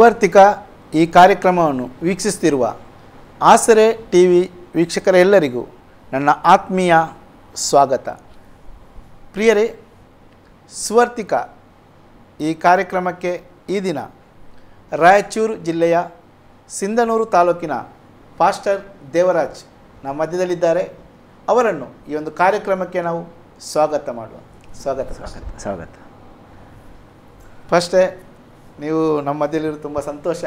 ಸುವರ್ತಿಕ ಈ ಕಾರ್ಯಕ್ರಮವನ್ನು ವೀಕ್ಷಿಸುತ್ತಿರುವ ಆಸರೆ ಟಿ ವಿ ವೀಕ್ಷಕರೆಲ್ಲರಿಗೂ ನನ್ನ ಆತ್ಮೀಯ ಸ್ವಾಗತ ಪ್ರಿಯರೇ ಸುವರ್ತಿಕ ಈ ಕಾರ್ಯಕ್ರಮಕ್ಕೆ ಈ ದಿನ ರಾಯಚೂರು ಜಿಲ್ಲೆಯ ಸಿಂಧನೂರು ತಾಲೂಕಿನ ಪಾಸ್ಟರ್ ದೇವರಾಜ್ ನಮ್ಮ ಮಧ್ಯದಲ್ಲಿದ್ದಾರೆ ಅವರನ್ನು ಈ ಒಂದು ಕಾರ್ಯಕ್ರಮಕ್ಕೆ ನಾವು ಸ್ವಾಗತ ಮಾಡುವ ಸ್ವಾಗತ ಸ್ವಾಗತ ಸ್ವಾಗತ ಫಸ್ಟೇ ನೀವು ನಮ್ಮ ಮಧ್ಯದಲ್ಲಿರೋ ತುಂಬ ಸಂತೋಷ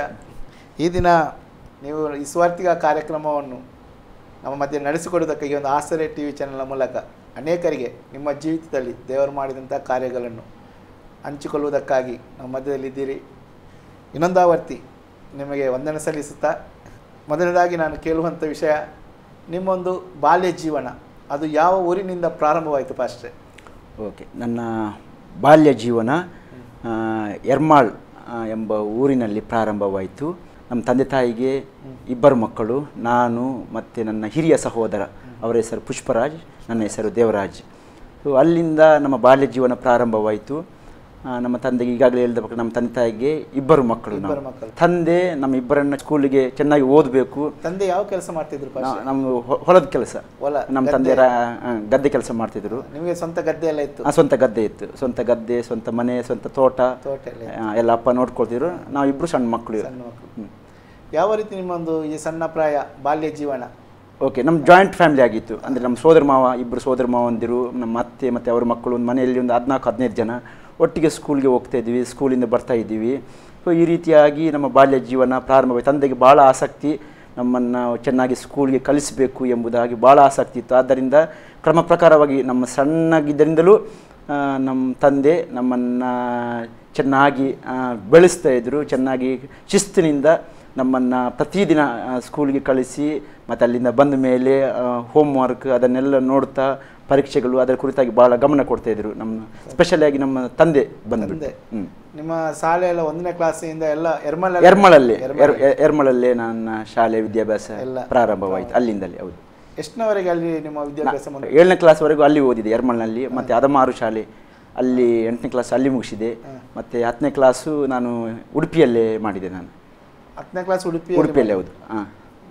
ಈ ದಿನ ನೀವು ಈ ಸ್ವಾರ್ಥಿಕ ಕಾರ್ಯಕ್ರಮವನ್ನು ನಮ್ಮ ಮಧ್ಯೆ ನಡೆಸಿಕೊಡುವುದಕ್ಕೆ ಈ ಒಂದು ಆಸರೆ ಟಿ ವಿ ಚಾನೆಲ್ನ ಮೂಲಕ ಅನೇಕರಿಗೆ ನಿಮ್ಮ ಜೀವಿತದಲ್ಲಿ ದೇವರು ಮಾಡಿದಂಥ ಕಾರ್ಯಗಳನ್ನು ಹಂಚಿಕೊಳ್ಳುವುದಕ್ಕಾಗಿ ನಮ್ಮ ಮಧ್ಯದಲ್ಲಿದ್ದೀರಿ ಇನ್ನೊಂದಾವರ್ತಿ ನಿಮಗೆ ವಂದನೆ ಸಲ್ಲಿಸುತ್ತಾ ಮೊದಲನೇದಾಗಿ ನಾನು ಕೇಳುವಂಥ ವಿಷಯ ನಿಮ್ಮೊಂದು ಬಾಲ್ಯ ಜೀವನ ಅದು ಯಾವ ಊರಿನಿಂದ ಪ್ರಾರಂಭವಾಯಿತು ಪಾಸ್ಟ್ರೆ ಓಕೆ ನನ್ನ ಬಾಲ್ಯ ಜೀವನ ಆ, ಎರ್ಮಾಳ್ ಆ, ಎಂಬ ಊರಿನಲ್ಲಿ ಪ್ರಾರಂಭವಾಯಿತು ನಮ್ಮ ತಂದೆ ತಾಯಿಗೆ ಇಬ್ಬರು ಮಕ್ಕಳು ನಾನು ಮತ್ತು ನನ್ನ ಹಿರಿಯ ಸಹೋದರ ಅವರ ಹೆಸರು ಪುಷ್ಪರಾಜ್ ನನ್ನ ಹೆಸರು ದೇವರಾಜ್ ಸೊ ಅಲ್ಲಿಂದ ನಮ್ಮ ಬಾಲ್ಯ ಜೀವನ ಪ್ರಾರಂಭವಾಯಿತು ಆ, ನಮ್ಮ ತಂದೆಗೆ ಈಗಾಗಲೇ ಹೇಳಿದ ಪ್ರಕಾರ ನಮ್ಮ ತಂದೆ ತಾಯಿಗೆ ಇಬ್ಬರು ಮಕ್ಕಳು ನಾವು. ಇಬ್ಬರು ಮಕ್ಕಳು. ತಂದೆ ನಮ್ಮ ಇಬ್ಬರನ್ನ ಸ್ಕೂಲಿಗೆ ಚೆನ್ನಾಗಿ ಓದಬೇಕು ತಂದೆ ಯಾವ ಕೆಲಸ ಮಾಡ್ತಿದ್ರು ಪಾಸ್ಟ್ರೆ ನಮ್ಮ ಹೊಲದ ಕೆಲಸ ಹೊಲ ನಮ್ಮ ತಂದೆ ರಾ- ಆ, ಗದ್ದೆ ಕೆಲಸ ಮಾಡ್ತಿದ್ರು ನಿಮಗೆ ಸ್ವಂತ ಗದ್ದೆ ಎಲ್ಲ ಇತ್ತು ಆ, ಸ್ವಂತ ಗದ್ದೆ ಇತ್ತು ಸ್ವಂತ ಗದ್ದೆ ಸ್ವಂತ ಮನೆ ಸ್ವಂತ ತೋಟ ತೋಟ ಎಲ್ಲ ಇತ್ತು. ಆ, ಎಲ್ಲ ಅಪ್ಪ ನೋಡ್ಕೊಳ್ತಿದ್ರು ನಾವು ಇಬ್ರು ಸಣ್ಣ ಮಕ್ಕಳು ಸಣ್ಣ ಮಕ್ಕಳು ಯಾವ ರೀತಿ ನಿಮ್ಮೊಂದು ಈ ಸಣ್ಣ ಪ್ರಾಯ ಬಾಲ್ಯ ಜೀವನ ಓಕೆ ನಮ್ಮ ಜಾಯಿಂಟ್ ಫ್ಯಾಮಿಲಿ ಆಗಿತ್ತು ಅಂದರೆ ನಮ್ಮ ಸೋದರ ಮಾವ ಇಬ್ಬರು ಸೋದರ ಮಾವಂದಿರು ನಮ್ಮ ಅತ್ತೆ ಮತ್ತು ಅವ್ರ ಮಕ್ಕಳು ಒಂದು ಮನೆಯಲ್ಲಿ ಒಂದು ಹದಿನಾಲ್ಕು ಹದಿನೈದು ಜನ ಒಟ್ಟಿಗೆ ಸ್ಕೂಲ್ಗೆ ಹೋಗ್ತಾ ಇದ್ವಿ ಸ್ಕೂಲಿಂದ ಬರ್ತಾ ಇದ್ದೀವಿ ಸೊ ಈ ರೀತಿಯಾಗಿ ನಮ್ಮ ಬಾಲ್ಯ ಜೀವನ ಪ್ರಾರಂಭವಾಯಿತು ತಂದೆಗೆ ಭಾಳ ಆಸಕ್ತಿ ನಮ್ಮನ್ನು ಚೆನ್ನಾಗಿ ಸ್ಕೂಲ್ಗೆ ಕಲಿಸಬೇಕು ಎಂಬುದಾಗಿ ಭಾಳ ಆಸಕ್ತಿ ಇತ್ತು ಆದ್ದರಿಂದ ಕ್ರಮ ಪ್ರಕಾರವಾಗಿ ನಮ್ಮ ಸಣ್ಣಗಿದ್ದರಿಂದಲೂ ಆ, ನಮ್ಮ ತಂದೆ ನಮ್ಮನ್ನು ಚೆನ್ನಾಗಿ ಆ, ಬೆಳೆಸ್ತಾ ಇದ್ದರು ಚೆನ್ನಾಗಿ ಶಿಸ್ತಿನಿಂದ ನಮ್ಮನ್ನು ಪ್ರತಿದಿನ ಆ, ಸ್ಕೂಲ್ಗೆ ಕಳಿಸಿ ಮತ್ತು ಅಲ್ಲಿಂದ ಬಂದ ಮೇಲೆ ಹೋಮ್ ವರ್ಕ್ ಅದನ್ನೆಲ್ಲ ನೋಡ್ತಾ ಪರೀಕ್ಷೆಗಳು ಅದರ ಕುರಿತಾಗಿ ಭಾಳ ಗಮನ ಕೊಡ್ತಾ ಇದ್ರು ನಮ್ಮ ಸ್ಪೆಷಲ್ ಆಗಿ ನಮ್ಮ ತಂದೆ ಬಂದ್ಬಿಟ್ಟು ತಂದೆ. ಹ್ಮ್. ನಿಮ್ಮ ಶಾಲೆ ಎಲ್ಲ ಒಂದನೇ ಕ್ಲಾಸಿಂದ ಎಲ್ಲ ಎರ್ಮಲ್ ಎರ್ಮಳಲ್ಲಿ ಎರ್- ಎರ್- ಎರ್ಮಳಲ್ಲೇ ನನ್ನ ಶಾಲೆ ವಿದ್ಯಾಭ್ಯಾಸ ಎಲ್ಲ ಪ್ರಾರಂಭವಾಯಿತು ಅಲ್ಲಿಂದಲೇ ಹೌದು ಎಷ್ಟನವರೆಗೆ ಅಲ್ಲಿ ನಿಮ್ಮ ವಿದ್ಯಾಭ್ಯಾಸ ಮುಂದೆ ಏಳನೇ ಕ್ಲಾಸ್ವರೆಗೂ ಅಲ್ಲಿ ಓದಿದೆ ಎರ್ಮಳ್ನಲ್ಲಿ ಮತ್ತು ಅದಮಾರು ಶಾಲೆ ಅಲ್ಲಿ ಎಂಟನೇ ಕ್ಲಾಸ್ ಅಲ್ಲಿ ಮುಗಿಸಿದೆ ಮತ್ತು ಹತ್ತನೇ ಕ್ಲಾಸು ನಾನು ಉಡುಪಿಯಲ್ಲೇ ಮಾಡಿದೆ ನಾನು ಹತ್ತನೇ ಕ್ಲಾಸ್ ಉಡುಪಿ ಉಡುಪಿಯಲ್ಲೇ ಹೌದು ಹಾಂ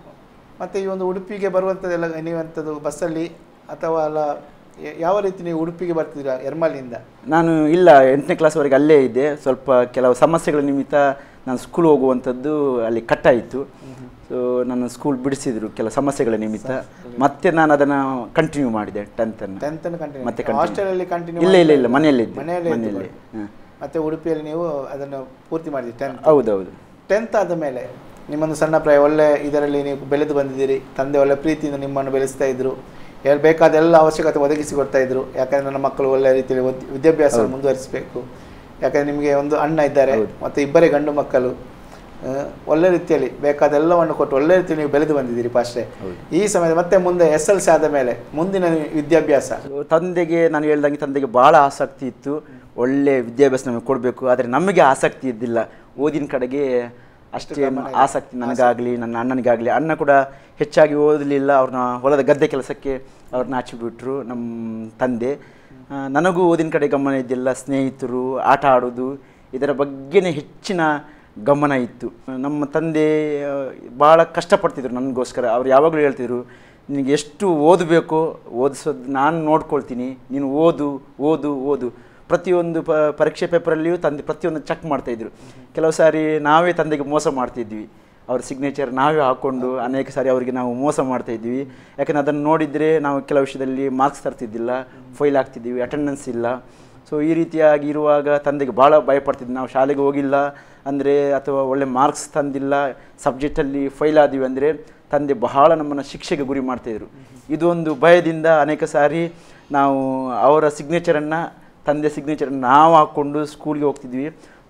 ಮತ್ತೆ ಈ ಒಂದು ಉಡುಪಿಗೆ ಬರುವಂಥದ್ದೆಲ್ಲ ನೀವಂಥದ್ದು ಬಸ್ಸಲ್ಲಿ ಅಥವಾ ಅಲ್ಲ ಯ- ಯಾವ ರೀತಿ ನೀವು ಉಡುಪಿಗೆ ಬರ್ತೀರಾ ಎರ್ಮಲಿಂದ ನಾನು ಇಲ್ಲ ಎಂಟನೇ ಕ್ಲಾಸ್ವರೆಗೆ ಅಲ್ಲೇ ಇದ್ದೆ ಸ್ವಲ್ಪ ಕೆಲವು ಸಮಸ್ಯೆಗಳ ನಿಮಿತ್ತ ನಾನು ಸ್ಕೂಲ್ ಹೋಗುವಂಥದ್ದು ಅಲ್ಲಿ ಕಟ್ಟಾಯಿತು ಸೊ ನನ್ನ ಸ್ಕೂಲ್ ಬಿಡಿಸಿದ್ರು ಕೆಲವು ಸಮಸ್ಯೆಗಳ ನಿಮಿತ್ತ ಮತ್ತೆ ನಾನು ಅದನ್ನು ಕಂಟಿನ್ಯೂ ಮಾಡಿದೆ ಟೆಂತನ್ನು ಟೆಂತ್ ಕಂಟಿನ್ಯೂ ಮತ್ತೆ ಮತ್ತೆ ಹಾಸ್ಟೆಲಲ್ಲಿ ಕಂಟಿನ್ಯೂ ಇಲ್ಲ ಇಲ್ಲ ಇಲ್ಲ ಮನೆಯಲ್ಲೇ ಇದ್ದೆ ಮನೆಯಲ್ಲೇ ಮನೆಯಲ್ಲೇ ಹಾಂ ಮತ್ತೆ ಉಡುಪಿಯಲ್ಲಿ ನೀವು ಅದನ್ನು ಪೂರ್ತಿ ಮಾಡಿದ್ರಿ ಟೆಂತ್ ಹೌದೌದು ಟೆಂತ್ ಆದ ಮೇಲೆ ನಿಮ್ಮೊಂದು ಸಣ್ಣ ಪ್ರಾಯ ಒಳ್ಳೆ ಇದರಲ್ಲಿ ನೀವು ಬೆಳೆದು ಬಂದಿದ್ದೀರಿ ತಂದೆ ಒಳ್ಳೆ ಪ್ರೀತಿಯಿಂದ ನಿಮ್ಮನ್ನು ಬೆಳೆಸ್ತಾ ಇದ್ರು ಎಲ್ ಬೇಕಾದ ಎಲ್ಲ ಅವಶ್ಯಕತೆ ಒದಗಿಸಿ ಕೊಡ್ತಾ ಇದ್ರು ಯಾಕಂದ್ರೆ ನನ್ನ ಮಕ್ಕಳು ಒಳ್ಳೆ ರೀತಿಯಲ್ಲಿ ಓದ್- ವಿದ್ಯಾಭ್ಯಾಸ ಮುಂದುವರಿಸಬೇಕು ಯಾಕಂದ್ರೆ ನಿಮಗೆ ಒಂದು ಅಣ್ಣ ಇದ್ದಾರೆ ಮತ್ತೆ ಇಬ್ಬರೇ ಗಂಡು ಮಕ್ಕಳು ಆ, ಒಳ್ಳೆ ರೀತಿಯಲ್ಲಿ ಬೇಕಾದ ಎಲ್ಲವನ್ನು ಕೊಟ್ಟು ಒಳ್ಳೆ ರೀತಿಯಲ್ಲಿ ನೀವು ಬೆಳೆದು ಬಂದಿದ್ದೀರಿ ಪಾಸ್ಟೆ ಈ ಸಮಯದ ಮತ್ತೆ ಮುಂದೆ ಎಸ್ ಎಲ್ ಸಿ ಆದ ಮೇಲೆ ಮುಂದಿನ ವಿದ್ಯಾಭ್ಯಾಸ ಸೊ ತಂದೆಗೆ ನಾನು ಹೇಳ್ದಂಗೆ ತಂದೆಗೆ ಭಾಳ ಆಸಕ್ತಿ ಇತ್ತು ಒಳ್ಳೆ ವಿದ್ಯಾಭ್ಯಾಸ ನಮಗೆ ಕೊಡಬೇಕು ಆದರೆ ನಮಗೆ ಆಸಕ್ತಿ ಇದ್ದಿಲ್ಲ ಓದಿನ ಕಡೆಗೆ ಅಷ್ಟೇನು ಆಸಕ್ತಿ ನನಗಾಗಲಿ ನನ್ನ ಅಣ್ಣನಿಗಾಗಲಿ ಅಣ್ಣ ಕೂಡ ಹೆಚ್ಚಾಗಿ ಓದಲಿಲ್ಲ ಅವ್ರನ್ನ ಹೊಲದ ಗದ್ದೆ ಕೆಲಸಕ್ಕೆ ಅವ್ರನ್ನ ಹಚ್ಚಿಬಿಟ್ರು ನಮ್ಮ ತಂದೆ ಆ, ನನಗೂ ಓದಿನ ಕಡೆ ಗಮನ ಇದ್ದಿಲ್ಲ ಸ್ನೇಹಿತರು ಆಟ ಆಡೋದು ಇದರ ಬಗ್ಗೆನೇ ಹೆಚ್ಚಿನ ಗಮನ ಇತ್ತು ನಮ್ಮ ತಂದೆ ಆ, ಭಾಳ ಕಷ್ಟಪಡ್ತಿದ್ರು ನನಗೋಸ್ಕರ ಅವ್ರು ಯಾವಾಗಲೂ ಹೇಳ್ತಿದ್ರು ನಿನಗೆ ಎಷ್ಟು ಓದಬೇಕು ಓದಿಸೋದು ನಾನು ನೋಡ್ಕೊಳ್ತೀನಿ ನೀನು ಓದು ಓದು ಓದು ಪ್ರತಿಯೊಂದು ಪ ಪರೀಕ್ಷೆ ಪೇಪರಲ್ಲಿಯೂ ತಂದೆ ಪ್ರತಿಯೊಂದು ಚೆಕ್ ಮಾಡ್ತಾಯಿದ್ರು ಕೆಲವು ಸಾರಿ ನಾವೇ ತಂದೆಗೆ ಮೋಸ ಮಾಡ್ತಿದ್ವಿ ಅವ್ರ ಸಿಗ್ನೇಚರ್ ನಾವೇ ಹಾಕ್ಕೊಂಡು ಅನೇಕ ಸಾರಿ ಅವರಿಗೆ ನಾವು ಮೋಸ ಮಾಡ್ತಾ ಇದ್ವಿ ಯಾಕಂದರೆ ಅದನ್ನು ನೋಡಿದರೆ ನಾವು ಕೆಲವು ವಿಷಯದಲ್ಲಿ ಮಾರ್ಕ್ಸ್ ತರ್ತಿದ್ದಿಲ್ಲ ಫೈಲ್ ಆಗ್ತಿದ್ದೀವಿ ಅಟೆಂಡೆನ್ಸ್ ಇಲ್ಲ ಸೊ ಈ ರೀತಿಯಾಗಿ ಇರುವಾಗ ತಂದೆಗೆ ಭಾಳ ಭಯಪಡ್ತಿದ್ವಿ ನಾವು ಶಾಲೆಗೆ ಹೋಗಿಲ್ಲ ಅಂದರೆ ಅಥವಾ ಒಳ್ಳೆ ಮಾರ್ಕ್ಸ್ ತಂದಿಲ್ಲ ಸಬ್ಜೆಕ್ಟಲ್ಲಿ ಫೈಲ್ ಆದಿವಿ ಅಂದರೆ ತಂದೆ ಬಹಳ ನಮ್ಮನ್ನು ಶಿಕ್ಷೆಗೆ ಗುರಿ ಮಾಡ್ತಾಯಿದ್ರು ಇದೊಂದು ಭಯದಿಂದ ಅನೇಕ ಸಾರಿ ನಾವು ಅವರ ಸಿಗ್ನೇಚರನ್ನು ತಂದೆ ಸಿಗ್ನೇಚರನ್ನು ನಾವು ಹಾಕ್ಕೊಂಡು ಸ್ಕೂಲ್ಗೆ ಹೋಗ್ತಿದ್ವಿ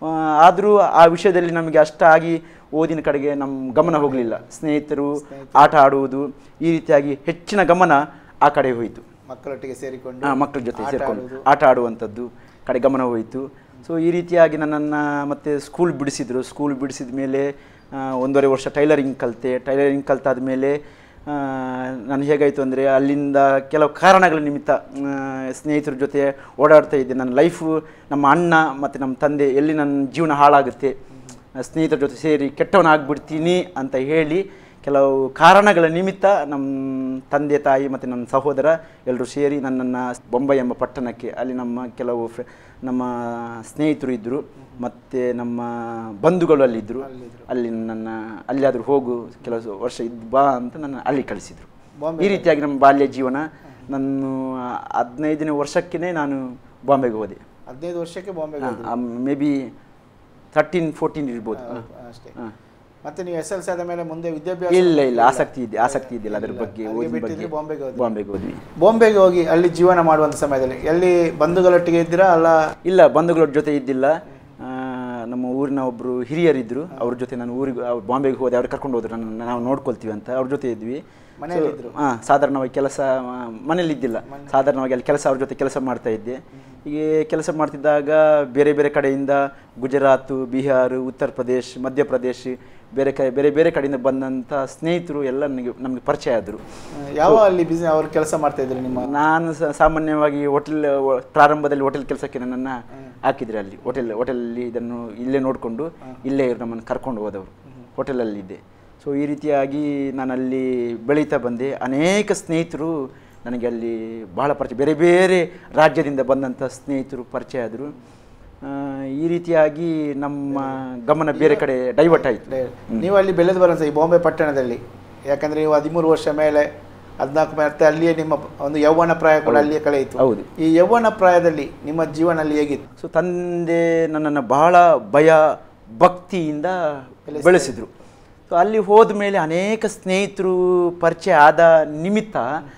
ಆದರೂ ಆ ವಿಷಯದಲ್ಲಿ ನಮಗೆ ಅಷ್ಟಾಗಿ ಓದಿನ ಕಡೆಗೆ ನಮ್ಮ ಗಮನ ಹೋಗಲಿಲ್ಲ ಸ್ನೇಹಿತರು ಆಟ ಆಡುವುದು ಈ ರೀತಿಯಾಗಿ ಹೆಚ್ಚಿನ ಗಮನ ಆ ಕಡೆ ಹೋಯಿತು ಮಕ್ಕಳೊಟ್ಟಿಗೆ ಸೇರಿಕೊಂಡು ಆ, ಮಕ್ಕಳ ಜೊತೆ ಆಟ ಸೇರಿಕೊಂಡು ಆಡುವುದು. ಆಟ ಆಡುವಂಥದ್ದು ಕಡೆ ಗಮನ ಹೋಯಿತು ಸೊ ಈ ರೀತಿಯಾಗಿ ನನ್ನನ್ನು ಮತ್ತೆ ಸ್ಕೂಲ್ ಬಿಡಿಸಿದ್ರು ಸ್ಕೂಲ್ ಬಿಡಿಸಿದ ಮೇಲೆ ಆ, ಒಂದೂವರೆ ವರ್ಷ ಟೈಲರಿಂಗ್ ಕಲಿತೆ ಟೈಲರಿಂಗ್ ಕಲ್ತಾದ ಮೇಲೆ ಆ, ನಾನು ಹೇಗಾಯಿತು ಅಂದರೆ ಅಲ್ಲಿಂದ ಕೆಲವು ಕಾರಣಗಳ ನಿಮಿತ್ತ ಆ, ಸ್ನೇಹಿತರ ಜೊತೆ ಓಡಾಡ್ತಾ ಇದ್ದೆ ನನ್ನ ಲೈಫು ನಮ್ಮ ಅಣ್ಣ ಮತ್ತು ನಮ್ಮ ತಂದೆ ಎಲ್ಲಿ ನನ್ನ ಜೀವನ ಹಾಳಾಗುತ್ತೆ ಸ್ನೇಹಿತರ ಜೊತೆ ಸೇರಿ ಕೆಟ್ಟವನಾಗ್ಬಿಡ್ತೀನಿ ಅಂತ ಹೇಳಿ ಕೆಲವು ಕಾರಣಗಳ ನಿಮಿತ್ತ ನಮ್ಮ ತಂದೆ ತಾಯಿ ಮತ್ತು ನನ್ನ ಸಹೋದರ ಎಲ್ಲರೂ ಸೇರಿ ನನ್ನನ್ನು ಬೊಂಬೈ ಎಂಬ ಪಟ್ಟಣಕ್ಕೆ ಅಲ್ಲಿ ನಮ್ಮ ಕೆಲವು ಫ್ರೆ ನಮ್ಮ ಸ್ನೇಹಿತರು ಇದ್ದರು ಮತ್ತು ನಮ್ಮ ಬಂಧುಗಳು ಅಲ್ಲಿದ್ದರು ಅಲ್ಲಿದ್ರು. ಅಲ್ಲಿ ನನ್ನ ಅಲ್ಲಿಯಾದರೂ ಹೋಗು ಕೆಲವು ವರ್ಷ ಇದ್ದು ಬಾ ಅಂತ ನನ್ನ ಅಲ್ಲಿ ಕಳಿಸಿದರು ಬಾಂಬೆ ಈ ರೀತಿಯಾಗಿ ನಮ್ಮ ಬಾಲ್ಯ ಜೀವನ ನಾನು ಹದಿನೈದನೇ ವರ್ಷಕ್ಕೇ ನಾನು ಬಾಂಬೆಗೆ ಹೋದೆ ಹದಿನೈದು ವರ್ಷಕ್ಕೆ ಬಾಂಬೆಗೆ ಹೋದ್ರಿ. ಮೇ ಬಿ ತರ್ಟೀನ್ ಫೋರ್ಟೀನ್ ಇರ್ಬೋದು ಹಾ, ಹಾ. ಅಷ್ಟೇ ಹಾ. ಮತ್ತೆ ನೀವು ಎಸ್ ಎಲ್ ಸಿ ಆದ ಮೇಲೆ ಮುಂದೆ ವಿದ್ಯಾಭ್ಯಾಸ ಇಲ್ಲ ಇಲ್ಲ ಆಸಕ್ತಿ ಇದೆ ಆಸಕ್ತಿ ಇದೆಯಲ್ಲ ಅದ್ರ ಇಲ್ಲ. ಬಗ್ಗೆ ಅಲ್ಲಿಗೆ ಓದಿನ ಬಿಟ್ಟಿದ್ರಿ, ಬಗ್ಗೆ ಬಾಂಬೆಗೆ ಹೋದ್ರಿ. ಬಾಂಬೆಗೆ ಹೋದ್ವಿ ಬಾಂಬೆಗೆ ಹೋಗಿ ಅಲ್ಲಿ ಜೀವನ ಮಾಡುವಂಥ ಸಮಯದಲ್ಲಿ ಎಲ್ಲಿ ಬಂಧುಗಳೊಟ್ಟಿಗೆ ಇದ್ದೀರಾ ಅಲ್ಲ ಇಲ್ಲ ಬಂಧುಗಳ ಜೊತೆ ಇದ್ದಿಲ್ಲ ಆ, ನಮ್ಮ ಊರಿನ ಒಬ್ಬರು ಹಿರಿಯರಿದ್ದರು ಅವ್ರ ಜೊತೆ ನಾನು ಊರಿಗೆ ಅವ್ರು ಬಾಂಬೆಗೆ ಹೋದೆ ಅವ್ರು ಕರ್ಕೊಂಡು ಹೋದ್ರು ನನ್ನ ನಾವು ನೋಡ್ಕೊಳ್ತೀವಿ ಅಂತ ಅವ್ರ ಜೊತೆ ಇದ್ವಿ ಮನೆಯಲ್ಲಿದ್ರು? ಹಾಂ ಸಾಧಾರಣವಾಗಿ ಕೆಲಸ ಮನೇಲಿ ಇದ್ದಿಲ್ಲ ಸಾಧಾರಣವಾಗಿ ಅಲ್ಲಿ ಕೆಲಸ ಅವ್ರ ಜೊತೆ ಕೆಲಸ ಮಾಡ್ತಾ ಇದ್ದೆ ಹೀಗೆ ಕೆಲಸ ಮಾಡ್ತಿದ್ದಾಗ ಬೇರೆ ಬೇರೆ ಕಡೆಯಿಂದ ಗುಜರಾತು ಬಿಹಾರ್ ಉತ್ತರ ಪ್ರದೇಶ್ ಮಧ್ಯಪ್ರದೇಶ್ ಬೇರೆ ಕಡೆ ಬೇರೆ ಬೇರೆ ಕಡೆಯಿಂದ ಬಂದಂಥ ಸ್ನೇಹಿತರು ಎಲ್ಲ ನನಗೆ ನಮಗೆ ಪರಿಚಯ ಆದರು ಆ, ಯಾವ ಅಲ್ಲಿ ಬಿಸ್ನೆಸ್ ಅವ್ರು ಕೆಲಸ ಮಾಡ್ತಾ ಇದ್ರು ನಿಮ್ಮ ನಾನು ಸ- ಸಾಮಾನ್ಯವಾಗಿ ಹೋಟೆಲ್ ಪ್ರಾರಂಭದಲ್ಲಿ ಹೋಟೆಲ್ ಕೆಲಸಕ್ಕೆ ನನ್ನನ್ನು ಹಾಕಿದ್ರು ಅಲ್ಲಿ ಹೋಟೆಲ್ ಹೋಟೆಲಲ್ಲಿ ಇದನ್ನು ಇಲ್ಲೇ ನೋಡಿಕೊಂಡು ಇಲ್ಲೇ ನಮ್ಮನ್ನು ಕರ್ಕೊಂಡು ಹೋದವರು ಹೋಟೆಲಲ್ಲಿ ಇದ್ದೆ ಸೊ ಈ ರೀತಿಯಾಗಿ ನಾನು ಅಲ್ಲಿ ಬೆಳೀತಾ ಬಂದೆ ಅನೇಕ ಸ್ನೇಹಿತರು ನನಗೆ ಅಲ್ಲಿ ಬಹಳ ಪರಿಚಯ ಬೇರೆ ಬೇರೆ ರಾಜ್ಯದಿಂದ ಬಂದಂಥ ಸ್ನೇಹಿತರು ಪರಿಚಯ ಆದರು ಆ, ಈ ರೀತಿಯಾಗಿ ನಮ್ಮ ಗಮನ ಬೇರೆ ಕಡೆ ಡೈವರ್ಟ್ ಆಯಿತು ನೀವು ಅಲ್ಲಿ ಬೆಳೆದು ಬರೋದು ಈ ಬಾಂಬೆ ಪಟ್ಟಣದಲ್ಲಿ ಯಾಕಂದ್ರೆ ನೀವು ಹದಿಮೂರು ವರ್ಷ ಮೇಲೆ ಹದಿನಾಲ್ಕು ಮತ್ತೆ ಅಲ್ಲಿಯೇ ನಿಮ್ಮ ಒಂದು ಯೌವನ ಪ್ರಾಯ ಕೂಡ ಅಲ್ಲಿಯೇ ಕಳೆಯಿತು ಹೌದು ಈ ಯೌವನ ಪ್ರಾಯದಲ್ಲಿ ನಿಮ್ಮ ಜೀವನ ಅಲ್ಲಿ ಹೇಗಿತ್ತು ಸೊ ತಂದೆ ನನ್ನನ್ನು ಬಹಳ ಭಯ ಭಕ್ತಿಯಿಂದ ಬೆಳೆಸಿದರು ಸೊ ಅಲ್ಲಿ ಹೋದ ಮೇಲೆ ಅನೇಕ ಸ್ನೇಹಿತರು ಪರಿಚಯ ಆದ ನಿಮಿತ್ತ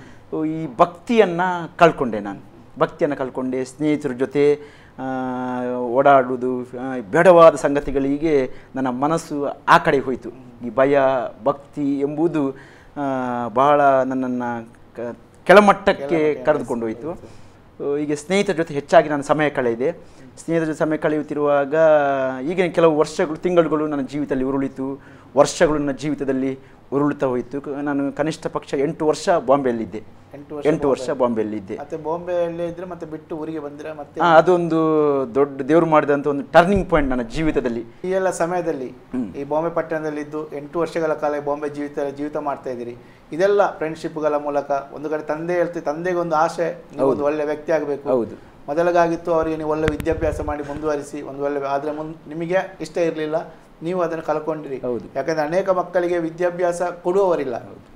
ಈ ಭಕ್ತಿಯನ್ನು ಕಳ್ಕೊಂಡೆ ನಾನು ಭಕ್ತಿಯನ್ನು ಕಳ್ಕೊಂಡೆ ಸ್ನೇಹಿತರ ಜೊತೆ ಆ, ಓಡಾಡುವುದು ಆ, ಬೇಡವಾದ ಸಂಗತಿಗಳಿಗೆ ನನ್ನ ಮನಸ್ಸು ಆ ಕಡೆ ಹೋಯಿತು ಈ ಭಯ ಭಕ್ತಿ ಎಂಬುದು ಆ, ಬಹಳ ನನ್ನನ್ನು ಕ- ಕೆಳಮಟ್ಟಕ್ಕೆ ಕರೆದುಕೊಂಡು ಹೋಯಿತು ಹೀಗೆ ಸ್ನೇಹಿತರ ಜೊತೆ ಹೆಚ್ಚಾಗಿ ನಾನು ಸಮಯ ಕಳೆಯಿದೆ ಸ್ನೇಹಿತರ ಜೊತೆ ಸಮಯ ಕಳೆಯುತ್ತಿರುವಾಗ ಈಗಿನ ಕೆಲವು ವರ್ಷಗಳು ತಿಂಗಳುಗಳು ನನ್ನ ಜೀವಿತದಲ್ಲಿ ಉರುಳಿತು ವರ್ಷಗಳು ನನ್ನ ಜೀವಿತದಲ್ಲಿ ಉರುಳುತ್ತಾ ಹೋಯಿತು ಕ- ನಾನು ಕನಿಷ್ಠ ಪಕ್ಷ ಎಂಟು ವರ್ಷ ಬಾಂಬೆಯಲ್ಲಿದ್ದೆ ಎಂಟು ವರ್ಷ ಎಂಟು ವರ್ಷ ಬಾಂಬೆಯಲ್ಲಿದ್ದೆ ಮತ್ತೆ ಬಾಂಬೆಯಲ್ಲೇ ಇದ್ರೆ ಮತ್ತೆ ಬಿಟ್ಟು ಊರಿಗೆ ಬಂದಿರ ಮತ್ತೆ ಆ, ಅದೊಂದು ದೊಡ್ಡ ದೇವರು ಮಾಡಿದಂಥ ಒಂದು ಟರ್ನಿಂಗ್ ಪಾಯಿಂಟ್ ನನ್ನ ಜೀವಿತದಲ್ಲಿ ಈ ಎಲ್ಲ ಸಮಯದಲ್ಲಿ ಈ ಬಾಂಬೆ ಪಟ್ಟಣದಲ್ಲಿ ಇದ್ದು ಎಂಟು ವರ್ಷಗಳ ಕಾಲ ಬಾಂಬೆ ಜೀವಿತ ಜೀವಿತ ಮಾಡ್ತಾ ಇದ್ದೀರಿ ಇದೆಲ್ಲ ಫ್ರೆಂಡ್ಶಿಪ್ಗಳ ಮೂಲಕ ಒಂದು ಕಡೆ ತಂದೆ ಹೇಳ್ತೀವಿ ತಂದೆಗೆ ಒಂದು ಆಸೆ ನೀವು ಒಂದು ಒಳ್ಳೆ ವ್ಯಕ್ತಿ ಆಗಬೇಕು ಹೌದು ಮೊದಲಾಗಿತ್ತು ಅವರಿಗೆ ನೀವು ಒಳ್ಳೆ ವಿದ್ಯಾಭ್ಯಾಸ ಮಾಡಿ ಮುಂದುವರಿಸಿ ಒಂದು ಒಳ್ಳೆ ಆದರೆ ಮುನ್ ನಿಮಗೆ ಇಷ್ಟ ಇರಲಿಲ್ಲ ನೀವು ಅದನ್ನು ಕಳ್ಕೊಂಡಿರಿ ಹೌದು. ಯಾಕಂದ್ರೆ ಅನೇಕ ಮಕ್ಕಳಿಗೆ ವಿದ್ಯಾಭ್ಯಾಸ ಕೊಡುವವರಿಲ್ಲ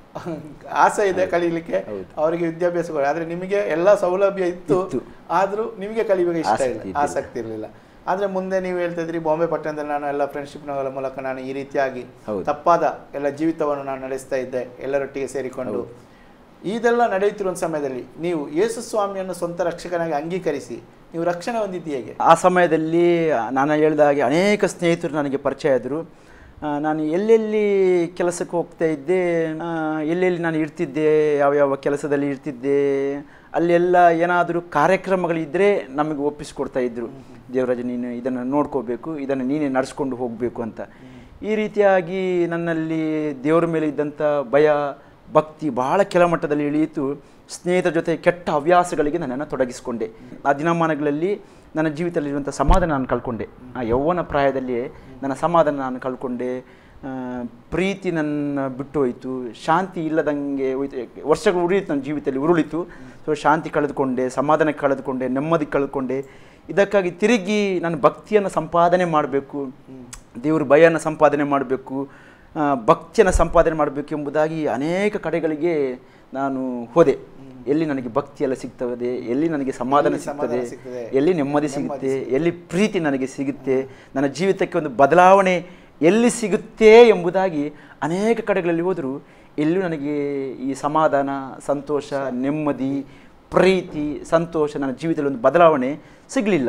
ಆಸೆ ಇದೆ ಕಲೀಲಿಕ್ಕೆ ಹೌದು. ಅವರಿಗೆ ವಿದ್ಯಾಭ್ಯಾಸ ಕೊಡ ಆದರೆ ನಿಮಗೆ ಎಲ್ಲ ಸೌಲಭ್ಯ ಇತ್ತು ಇತ್ತು. ಆದರೂ ನಿಮಗೆ ಕಲಿಬೇಕು ಇಷ್ಟ ಆಸಕ್ತಿ ಇಲ್ಲ ಇದ್ದಿಲ್ಲ. ಆಸಕ್ತಿ ಇರಲಿಲ್ಲ ಆದರೆ ಮುಂದೆ ನೀವು ಹೇಳ್ತಾ ಇದ್ರಿ ಬಾಂಬೆ ಪಟ್ಟಣದಲ್ಲಿ ನಾನು ಎಲ್ಲ ಫ್ರೆಂಡ್ಶಿಪ್ಗಳ ಮೂಲಕ ನಾನು ಈ ರೀತಿಯಾಗಿ ಹೌದು. ತಪ್ಪಾದ ಎಲ್ಲ ಜೀವಿತವನ್ನು ನಾನು ನಡೆಸ್ತಾ ಇದ್ದೆ ಎಲ್ಲರೊಟ್ಟಿಗೆ ಸೇರಿಕೊಂಡು ಇದೆಲ್ಲ ನಡೆಯುತ್ತಿರುವ ಸಮಯದಲ್ಲಿ ನೀವು ಯೇಸು ಸ್ವಾಮಿಯನ್ನು ಸ್ವಂತ ರಕ್ಷಕನಾಗಿ ಅಂಗೀಕರಿಸಿ ನೀವು ರಕ್ಷಣೆ ಹೊಂದಿದ್ದು ಹೇಗೆ ಆ ಸಮಯದಲ್ಲಿ ನಾನು ಹೇಳಿದ ಹಾಗೆ ಅನೇಕ ಸ್ನೇಹಿತರು ನನಗೆ ಪರಿಚಯ ಆದರು ಆ, ನಾನು ಎಲ್ಲೆಲ್ಲಿ ಕೆಲಸಕ್ಕೆ ಹೋಗ್ತಾ ಇದ್ದೆ ಆ, ಎಲ್ಲೆಲ್ಲಿ ನಾನು ಇರ್ತಿದ್ದೆ ಯಾವ ಯಾವ ಕೆಲಸದಲ್ಲಿ ಇರ್ತಿದ್ದೆ ಅಲ್ಲೆಲ್ಲ ಏನಾದರೂ ಕಾರ್ಯಕ್ರಮಗಳಿದ್ದರೆ ನಮಗೆ ಒಪ್ಪಿಸ್ಕೊಡ್ತಾ ಇದ್ದರು ದೇವರಾಜ ನೀನು ಇದನ್ನು ನೋಡ್ಕೋಬೇಕು ಇದನ್ನು ನೀನೇ ನಡೆಸ್ಕೊಂಡು ಹೋಗಬೇಕು ಅಂತ ಈ ರೀತಿಯಾಗಿ ನನ್ನಲ್ಲಿ ದೇವರ ಮೇಲೆ ಇದ್ದಂಥ ಭಯ ಭಕ್ತಿ ಬಹಳ ಕೆಳಮಟ್ಟದಲ್ಲಿ ಇಳಿಯಿತು ಸ್ನೇಹಿತರ ಜೊತೆ ಕೆಟ್ಟ ಹವ್ಯಾಸಗಳಿಗೆ ನನ್ನನ್ನು ತೊಡಗಿಸಿಕೊಂಡೆ ಆ ದಿನಮಾನಗಳಲ್ಲಿ ನನ್ನ ಜೀವಿತದಲ್ಲಿರುವಂಥ ಸಮಾಧಾನ ನಾನು ಕಳ್ಕೊಂಡೆ ಆ ಯೌವನ ಪ್ರಾಯದಲ್ಲಿ ನನ್ನ ಸಮಾಧಾನ ನಾನು ಕಳ್ಕೊಂಡೆ ಆ, ಪ್ರೀತಿ ನನ್ನ ಬಿಟ್ಟು ಹೋಯಿತು ಶಾಂತಿ ಇಲ್ಲದಂಗೆ ಹೋಯ್ತು ವರ್ಷಗಳು ಉರಿಯಿತು ನನ್ನ ಜೀವಿತದಲ್ಲಿ ಉರುಳಿತು ಸೊ ಶಾಂತಿ ಕಳೆದುಕೊಂಡೆ ಸಮಾಧಾನ ಕಳೆದುಕೊಂಡೆ ನೆಮ್ಮದಿ ಕಳೆದುಕೊಂಡೆ ಇದಕ್ಕಾಗಿ ತಿರುಗಿ ನಾನು ಭಕ್ತಿಯನ್ನು ಸಂಪಾದನೆ ಮಾಡಬೇಕು ದೇವ್ರ ಭಯನ ಸಂಪಾದನೆ ಮಾಡಬೇಕು ಭಕ್ತಿಯನ್ನು ಸಂಪಾದನೆ ಮಾಡಬೇಕು ಎಂಬುದಾಗಿ ಅನೇಕ ಕಡೆಗಳಿಗೆ ನಾನು ಹೋದೆ ಎಲ್ಲಿ ನನಗೆ ಭಕ್ತಿ ಎಲ್ಲ ಸಿಗ್ತದೆ ಎಲ್ಲಿ ನನಗೆ ಸಮಾಧಾನ ಎಲ್ಲಿ ಸಿಗ್ತದೆ ಸಮಾಧಾನ ಸಿಗ್ತದೆ, ಎಲ್ಲಿ ನೆಮ್ಮದಿ ಸಿಗುತ್ತೆ ಎಲ್ಲಿ ಪ್ರೀತಿ ನನಗೆ ಸಿಗುತ್ತೆ ನನ್ನ ಜೀವಿತಕ್ಕೆ ಒಂದು ಬದಲಾವಣೆ ಎಲ್ಲಿ ಸಿಗುತ್ತೆ ಎಂಬುದಾಗಿ ಅನೇಕ ಕಡೆಗಳಲ್ಲಿ ಹೋದರೂ ಎಲ್ಲೂ ನನಗೆ ಈ ಸಮಾಧಾನ ಸಂತೋಷ ನೆಮ್ಮದಿ ಪ್ರೀತಿ ಸಂತೋಷ ನನ್ನ ಜೀವಿತದಲ್ಲಿ ಒಂದು ಬದಲಾವಣೆ ಸಿಗಲಿಲ್ಲ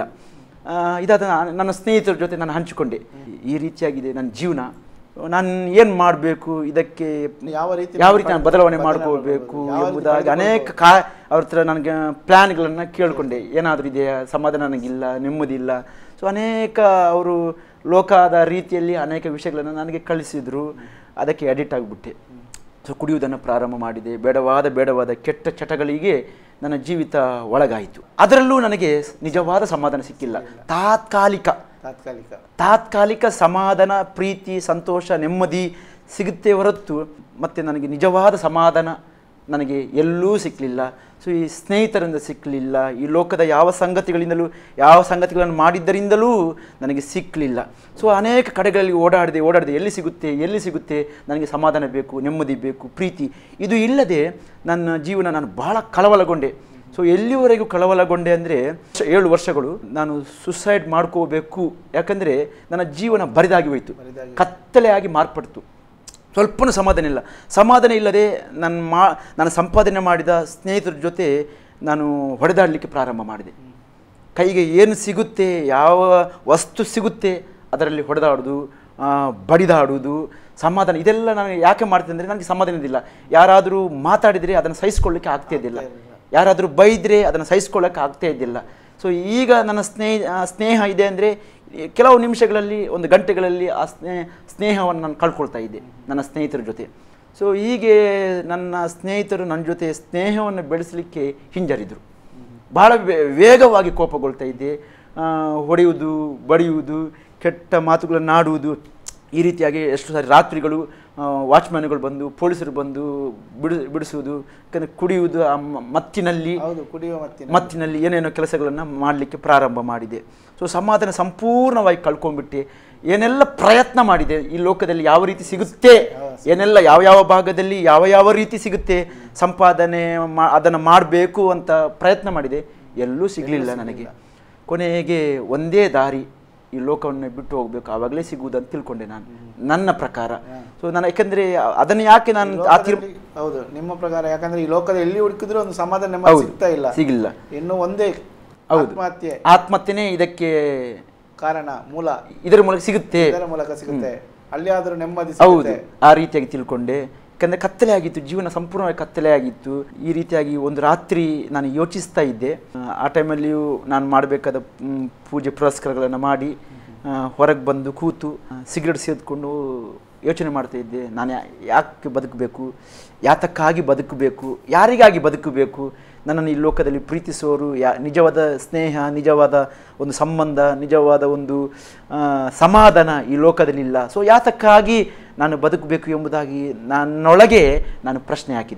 ಇದಾದ ನಾನು- ನನ್ನ ಸ್ನೇಹಿತರ ಜೊತೆ ನಾನು ಹಂಚಿಕೊಂಡೆ ಈ ರೀತಿಯಾಗಿದೆ ನನ್ನ ಜೀವನ ನಾನು ಏನು ಮಾಡಬೇಕು ಇದಕ್ಕೆ ಯಾವ ರೀತಿ ಯಾವ ರೀತಿ ನಾನು ಬದಲಾವಣೆ ಬದಲಾವಣೆ ಮಾಡ್ಕೋಬೇಕು ಮಾಡ್ಬೋದು? ಯಾವ ರೀತಿ ಎಂಬುದಾಗಿ ಅನೇಕ ಕಾ ಅವ್ರ ಹತ್ರ ನನಗೆ ಪ್ಲ್ಯಾನ್ಗಳನ್ನು ಕೇಳಿಕೊಂಡೆ ಏನಾದರೂ ಇದೆಯಾ ಸಮಾಧಾನ ನನಗಿಲ್ಲ ನೆಮ್ಮದಿ ಇಲ್ಲ ಸೊ ಅನೇಕ ಅವರು ಲೋಕದ ರೀತಿಯಲ್ಲಿ ಅನೇಕ ವಿಷಯಗಳನ್ನು ನನಗೆ ಕಳಿಸಿದರು ಅದಕ್ಕೆ ಅಡಿಕ್ಟ್ ಆಗಿಬಿಟ್ಟೆ ಸೊ ಕುಡಿಯುವುದನ್ನು ಪ್ರಾರಂಭ ಮಾಡಿದೆ ಬೇಡವಾದ ಬೇಡವಾದ ಕೆಟ್ಟ ಚಟಗಳಿಗೆ ನನ್ನ ಜೀವಿತ ಒಳಗಾಯಿತು ಅದರಲ್ಲೂ ನನಗೆ ನಿಜವಾದ ಸಮಾಧಾನ ಸಿಕ್ಕಿಲ್ಲ ತಾತ್ಕಾಲಿಕ ತಾತ್ಕಾಲಿಕ ತಾತ್ಕಾಲಿಕ ಸಮಾಧಾನ ಪ್ರೀತಿ ಸಂತೋಷ ನೆಮ್ಮದಿ ಸಿಗುತ್ತೆ ಹೊರತು ಮತ್ತು ನನಗೆ ನಿಜವಾದ ಸಮಾಧಾನ ನನಗೆ ಎಲ್ಲೂ ಸಿಕ್ಕಲಿಲ್ಲ ಸೊ ಈ ಸ್ನೇಹಿತರಿಂದ ಸಿಕ್ಕಲಿಲ್ಲ ಈ ಲೋಕದ ಯಾವ ಸಂಗತಿಗಳಿಂದಲೂ ಯಾವ ಸಂಗತಿಗಳನ್ನು ಮಾಡಿದ್ದರಿಂದಲೂ ನನಗೆ ಸಿಕ್ಕಲಿಲ್ಲ ಸೊ ಅನೇಕ ಕಡೆಗಳಲ್ಲಿ ಓಡಾಡಿದೆ ಓಡಾಡಿದೆ ಎಲ್ಲಿ ಸಿಗುತ್ತೆ ಎಲ್ಲಿ ಸಿಗುತ್ತೆ ನನಗೆ ಸಮಾಧಾನ ಬೇಕು ನೆಮ್ಮದಿ ಬೇಕು ಪ್ರೀತಿ ಇದು ಇಲ್ಲದೆ ನನ್ನ ಜೀವನ ನಾನು ಬಹಳ ಕಳವಳಗೊಂಡೆ ಸೊ ಎಲ್ಲಿವರೆಗೂ ಕಳವಳಗೊಂಡೆ ಅಂದರೆ ಏಳು ವರ್ಷಗಳು ನಾನು ಸುಸೈಡ್ ಮಾಡ್ಕೋಬೇಕು ಯಾಕಂದರೆ ನನ್ನ ಜೀವನ ಬರಿದಾಗಿ ಹೋಯಿತು ಬರಿದಾಗಿ. ಕತ್ತಲೆಯಾಗಿ ಮಾರ್ಪಡ್ತು ಸ್ವಲ್ಪನೂ ಸಮಾಧಾನ ಇಲ್ಲ ಸಮಾಧಾನ ಇಲ್ಲದೆ ನನ್ನ ಮಾ ನಾನು ಸಂಪಾದನೆ ಮಾಡಿದ ಸ್ನೇಹಿತರ ಜೊತೆ ನಾನು ಹೊಡೆದಾಡಲಿಕ್ಕೆ ಪ್ರಾರಂಭ ಮಾಡಿದೆ ಕೈಗೆ ಏನು ಸಿಗುತ್ತೆ ಯಾವ ವಸ್ತು ಸಿಗುತ್ತೆ ಅದರಲ್ಲಿ ಹೊಡೆದಾಡೋದು ಆ, ಬಡಿದಾಡುವುದು ಸಮಾಧಾನ ಇದೆಲ್ಲ ನಾನು ಯಾಕೆ ಮಾಡ್ತೀನಿ ಅಂದರೆ ನನಗೆ ಸಮಾಧಾನ ಇದ್ದಿಲ್ಲ ಯಾರಾದರೂ ಮಾತಾಡಿದರೆ ಅದನ್ನು ಸಹಿಸ್ಕೊಳ್ಳಿಕ್ಕೆ ಆಗ್ತಾ ಇದ್ದಿಲ್ಲ ಯಾರಾದರೂ ಬೈದರೆ ಅದನ್ನು ಸಹಿಸ್ಕೊಳ್ಳೋಕೆ ಆಗ್ತಾ ಇದ್ದಿಲ್ಲ ಸೊ ಈಗ ನನ್ನ ಸ್ನೇಹ ಆ, ಸ್ನೇಹ ಇದೆ ಅಂದರೆ ಕೆಲವು ನಿಮಿಷಗಳಲ್ಲಿ ಒಂದು ಗಂಟೆಗಳಲ್ಲಿ ಆ ಸ್ನೇಹ ಸ್ನೇಹವನ್ನು ನಾನು ಕಳ್ಕೊಳ್ತಾ ಇದ್ದೆ ನನ್ನ ಸ್ನೇಹಿತರ ಜೊತೆ ಸೊ ಹೀಗೆ ನನ್ನ ಸ್ನೇಹಿತರು ನನ್ನ ಜೊತೆ ಸ್ನೇಹವನ್ನು ಬೆಳೆಸಲಿಕ್ಕೆ ಹಿಂಜರಿದರು ಬಹಳ ವೇ- ವೇಗವಾಗಿ ಕೋಪಗೊಳ್ತಾ ಇದ್ದೆ ಆ, ಹೊಡೆಯುವುದು ಬಡಿಯುವುದು ಕೆಟ್ಟ ಮಾತುಗಳನ್ನು ಆಡುವುದು ಈ ರೀತಿಯಾಗಿ ಎಷ್ಟು ಸಾರಿ ರಾತ್ರಿಗಳು ವಾಚ್ಮ್ಯಾನ್ಗಳು ಬಂದು ಪೊಲೀಸರು ಬಂದು ಬಿಡು ಬಿಡಿಸುವುದು ಯಾಕಂದರೆ ಕುಡಿಯುವುದು ಆ ಮ- ಮತ್ತಿನಲ್ಲಿ ಹೌದು ಕುಡಿಯುವ ಮತ್ತಿನ ಮತ್ತಿನಲ್ಲಿ ಏನೇನೋ ಕೆಲಸಗಳನ್ನು ಮಾಡಲಿಕ್ಕೆ ಪ್ರಾರಂಭ ಮಾಡಿದೆ ಸೊ ಸಮಾಧಾನ ಸಂಪೂರ್ಣವಾಗಿ ಕಳ್ಕೊಂಡ್ಬಿಟ್ಟೆ ಏನೆಲ್ಲ ಪ್ರಯತ್ನ ಮಾಡಿದೆ ಈ ಲೋಕದಲ್ಲಿ ಯಾವ ರೀತಿ ಸಿಗುತ್ತೆ ಏನೆಲ್ಲ ಯಾವ ಯಾವ ಭಾಗದಲ್ಲಿ ಯಾವ ಯಾವ ರೀತಿ ಸಿಗುತ್ತೆ ಸಂಪಾದನೆ ಮಾ ಅದನ್ನು ಮಾಡಬೇಕು ಅಂತ ಪ್ರಯತ್ನ ಮಾಡಿದೆ ಎಲ್ಲೂ ಸಿಗಲಿಲ್ಲ ನನಗೆ ಕೊನೆಗೆ ಒಂದೇ ದಾರಿ ಈ ಲೋಕವನ್ನು ಬಿಟ್ಟು ಹೋಗಬೇಕು ಆವಾಗಲೇ ಸಿಗುವುದು ಅಂತ ತಿಳ್ಕೊಂಡೆ ನಾನು ನನ್ನ ಪ್ರಕಾರ ಸೊ ನಾನು ಯಾಕಂದರೆ ಅದನ್ನು ಯಾಕೆ ನಾನು ಆ ತೀರ್ ಲೋಕದಲ್ಲಿ- ಹೌದು ನಿಮ್ಮ ಪ್ರಕಾರ ಯಾಕಂದ್ರೆ ಈ ಲೋಕದ ಎಲ್ಲಿ ಹುಡುಕಿದ್ರು ಒಂದು ಸಮಾಧಾನ ನೆಮ್ಮದಿ ಹೌದು. ಸಿಗ್ತಾ ಇಲ್ಲ ಸಿಗಿಲ್ಲ ಇನ್ನು ಒಂದೇ ಹೌದು. ಆತ್ಮಹತ್ಯೆ ಆತ್ಮಹತ್ಯೆನೇ ಇದಕ್ಕೆ ಕಾರಣ ಮೂಲ ಇದರ ಮೂಲಕ ಸಿಗುತ್ತೆ ಇದರ ಮೂಲಕ ಸಿಗುತ್ತೆ ಅಲ್ಲಿ ಆದ್ರೂ ನೆಮ್ಮದಿ ಹೌದು ಸಿಗುತ್ತೆ ಆ ರೀತಿಯಾಗಿ ತಿಳ್ಕೊಂಡೆ ಯಾಕಂದರೆ ಕತ್ತಲೆ ಆಗಿತ್ತು ಜೀವನ ಸಂಪೂರ್ಣವಾಗಿ ಕತ್ತಲೆ ಆಗಿತ್ತು ಈ ರೀತಿಯಾಗಿ ಒಂದು ರಾತ್ರಿ ನಾನು ಯೋಚಿಸ್ತಾ ಇದ್ದೆ ಆ, ಆ ಟೈಮಲ್ಲಿಯೂ ನಾನು ಮಾಡಬೇಕಾದ ಪೂಜೆ ಪುರಸ್ಕಾರಗಳನ್ನು ಮಾಡಿ ಹೊರಗೆ ಬಂದು ಕೂತು ಸಿಗರೆಟ್ ಸೇದ್ಕೊಂಡು ಯೋಚನೆ ಮಾಡ್ತಾ ಇದ್ದೆ ನಾನು ಯಾ- ಯಾಕೆ ಬದುಕಬೇಕು ಯಾತಕ್ಕಾಗಿ ಬದುಕಬೇಕು ಯಾರಿಗಾಗಿ ಬದುಕಬೇಕು ನನ್ನನ್ನು ಈ ಲೋಕದಲ್ಲಿ ಪ್ರೀತಿಸೋರು ಯಾ ನಿಜವಾದ ಸ್ನೇಹ ನಿಜವಾದ ಒಂದು ಸಂಬಂಧ ನಿಜವಾದ ಒಂದು ಆ, ಸಮಾಧಾನ ಈ ಲೋಕದಲ್ಲಿಲ್ಲ ಸೊ ಯಾತಕ್ಕಾಗಿ ನಾನು ಬದುಕಬೇಕು ಎಂಬುದಾಗಿ ನನ್ನೊಳಗೆ ನಾನು ಪ್ರಶ್ನೆ ಹಾಕಿದೆ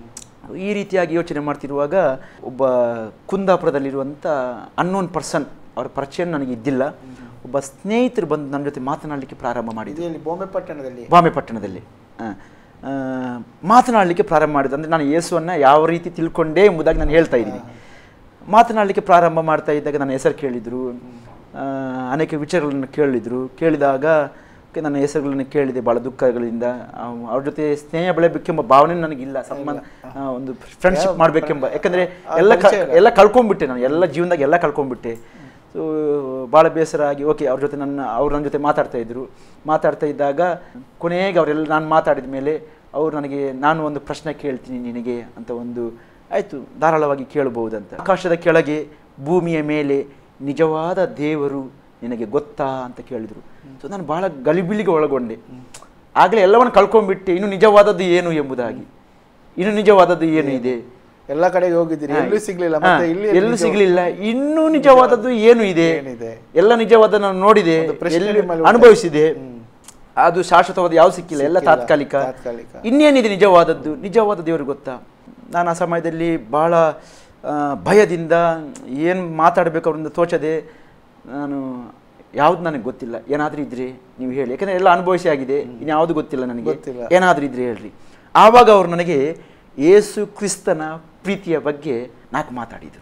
ಈ ರೀತಿಯಾಗಿ ಯೋಚನೆ ಮಾಡ್ತಿರುವಾಗ ಒಬ್ಬ ಕುಂದಾಪುರದಲ್ಲಿರುವಂಥ ಅನ್ನೋನ್ ಪರ್ಸನ್ ಅವರ ಪರಿಚಯ ನನಗೆ ಇದ್ದಿಲ್ಲ ಒಬ್ಬ ಸ್ನೇಹಿತರು ಬಂದು ನನ್ನ ಜೊತೆ ಮಾತನಾಡಲಿಕ್ಕೆ ಪ್ರಾರಂಭ ಮಾಡಿದ್ರು ಇದೆಯಲ್ಲಿ ಬಾಂಬೆ ಪಟ್ಟಣದಲ್ಲಿ ಬಾಂಬೆ ಪಟ್ಟಣದಲ್ಲಿ ಆ, ಆ, ಮಾತನಾಡಲಿಕ್ಕೆ ಪ್ರಾರಂಭ ಮಾಡಿದೆ ಅಂದರೆ ನಾನು ಯೇಸುವನ್ನು ಯಾವ ರೀತಿ ತಿಳ್ಕೊಂಡೆ ಎಂಬುದಾಗಿ ನಾನು ಹೇಳ್ತಾ ಇದ್ದೀನಿ ಮಾತನಾಡಲಿಕ್ಕೆ ಪ್ರಾರಂಭ ಮಾಡ್ತಾ ಇದ್ದಾಗ ನನ್ನ ಹೆಸರು ಕೇಳಿದರು ಆ, ಅನೇಕ ವಿಚಾರಗಳನ್ನು ಕೇಳಿದರು ಕೇಳಿದಾಗ ಕೆ- ನನ್ನ ಹೆಸರುಗಳನ್ನು ಕೇಳಿದೆ ಭಾಳ ದುಃಖಗಳಿಂದ ಆ, ಅವ್ರ ಜೊತೆ ಸ್ನೇಹ ಬೆಳೆಬೇಕೆಂಬ ಭಾವನೆ ನನಗಿಲ್ಲ ಸಂಬಂಧ ಆ, ಒಂದು ಫ್ರೆಂಡ್ಶಿಪ್ ಮಾಡಬೇಕೆಂಬ ಯಾಕಂದರೆ ಎಲ್ಲ ಕ ಎಲ್ಲ ಕಳ್ಕೊಂಡ್ಬಿಟ್ಟೆ ನಾನು ಎಲ್ಲ ಜೀವನದಾಗ ಎಲ್ಲ ಕಳ್ಕೊಂಡ್ಬಿಟ್ಟೆ ಸೊ ಭಾಳ ಬೇಸರ ಆಗಿ ಓಕೆ ಅವ್ರ ಜೊತೆ ನನ್ನ ಅವ್ರು ನನ್ನ ಜೊತೆ ಮಾತಾಡ್ತಾ ಇದ್ರು ಮಾತಾಡ್ತಾ ಇದ್ದಾಗ ಕೊನೆಗೆ ಅವರೆಲ್ಲ ನಾನು ಮಾತಾಡಿದ ಮೇಲೆ ಅವ್ರು ನನಗೆ ನಾನು ಒಂದು ಪ್ರಶ್ನೆ ಕೇಳ್ತೀನಿ ನಿನಗೆ ಅಂತ ಒಂದು ಆಯಿತು ಧಾರಾಳವಾಗಿ ಕೇಳಬಹುದಂತ ಆಕಾಶದ ಕೆಳಗೆ ಭೂಮಿಯ ಮೇಲೆ ನಿಜವಾದ ದೇವರು ನಿನಗೆ ಗೊತ್ತಾ ಅಂತ ಕೇಳಿದರು ಸೊ ನಾನು ಭಾಳ ಗಲಿಬಿಲಿಗೆ ಒಳಗೊಂಡೆ ಆಗಲೇ ಎಲ್ಲವನ್ನು ಕಳ್ಕೊಂಡ್ಬಿಟ್ಟೆ ಇನ್ನು ನಿಜವಾದದ್ದು ಏನು ಎಂಬುದಾಗಿ ಇನ್ನು ನಿಜವಾದದ್ದು ಏನು ಇದೆ ಎಲ್ಲ ಕಡೆಗೆ ಹೋಗಿದ್ದೀರಿ ಎಲ್ಲೂ ಸಿಗ್ಲಿಲ್ಲ ಹಾ, ಮತ್ತೆ ಇಲ್ಲಿ ಎಲ್ಲೂ ಸಿಗ್ಲಿಲ್ಲ ಇನ್ನೂ ನಿಜವಾದದ್ದು ಏನು ಇದೆ ಏನಿದೆ? ಎಲ್ಲ ನಿಜವಾದ ನಾನು ನೋಡಿದೆ ಒಂದು ಪ್ರಶ್ನೆ ಎಲ್ಲಿ ನಿಮ್ಮಲ್ಲಿ ಉಂಟು. ಅನುಭವಿಸಿದೆ ಅದು ಶಾಶ್ವತವಾದ ಯಾವ ಸಿಕ್ಕಿಲ್ಲ ಎಲ್ಲ ತಾತ್ಕಾಲಿಕ ತಾತ್ಕಾಲಿಕ. ಇನ್ನೇನಿದೆ ನಿಜವಾದದ್ದು ನಿಜವಾದ ದೇವರು ಗೊತ್ತಾ ನಾನು ಆ ಸಮಯದಲ್ಲಿ ಬಹಳ ಆ, ಭಯದಿಂದ ಏನು ಮಾತಾಡಬೇಕು ಅವರಿಂದ ತೋಚದೆ ನಾನು ಯಾವ್ದು ನನಗೆ ಗೊತ್ತಿಲ್ಲ ಏನಾದರೂ ಇದ್ರೆ ನೀವು ಹೇಳಿ ಯಾಕಂದ್ರೆ ಎಲ್ಲ ಅನುಭವಿಸಿ ಆಗಿದೆ ಇನ್ಯಾವುದು ಗೊತ್ತಿಲ್ಲ ನನಗೆ ಗೊತ್ತಿಲ್ಲ. ಏನಾದರೂ ಇದ್ರೆ ಹೇಳ್ರಿ ಆವಾಗ ಅವರು ನನಗೆ ಯೇಸು ಕ್ರಿಸ್ತನ ಪ್ರೀತಿಯ ಬಗ್ಗೆ ನಾಲ್ಕು ಮಾತಾಡಿದರು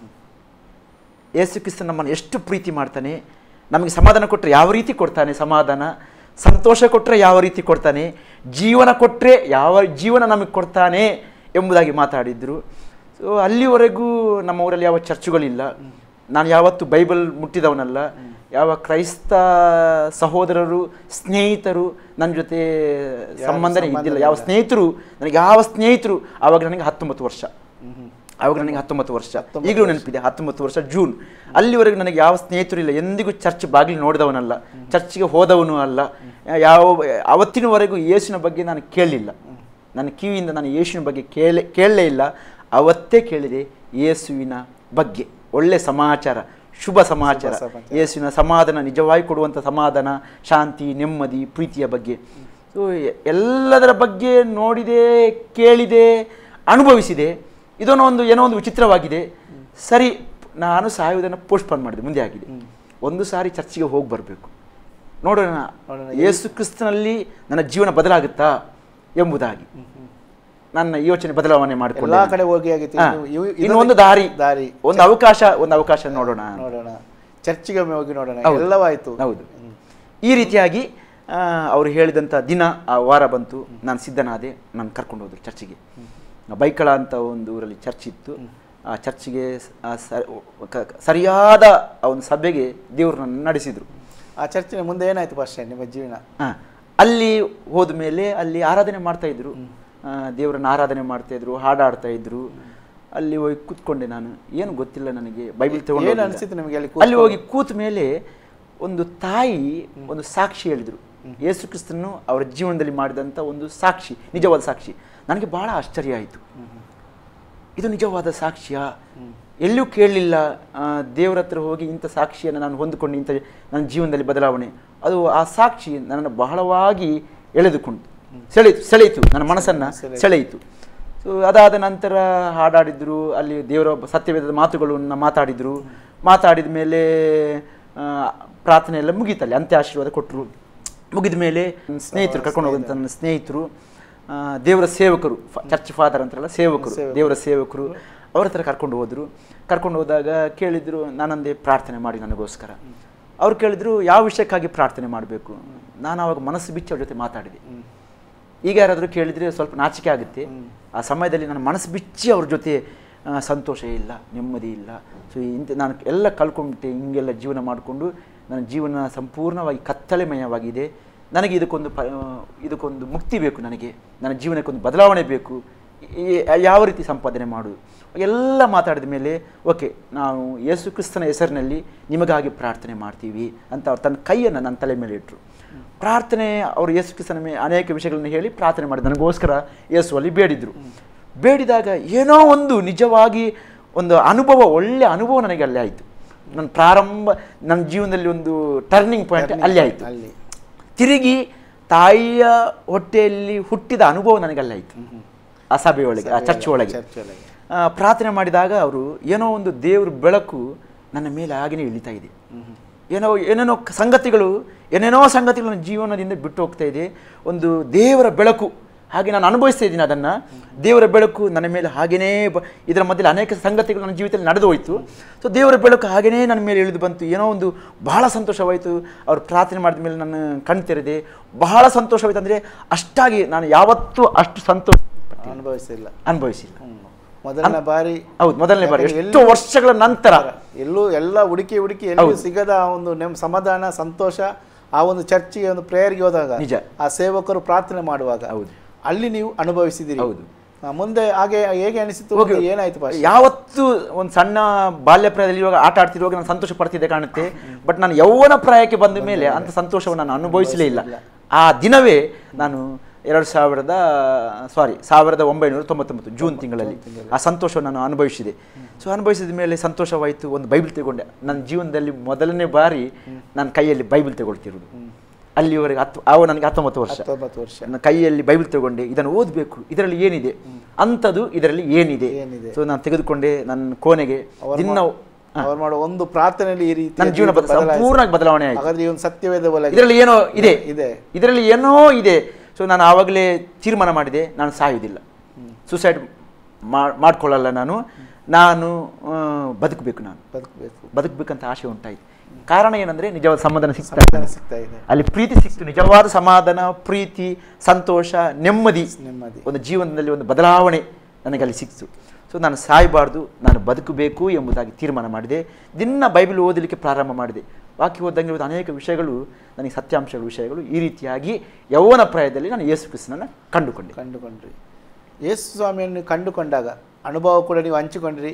ಯೇಸು ಕ್ರಿಸ್ತ ನಮ್ಮನ್ನು ಎಷ್ಟು ಪ್ರೀತಿ ಮಾಡ್ತಾನೆ ನಮಗೆ ಸಮಾಧಾನ ಕೊಟ್ಟರೆ ಯಾವ ರೀತಿ ಕೊಡ್ತಾನೆ ಸಮಾಧಾನ ಸಂತೋಷ ಕೊಟ್ಟರೆ ಯಾವ ರೀತಿ ಕೊಡ್ತಾನೆ ಜೀವನ ಕೊಟ್ಟರೆ ಯಾವ ಜೀವನ ನಮಗೆ ಕೊಡ್ತಾನೆ ಎಂಬುದಾಗಿ ಮಾತಾಡಿದ್ರು ಸೊ ಅಲ್ಲಿವರೆಗೂ ನಮ್ಮ ಊರಲ್ಲಿ ಯಾವ ಚರ್ಚುಗಳಿಲ್ಲ ನಾನು ಯಾವತ್ತು ಬೈಬಲ್ ಮುಟ್ಟಿದವನಲ್ಲ ಯಾವ ಕ್ರೈಸ್ತ ಸಹೋದರರು ಸ್ನೇಹಿತರು ನನ್ನ ಜೊತೆ ಸಂಬಂಧನೇ ಇದ್ದಿಲ್ಲ ಯಾವ ಸ್ನೇಹಿತರು ನನಗೆ ಯಾವ ಸ್ನೇಹಿತರು ಆವಾಗ ನನಗೆ ಹತ್ತೊಂಬತ್ತು ವರ್ಷ ಆವಾಗ ನನಗೆ ಹತ್ತೊಂಬತ್ತು ವರ್ಷ ಈಗಲೂ ನೆನಪಿದೆ ಹತ್ತೊಂಬತ್ತು ವರ್ಷ ಜೂನ್ ಅಲ್ಲಿವರೆಗೂ ನನಗೆ ಯಾವ ಸ್ನೇಹಿತರು ಇಲ್ಲ ಎಂದಿಗೂ ಚರ್ಚ್ ಬಾಗಿಲು ನೋಡಿದವನಲ್ಲ ಚರ್ಚ್ಗೆ ಹೋದವನು ಅಲ್ಲ ಯಾವ ಅವತ್ತಿನವರೆಗೂ ಯೇಸುವಿನ ಬಗ್ಗೆ ನಾನು ಕೇಳಲಿಲ್ಲ ನನ್ನ ಕಿವಿಯಿಂದ ನಾನು ಯೇಸುವಿನ ಬಗ್ಗೆ ಕೇಳೇ ಕೇಳಲೇ ಇಲ್ಲ ಅವತ್ತೇ ಕೇಳಿದೆ ಯೇಸುವಿನ ಬಗ್ಗೆ ಒಳ್ಳೆ ಸಮಾಚಾರ ಶುಭ ಸಮಾಚಾರ ಸಮಾಚಾರ. ಯೇಸುವಿನ ಸಮಾಧಾನ ನಿಜವಾಗಿ ಕೊಡುವಂಥ ಸಮಾಧಾನ ಶಾಂತಿ ನೆಮ್ಮದಿ ಪ್ರೀತಿಯ ಬಗ್ಗೆ ಸೊ ಎಲ್ಲದರ ಬಗ್ಗೆ ನೋಡಿದೆ ಕೇಳಿದೆ ಅನುಭವಿಸಿದೆ ಇದನ್ನೋ ಒಂದು ಏನೋ ಒಂದು ವಿಚಿತ್ರವಾಗಿದೆ ಸರಿ ನಾನು ಸಾಯುವುದನ್ನು ಪೋಸ್ಟ್ಪೋನ್ ಮಾಡಿದೆ ಮುಂದೆ ಆಗಿದೆ ಒಂದು ಸಾರಿ ಚರ್ಚಿಗೆ ಹೋಗಿ ಬರಬೇಕು ನೋಡೋಣ ನೋಡೋಣ. ಯೇಸು ಕ್ರಿಸ್ತನಲ್ಲಿ ನನ್ನ ಜೀವನ ಬದಲಾಗುತ್ತಾ ಎಂಬುದಾಗಿ ನನ್ನ ಯೋಚನೆ ಬದಲಾವಣೆ ಮಾಡಿಕೊಂಡೆ ಎಲ್ಲಾ ಕಡೆ ಹೋಗಿ ಆಗಿತ್ತು ಹಾ. ಇನ್ನು ಇವು- ಇನ್ನು ಇದೊಂದು ಒಂದು ದಾರಿ ದಾರಿ ಒಂದು ಅವಕಾಶ ಒಂದು ಅವಕಾಶ ನೋಡೋಣ ನೋಡೋಣ ಚರ್ಚಿಗೆ ಒಮ್ಮೆ ಹೋಗಿ ನೋಡೋಣ ಹೌದು. ಎಲ್ಲವಾಯ್ತು ಹೌದು ಈ ರೀತಿಯಾಗಿ ಆ, ಅವರು ಹೇಳಿದಂಥ ದಿನ ಆ ವಾರ ಬಂತು ನಾನು ಸಿದ್ಧನಾದೆ ನಾನು ಕರ್ಕೊಂಡು ಹೋದ್ರು ಚರ್ಚಿಗೆ ಬೈಕಳ ಅಂತ ಒಂದು ಊರಲ್ಲಿ ಚರ್ಚ್ ಇತ್ತು ಆ ಚರ್ಚಿಗೆ ಸ- ಆ ಸ- ಕ- ಸರಿಯಾದ ಆ ಒಂದು ಸಭೆಗೆ ದೇವರು ನನ್ನ ನಡೆಸಿದರು ಆ ಚರ್ಚಿನ ಮುಂದೆ ಏನಾಯ್ತು ಪಾಸ್ಟರ್ ನಿಮ್ಮ ಜೀವನ ಆ, ಅಲ್ಲಿ ಹೋದ ಮೇಲೆ ಅಲ್ಲಿ ಆರಾಧನೆ ಮಾಡ್ತಾ ಇದ್ರು ಆ, ದೇವರನ್ನ ಆರಾಧನೆ ಮಾಡ್ತಾ ಇದ್ರು ಹಾಡಾಡ್ತಾ ಇದ್ರು ಅಲ್ಲಿ ಹೋಗಿ ಕೂತ್ಕೊಂಡೆ ನಾನು ಏನು ಗೊತ್ತಿಲ್ಲ ನನಗೆ ಬೈಬಲ್ ತಗೊಂಡು ಏನ್ ಹೋಗಿದ್ದೆ. ಅನ್ಸಿತ್ತು ನಿಮಗೆ ಅಲ್ಲಿ ಅಲ್ಲಿ ಹೋಗಿ ಕೂತ ಮೇಲೆ ಒಂದು ತಾಯಿ ಒಂದು ಸಾಕ್ಷಿ ಹೇಳಿದ್ರು ಯೇಸು ಕ್ರಿಸ್ತನು ಅವರ ಜೀವನದಲ್ಲಿ ಮಾಡಿದಂಥ ಒಂದು ಸಾಕ್ಷಿ ನಿಜವಾದ ಸಾಕ್ಷಿ ನನಗೆ ಬಹಳ ಆಶ್ಚರ್ಯ ಆಯಿತು ಇದು ನಿಜವಾದ ಸಾಕ್ಷ್ಯ ಎಲ್ಲೂ ಕೇಳಲಿಲ್ಲ ದೇವರ ಹತ್ರ ಹೋಗಿ ಇಂಥ ಸಾಕ್ಷಿಯನ್ನು ನಾನು ಹೊಂದಿಕೊಂಡು ಇಂಥ ನನ್ನ ಜೀವನದಲ್ಲಿ ಬದಲಾವಣೆ ಅದು ಆ ಸಾಕ್ಷಿ ನನ್ನನ್ನು ಬಹಳವಾಗಿ ಎಳೆದುಕೊಂಡು ಸೆಳೆಯಿತು ಸೆಳೆಯಿತು ನನ್ನ ಮನಸ್ಸನ್ನು ಸೆಳೆಯಿತು. ಸೆಳೆಯಿತು ಸೊ ಅದಾದ ನಂತರ ಹಾಡಾಡಿದ್ರು ಅಲ್ಲಿ ದೇವರ ಸತ್ಯವೇದದ ಮಾತುಗಳನ್ನು ಮಾತಾಡಿದರು ಮಾತಾಡಿದ ಮೇಲೆ ಆ, ಪ್ರಾರ್ಥನೆ ಎಲ್ಲ ಮುಗೀತಲ್ಲಿ ಅಂತ್ಯ ಆಶೀರ್ವಾದ ಕೊಟ್ಟರು ಮುಗಿದ ಮೇಲೆ ನನ್ನ ಸ್ನೇಹಿತರು ಕರ್ಕೊಂಡು ಹೋಗುವಂಥ ನನ್ನ ಸ್ನೇಹಿತರು ಆ, ದೇವರ ಸೇವಕರು ಫ- ಚರ್ಚ್ ಫಾದರ್ ಅಂತಾರಲ್ಲ ಸೇವಕರು ಸೇವಕರು. ದೇವರ ಸೇವಕರು ಅವ್ರ ಹತ್ರ ಕರ್ಕೊಂಡು ಹೋದರು ಕರ್ಕೊಂಡು ಹೋದಾಗ ಕೇಳಿದರು ನಾನಂದೇ ಪ್ರಾರ್ಥನೆ ಮಾಡಿ ನನಗೋಸ್ಕರ ಅವ್ರು ಕೇಳಿದ್ರು ಯಾವ ವಿಷಯಕ್ಕಾಗಿ ಪ್ರಾರ್ಥನೆ ಮಾಡಬೇಕು ನಾನು ಅವಾಗ ಮನಸ್ಸು ಬಿಚ್ಚಿ ಅವ್ರ ಜೊತೆ ಮಾತಾಡಿದೆ ಈಗ ಯಾರಾದರೂ ಕೇಳಿದರೆ ಸ್ವಲ್ಪ ನಾಚಿಕೆ ಆಗುತ್ತೆ ಆ ಸಮಯದಲ್ಲಿ ನನ್ನ ಮನಸ್ಸು ಬಿಚ್ಚಿ ಅವ್ರ ಜೊತೆ ಆ, ಸಂತೋಷ ಇಲ್ಲ ನೆಮ್ಮದಿ ಇಲ್ಲ ಸೊ ಇಂಥ ನಾನು ಎಲ್ಲ ಕಳ್ಕೊಂಡ್ಬಿಟ್ಟೆ ಹಿಂಗೆಲ್ಲ ಜೀವನ ಮಾಡಿಕೊಂಡು ನನ್ನ ಜೀವನ ಸಂಪೂರ್ಣವಾಗಿ ಕತ್ತಲೆಮಯವಾಗಿದೆ ನನಗೆ ಇದಕ್ಕೊಂದು ಪ ಇದಕ್ಕೊಂದು ಮುಕ್ತಿ ಬೇಕು ನನಗೆ ನನ್ನ ಜೀವನಕ್ಕೊಂದು ಬದಲಾವಣೆ ಬೇಕು ಈ- ಯಾವ ರೀತಿ ಸಂಪಾದನೆ ಮಾಡೋದು ಎಲ್ಲ ಮಾತಾಡಿದ ಮೇಲೆ ಓಕೆ ನಾವು ಯೇಸು ಕ್ರಿಸ್ತನ ಹೆಸರಿನಲ್ಲಿ ನಿಮಗಾಗಿ ಪ್ರಾರ್ಥನೆ ಮಾಡ್ತೀವಿ ಅಂತ ಅವ್ರು ತನ್ನ ಕೈಯನ್ನು ನನ್ನ ತಲೆ ಮೇಲೆ ಇಟ್ಟರು ಪ್ರಾರ್ಥನೆ ಅವರು ಯೇಸು ಕ್ರಿಸ್ತನ ಮೇಲೆ ಅನೇಕ ವಿಷಯಗಳನ್ನು ಹೇಳಿ ಪ್ರಾರ್ಥನೆ ಮಾಡಿ ನನಗೋಸ್ಕರ ಯೇಸುವಲ್ಲಿ ಬೇಡಿದ್ರು ಬೇಡಿದಾಗ ಏನೋ ಒಂದು ನಿಜವಾಗಿ ಒಂದು ಅನುಭವ ಒಳ್ಳೆ ಅನುಭವ ನನಗೆ ಅಲ್ಲೇ ಆಯಿತು ನನ್ನ ಪ್ರಾರಂಭ ನನ್ನ ಜೀವನದಲ್ಲಿ ಒಂದು ಟರ್ನಿಂಗ್ ಪಾಯಿಂಟ್ ಅಲ್ಲೇ ಆಯಿತು ಅಲ್ಲಿ ತಿರುಗಿ ತಾಯಿಯ ಹೊಟ್ಟೆಯಲ್ಲಿ ಹುಟ್ಟಿದ ಅನುಭವ ನನಗೆ ಅಲ್ಲೇ ಆಯಿತು ಆ ಸಭೆಯೊಳಗೆ ಆ ಚರ್ಚ್ ಒಳಗೆ ಚರ್ಚ್ ಒಳಗೆ ಆ, ಪ್ರಾರ್ಥನೆ ಮಾಡಿದಾಗ ಅವರು ಏನೋ ಒಂದು ದೇವ್ರ ಬೆಳಕು ನನ್ನ ಮೇಲೆ ಹಾಗೆಯೇ ಇಳಿತಾ ಇದೆ ಏನೋ ಏನೇನೋ ಕ- ಸಂಗತಿಗಳು ಏನೇನೋ ಸಂಗತಿಗಳು ನನ್ನ ಜೀವನದಿಂದ ಬಿಟ್ಟು ಹೋಗ್ತಾ ಇದೆ ಒಂದು ದೇವರ ಬೆಳಕು ಹಾಗೆ ನಾನು ಅನುಭವಿಸ್ತಾ ಇದ್ದೀನಿ ಅದನ್ನು ದೇವರ ಬೆಳಕು ನನ್ನ ಮೇಲೆ ಹಾಗೆಯೇ ಬ ಇದರ ಮಧ್ಯದಲ್ಲಿ ಅನೇಕ ಸಂಗತಿಗಳು ನನ್ನ ಜೀವಿತದಲ್ಲಿ ನಡೆದು ಹೋಯಿತು ಸೊ ದೇವರ ಬೆಳಕು ಹಾಗೆಯೇ ನನ್ನ ಮೇಲೆ ಇಳಿದು ಬಂತು ಏನೋ ಒಂದು ಬಹಳ ಸಂತೋಷವಾಯಿತು ಅವ್ರು ಪ್ರಾರ್ಥನೆ ಮಾಡಿದ ಮೇಲೆ ನನ್ನ ಕಣ್ ತೆರೆದೆ ಬಹಳ ಸಂತೋಷವಾಯಿತು ಅಂದರೆ ಅಷ್ಟಾಗಿ ನಾನು ಯಾವತ್ತೂ ಅಷ್ಟು ಸಂತೋಷ ಅನುಭವಿಸಿಲ್ಲ ಅನುಭವಿಸಿಲ್ಲ ಹ್ಮ್. ಮೊದಲನೇ ಬಾರಿ ಹೌದು ಮೊದಲನೇ ಬಾರಿ ಯಾಕಂದ್ರೆ ಎಷ್ಟೋ ಎಲ್ಲೂ- ವರ್ಷಗಳ ನಂತರ ಎಲ್ಲೂ ಎಲ್ಲ ಹುಡುಕಿ ಹುಡುಕಿ ಎಲ್ಲೂ ಹೌದು. ಸಿಗದ ಆ ಒಂದು ನೆಮ್ ಸಮಾಧಾನ ಸಂತೋಷ ಆ ಒಂದು ಚರ್ಚಿಗೆ ಒಂದು ಪ್ರೇಯರ್ಗೆ ಹೋದಾಗ ನಿಜ. ಆ ಸೇವಕರು ಪ್ರಾರ್ಥನೆ ಮಾಡುವಾಗ ಹೌದು. ಅಲ್ಲಿ ನೀವು ಅನುಭವಿಸಿದಿರಿ ಹೌದು. ಆ, ಮುಂದೆ ಹಾಗೆ ಹೇಗೆ ಅನಿಸಿತು ಹೋಗಿ ಮುಂದೆ ಏನಾಯ್ತು ಪಾಶ್ ಯಾವತ್ತು ಒಂದು ಸಣ್ಣ ಬಾಲ್ಯ ಪ್ರಾಯದಲ್ಲಿ ಇವಾಗ ಆಟ ಆಡ್ತಿರುವಾಗ ನಾನು ಸಂತೋಷ ಪಡ್ತಿದ್ದೆ ಕಾಣುತ್ತೆ ಬಟ್ ನಾನು ಯೌವನ ಪ್ರಾಯಕ್ಕೆ ಬಂದ ಮೇಲೆ ಅಂತ ಸಂತೋಷವನ್ನು ನಾನು ಅನುಭವಿಸಲೇ ಇಲ್ಲ ಆ ದಿನವೇ ನಾನು ಎರಡು ಸಾವಿರದ ಸಾರಿ ಸಾವಿರದ ಒಂಬೈನೂರ ತೊಂಬತ್ತೊಂಬತ್ತು ಜೂನ್ ತಿಂಗಳಲ್ಲಿ ಆ ಸಂತೋಷವನ್ನು ನಾನು ಅನುಭವಿಸಿದೆ ಸೊ ಅನುಭವಿಸಿದ ಮೇಲೆ ಸಂತೋಷವಾಯಿತು ಒಂದು ಬೈಬಲ್ ತಗೊಂಡೆ ನನ್ನ ಜೀವನದಲ್ಲಿ ಮೊದಲನೇ ಬಾರಿ ನನ್ನ ಕೈಯಲ್ಲಿ ಬೈಬಲ್ ತಗೊಳ್ತಿರೋದು ಅಲ್ಲಿವರೆಗೆ ಹತ್ತು ಅವ ನನಗೆ ಹತ್ತೊಂಬತ್ತು ವರ್ಷ ಹತ್ತೊಂಬತ್ತು ವರ್ಷ ನನ್ನ ಕೈಯಲ್ಲಿ ಬೈಬಲ್ ತಗೊಂಡೆ ಇದನ್ನು ಓದಬೇಕು ಇದರಲ್ಲಿ ಏನಿದೆ ಅಂಥದ್ದು ಇದರಲ್ಲಿ ಏನಿದೆ ಏನಿದೆ? ಸೊ ನಾನು ತೆಗೆದುಕೊಂಡೆ ನನ್ನ ಕೋಣೆಗೆ ಅವರು ದಿನ ಮಾ- ಅವ್ರು ಮಾಡೋ ಒಂದು ಪ್ರಾರ್ಥನೆಯಲ್ಲಿ ಈ ರೀತಿ ನನ್ನ ಜೀವನ ಬದ- ಸಂಪೂರ್ಣವಾಗಿ ಬದಲಾವಣೆ ಆಯಿತು ಹಾಗಾದ್ರೆ ಈ ಒಂದು ಸತ್ಯವೇದ ಒಳಗೆ ಇದರಲ್ಲಿ ಏನೋ ಇದೆ ಇದೆ ಇದರಲ್ಲಿ ಏನೋ ಇದೆ ಸೊ ನಾನು ಆವಾಗಲೇ ತೀರ್ಮಾನ ಮಾಡಿದೆ ನಾನು ಸಾಯುವುದಿಲ್ಲ ಸುಸೈಡ್ ಮಾಡ್ಕೊಳ್ಳಲ್ಲ ನಾನು ನಾನು ಆ, ಬದುಕಬೇಕು ನಾನು ಬದುಕಬೇಕು ಬದುಕಬೇಕಂತ ಆಸೆ ಉಂಟಾಯಿತು ಕಾರಣ ಏನಂದ್ರೆ ನಿಜವಾದ ಸಮಾಧಾನ ಸಿಗ್ತಾ ಸಮಾಧಾನ ಸಿಗ್ತಾ ಇದೆ ಅಲ್ಲಿ ಪ್ರೀತಿ ಸಿಕ್ತು ನಿಜವಾದ ಸಮಾಧಾನ ಪ್ರೀತಿ ಸಂತೋಷ ನೆಮ್ಮದಿ ನೆಮ್ಮದಿ ಒಂದು ಜೀವನದಲ್ಲಿ ಒಂದು ಬದಲಾವಣೆ ನನಗೆ ಅಲ್ಲಿ ಸಿಕ್ತು ಸೊ ನಾನು ಸಾಯಬಾರ್ದು ನಾನು ಬದುಕಬೇಕು ಎಂಬುದಾಗಿ ತೀರ್ಮಾನ ಮಾಡಿದೆ ದಿನ ಬೈಬಲ್ ಓದಲಿಕ್ಕೆ ಪ್ರಾರಂಭ ಮಾಡಿದೆ ವಾಕ್ಯ ಓದಂಗೆ ಇರೋದು ಅನೇಕ ವಿಷಯಗಳು ನನಗೆ ಸತ್ಯಾಂಶಗಳ ವಿಷಯಗಳು ಈ ರೀತಿಯಾಗಿ ಯೌವನ ಪ್ರಾಯದಲ್ಲಿ ನಾನು ಯೇಸು ಕ್ರಿಸ್ತನನ್ನು ಕಂಡುಕೊಂಡೆ ಕಂಡುಕೊಂಡ್ರಿ ಯೇಸು ಸ್ವಾಮಿಯನ್ನು ಕಂಡುಕೊಂಡಾಗ ಅನುಭವ ಕೂಡ ನೀವು ಹಂಚಿಕೊಂಡ್ರಿ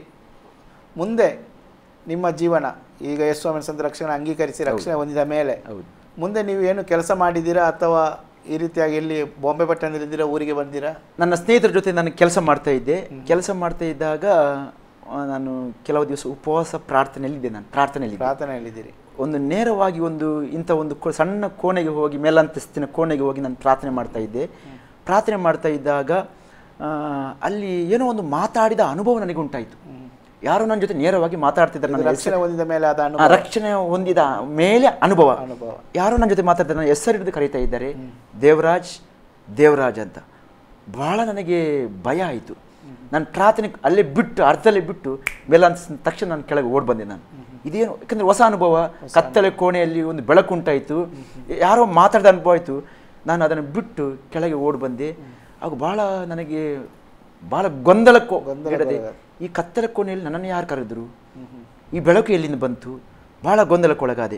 ಮುಂದೆ ನಿಮ್ಮ ಜೀವನ ಈಗ ಯೇಸು ಸ್ವಾಮಿಯ ಸಂತ ರಕ್ಷಣೆ ಅಂಗೀಕರಿಸಿ ರಕ್ಷಣೆ ಹೊಂದಿದ ಮೇಲೆ ಹೌದು ಮುಂದೆ ನೀವು ಏನು ಕೆಲಸ ಮಾಡಿದ್ದೀರಾ ಅಥವಾ ಈ ರೀತಿಯಾಗಿ ಎಲ್ಲಿ ಬಾಂಬೆ ಪಟ್ಟಣದಲ್ಲಿದ್ದೀರಾ ಊರಿಗೆ ಬಂದಿರಾ ನನ್ನ ಸ್ನೇಹಿತರ ಜೊತೆ ನಾನು ಕೆಲಸ ಮಾಡ್ತಾ ಇದ್ದೆ ಕೆಲಸ ಮಾಡ್ತಾ ಇದ್ದಾಗ ಆ, ನಾನು ಕೆಲವು ದಿವಸ ಉಪವಾಸ ಪ್ರಾರ್ಥನೆಯಲ್ಲಿದ್ದೆ ನಾನು ಪ್ರಾರ್ಥನೆಯಲ್ಲಿ ಪ್ರಾರ್ಥನೆಯಲ್ಲಿದ್ದೀರಿ ಒಂದು ನೇರವಾಗಿ ಒಂದು ಇಂಥ ಒಂದು ಕೋ- ಸಣ್ಣ ಕೋಣೆಗೆ ಹೋಗಿ ಮೇಲಂತಸ್ತಿನ ಕೋಣೆಗೆ ಹೋಗಿ ನಾನು ಪ್ರಾರ್ಥನೆ ಮಾಡ್ತಾ ಇದ್ದೆ ಪ್ರಾರ್ಥನೆ ಮಾಡ್ತಾ ಇದ್ದಾಗ ಆ, ಅಲ್ಲಿ ಏನೋ ಒಂದು ಮಾತಾಡಿದ ಅನುಭವ ನನಗೆ ಉಂಟಾಯಿತು ಯಾರೋ ನನ್ನ ಜೊತೆ ನೇರವಾಗಿ ಮಾತಾಡ್ತಿದ್ದಾರೆ ಇದು ನನ್ನ ರಕ್ಷಣೆ ಹೊಂದಿದ ಮೇಲೆ ಆದ ಆ, ಅನುಭವ ರಕ್ಷಣೆ ಹೊಂದಿದ ಮೇಲೆ ಅನುಭವ ಅನುಭವ ಯಾರೋ ನನ್ನ ಜೊತೆ ಮಾತಾಡ್ತಾರೆ ನನ್ನ ಹೆಸರು ಹಿಡಿದು ಕರೀತಾ ಇದ್ದಾರೆ ದೇವರಾಜ್ ದೇವರಾಜ್ ಅಂತ ಬಹಳ ನನಗೆ ಭಯ ಆಯಿತು ನಾನು ಪ್ರಾರ್ಥನೆ ಅಲ್ಲೇ ಬಿಟ್ಟು ಅರ್ಧಲ್ಲೇ ಬಿಟ್ಟು ಮೇಲೆ ಅನ್ಸಿದ ತಕ್ಷಣ ನಾನು ಕೆಳಗೆ ಓಡ್ ಬಂದೆ ನಾನು ಇದೇನು ಯಾಕಂದ್ರೆ ಹೊಸ ಅನುಭವ ಕತ್ತಲೆ ಕೋಣೆಯಲ್ಲಿ ಒಂದು ಬೆಳಕುಂಟಾಯಿತು ಯಾರೋ ಮಾತಾಡಿದ ಅನುಭವ ಆಯಿತು ನಾನು ಅದನ್ನು ಬಿಟ್ಟು ಕೆಳಗೆ ಓಡ್ ಬಂದೆ ಆಗ ಭಾಳ ನನಗೆ ಭಾಳ ಗೊಂದಲಕ್ಕೋ ಗೊಂದಲಕ್ಕೊಳಗಾದ. ಈ ಕತ್ತಲೆ ಕೋಣೆಯಲ್ಲಿ ನನ್ನನ್ನು ಯಾರು ಕರೆದ್ರು ಈ ಬೆಳಕು ಎಲ್ಲಿಂದ ಬಂತು ಭಾಳ ಗೊಂದಲಕ್ಕೊಳಗಾದೆ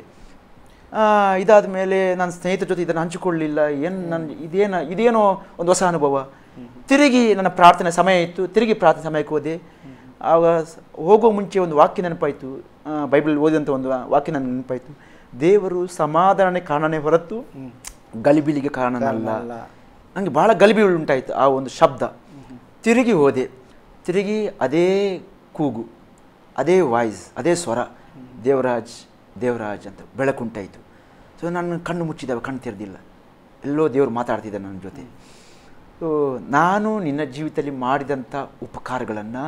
ಇದಾದ ಮೇಲೆ ನನ್ನ ಸ್ನೇಹಿತರ ಜೊತೆ ಇದನ್ನು ಹಂಚಿಕೊಳ್ಳಲಿಲ್ಲ ಏನು ನನ್ನ ಇದೇನ ಇದೇನೋ ಒಂದು ಹೊಸ ಅನುಭವ ತಿರುಗಿ ನನ್ನ ಪ್ರಾರ್ಥನೆ ಸಮಯ ಇತ್ತು ತಿರುಗಿ ಪ್ರಾರ್ಥನೆ ಸಮಯಕ್ಕೆ ಹೋದೆ ಆಗ ಸ- ಹೋಗೋ ಮುಂಚೆ ಒಂದು ವಾಕ್ಯ ನೆನಪಾಯಿತು ಬೈಬಲ್ ಓದಿದಂಥ ಒಂದು ವಾಕ್ಯ ನನಗೆ ನೆನಪಾಯಿತು ದೇವರು ಸಮಾಧಾನನೇ ಕಾರಣನೇ ಹೊರತು ಗಲಿಬಿಲಿಗೆ ಕಾರಣನಲ್ಲ ಅಲ್ಲ. ನನಗೆ ಭಾಳ ಗಲಿಬಿ ಉಂಟಾಯಿತು ಆ ಒಂದು ಶಬ್ದ ತಿರುಗಿ ಹೋದೆ ತಿರುಗಿ ಅದೇ ಕೂಗು ಅದೇ ವಾಯ್ಸ್ ಅದೇ ಸ್ವರ ದೇವರಾಜ್ ದೇವರಾಜ್ ಅಂತ ಬೆಳಕುಂಟಾಯಿತು ಸೊ ನಾನು ಕಣ್ಣು ಮುಚ್ಚಿದವ ಕಣ್ಣು ತೆರೆದಿಲ್ಲ ಎಲ್ಲೋ ದೇವರು ಮಾತಾಡ್ತಿದ್ದ ನನ್ನ ಜೊತೆ ಸೊ ನಾನು ನಿನ್ನ ಜೀವಿತದಲ್ಲಿ ಮಾಡಿದಂಥ ಉಪಕಾರಗಳನ್ನು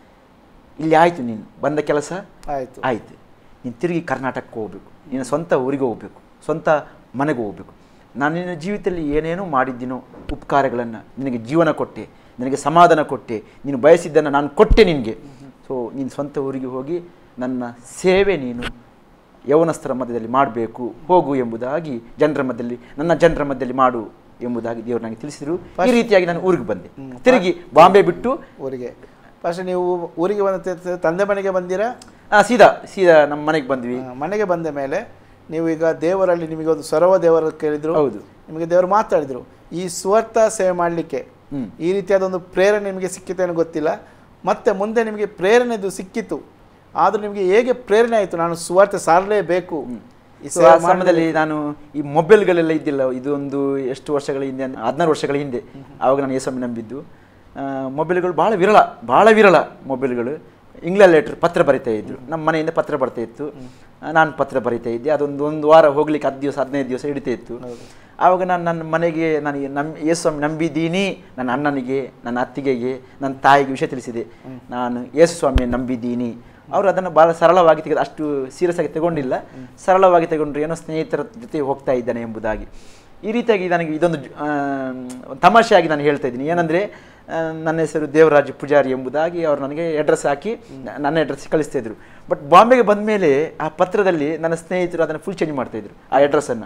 ಇಲ್ಲಿ ಆಯಿತು ನೀನು ಬಂದ ಕೆಲಸ ಆಯ್ತು ಆಯ್ತು ನೀನು ತಿರುಗಿ ಕರ್ನಾಟಕಕ್ಕೆ ಹೋಗ್ಬೇಕು ನಿನ್ನ ಸ್ವಂತ ಊರಿಗೆ ಹೋಗ್ಬೇಕು ಸ್ವಂತ ಮನೆಗೆ ಹೋಗ್ಬೇಕು ನಾನು ನಿನ್ನ ಜೀವಿತದಲ್ಲಿ ಏನೇನೋ ಮಾಡಿದ್ದೀನೋ ಉಪಕಾರಗಳನ್ನು ನಿನಗೆ ಜೀವನ ಕೊಟ್ಟೆ ನಿನಗೆ ಸಮಾಧಾನ ಕೊಟ್ಟೆ ನೀನು ಬಯಸಿದ್ದನ್ನು ನಾನು ಕೊಟ್ಟೆ ನಿನಗೆ ಸೊ ನೀನು ಸ್ವಂತ ಊರಿಗೆ ಹೋಗಿ ನನ್ನ ಸೇವೆ ನೀನು ಯೌವನಸ್ಥರ ಮಧ್ಯದಲ್ಲಿ ಮಾಡಬೇಕು ಹೋಗು ಎಂಬುದಾಗಿ ಜನರ ಮಧ್ಯದಲ್ಲಿ ನನ್ನ ಜನರ ಮಧ್ಯದಲ್ಲಿ ಮಾಡು ಎಂಬುದಾಗಿ ದೇವರು ನನಗೆ ತಿಳಿಸಿದರು ಈ ರೀತಿಯಾಗಿ ನಾನು ಊರಿಗೆ ಬಂದೆ ತಿರುಗಿ ಬಾಂಬೆ ಬಿಟ್ಟು ಊರಿಗೆ ಫಸ್ಟ್ ನೀವು ಊರಿಗೆ ಬಂದ ತ- ತಂದೆ ಮನೆಗೆ ಬಂದಿರಾ ಆ, ಸೀದಾ ಸೀದಾ ನಮ್ಮ ಮನೆಗೆ ಬಂದ್ವಿ ಆ, ಮನೆಗೆ ಬಂದ ಮೇಲೆ ನೀವು ಈಗ ದೇವರಲ್ಲಿ ನಿಮಗೆ ಒಂದು ಸೊರವ ದೇವರು ಕೇಳಿದ್ರು ಹೌದು. ನಿಮಗೆ ದೇವರು ಮಾತಾಡಿದ್ರು ಈ ಸ್ವಾರ್ಥ ಸೇವೆ ಮಾಡಲಿಕ್ಕೆ ಹ್ಮ್. ಈ ರೀತಿಯಾದ ಒಂದು ಪ್ರೇರಣೆ ನಿಮಗೆ ಸಿಕ್ಕಿತೇನೋ ಗೊತ್ತಿಲ್ಲ ಮತ್ತೆ ಮುಂದೆ ನಿಮಗೆ ಪ್ರೇರಣೆದು ಸಿಕ್ಕಿತು ಆದರೂ ನಿಮಗೆ ಹೇಗೆ ಪ್ರೇರಣೆ ಆಯಿತು ನಾನು ಸುವಾರ್ತೆ ಸಾರಲೇಬೇಕು ಈ ಸೊ ಸೇವೆ ಆ ಮಾಡ್ಲೇ- ಸಮಯದಲ್ಲಿ ನಾನು ಈ ಮೊಬೈಲ್ಗಳೆಲ್ಲ ಇದ್ದಿಲ್ಲ ಇದೊಂದು ಎಷ್ಟು ವರ್ಷಗಳ ಹಿಂದೆ ಹದಿನಾರು ವರ್ಷಗಳ ಹಿಂದೆ ಆವಾಗ ನಾನು ಯೇಸಮ್ಮಿ ನಂಬಿದ್ದು ಆ, ಮೊಬೈಲ್ಗಳು ಭಾಳ ವಿರಳ ಭಾಳ ವಿರಳ ಮೊಬೈಲ್ಗಳು ಇಂಗ್ಲೆಂಡ್ ಲೆಟ್ರ್ ಪತ್ರ ಬರಿತಾ ಇದ್ರು ನಮ್ಮ ಮನೆಯಿಂದ ಪತ್ರ ಬರ್ತಾ ಇತ್ತು ನಾನು ಪತ್ರ ಬರಿತಾ ಇದ್ದೆ ಅದೊಂದು ಒಂದು ವಾರ ಹೋಗ್ಲಿಕ್ಕೆ ಹತ್ತು ದಿವಸ ಹದಿನೈದು ದಿವಸ ಹಿಡಿತಾ ಇತ್ತು ಆವಾಗ ನಾನು ನನ್ನ ಮನೆಗೆ ನನಗೆ ನಮ್ ಯೇಸುಸ್ವಾಮಿ ನಂಬಿದ್ದೀನಿ ನನ್ನ ಅಣ್ಣನಿಗೆ ನನ್ನ ಅತ್ತಿಗೆಗೆ ನನ್ನ ತಾಯಿಗೆ ವಿಷಯ ತಿಳಿಸಿದೆ ನಾನು ಯೇಸು ಸ್ವಾಮಿಯನ್ನು ನಂಬಿದ್ದೀನಿ ಅವರು ಅದನ್ನು ಭಾಳ ಸರಳವಾಗಿ ತೆಗೆದು ಅಷ್ಟು ಸೀರಿಯಸ್ ಆಗಿ ತಗೊಂಡಿಲ್ಲ ಸರಳವಾಗಿ ತಗೊಂಡ್ರು ಏನೋ ಸ್ನೇಹಿತರ ಜೊತೆ ಹೋಗ್ತಾ ಇದ್ದಾನೆ ಎಂಬುದಾಗಿ ಈ ರೀತಿಯಾಗಿ ನನಗೆ ಇದೊಂದು ಜ- ಆ, ಒಂದು ತಮಾಷೆಯಾಗಿ ನಾನು ಹೇಳ್ತಾ ಇದ್ದೀನಿ ಏನಂದರೆ ನನ್ನ ಹೆಸರು ದೇವರಾಜ್ ಪೂಜಾರಿ ಎಂಬುದಾಗಿ ಅವರು ನನಗೆ ಅಡ್ರೆಸ್ ಹಾಕಿ ನ- ನನ್ನ ಅಡ್ರೆಸ್ ಕಳಿಸ್ತಾ ಇದ್ರು ಬಟ್ ಬಾಂಬೆಗೆ ಬಂದ ಮೇಲೆ ಆ ಪತ್ರದಲ್ಲಿ ನನ್ನ ಸ್ನೇಹಿತರು ಅದನ್ನು ಫುಲ್ ಚೇಂಜ್ ಮಾಡ್ತಾ ಇದ್ರು ಆ ಅಡ್ರೆಸ್ಸನ್ನು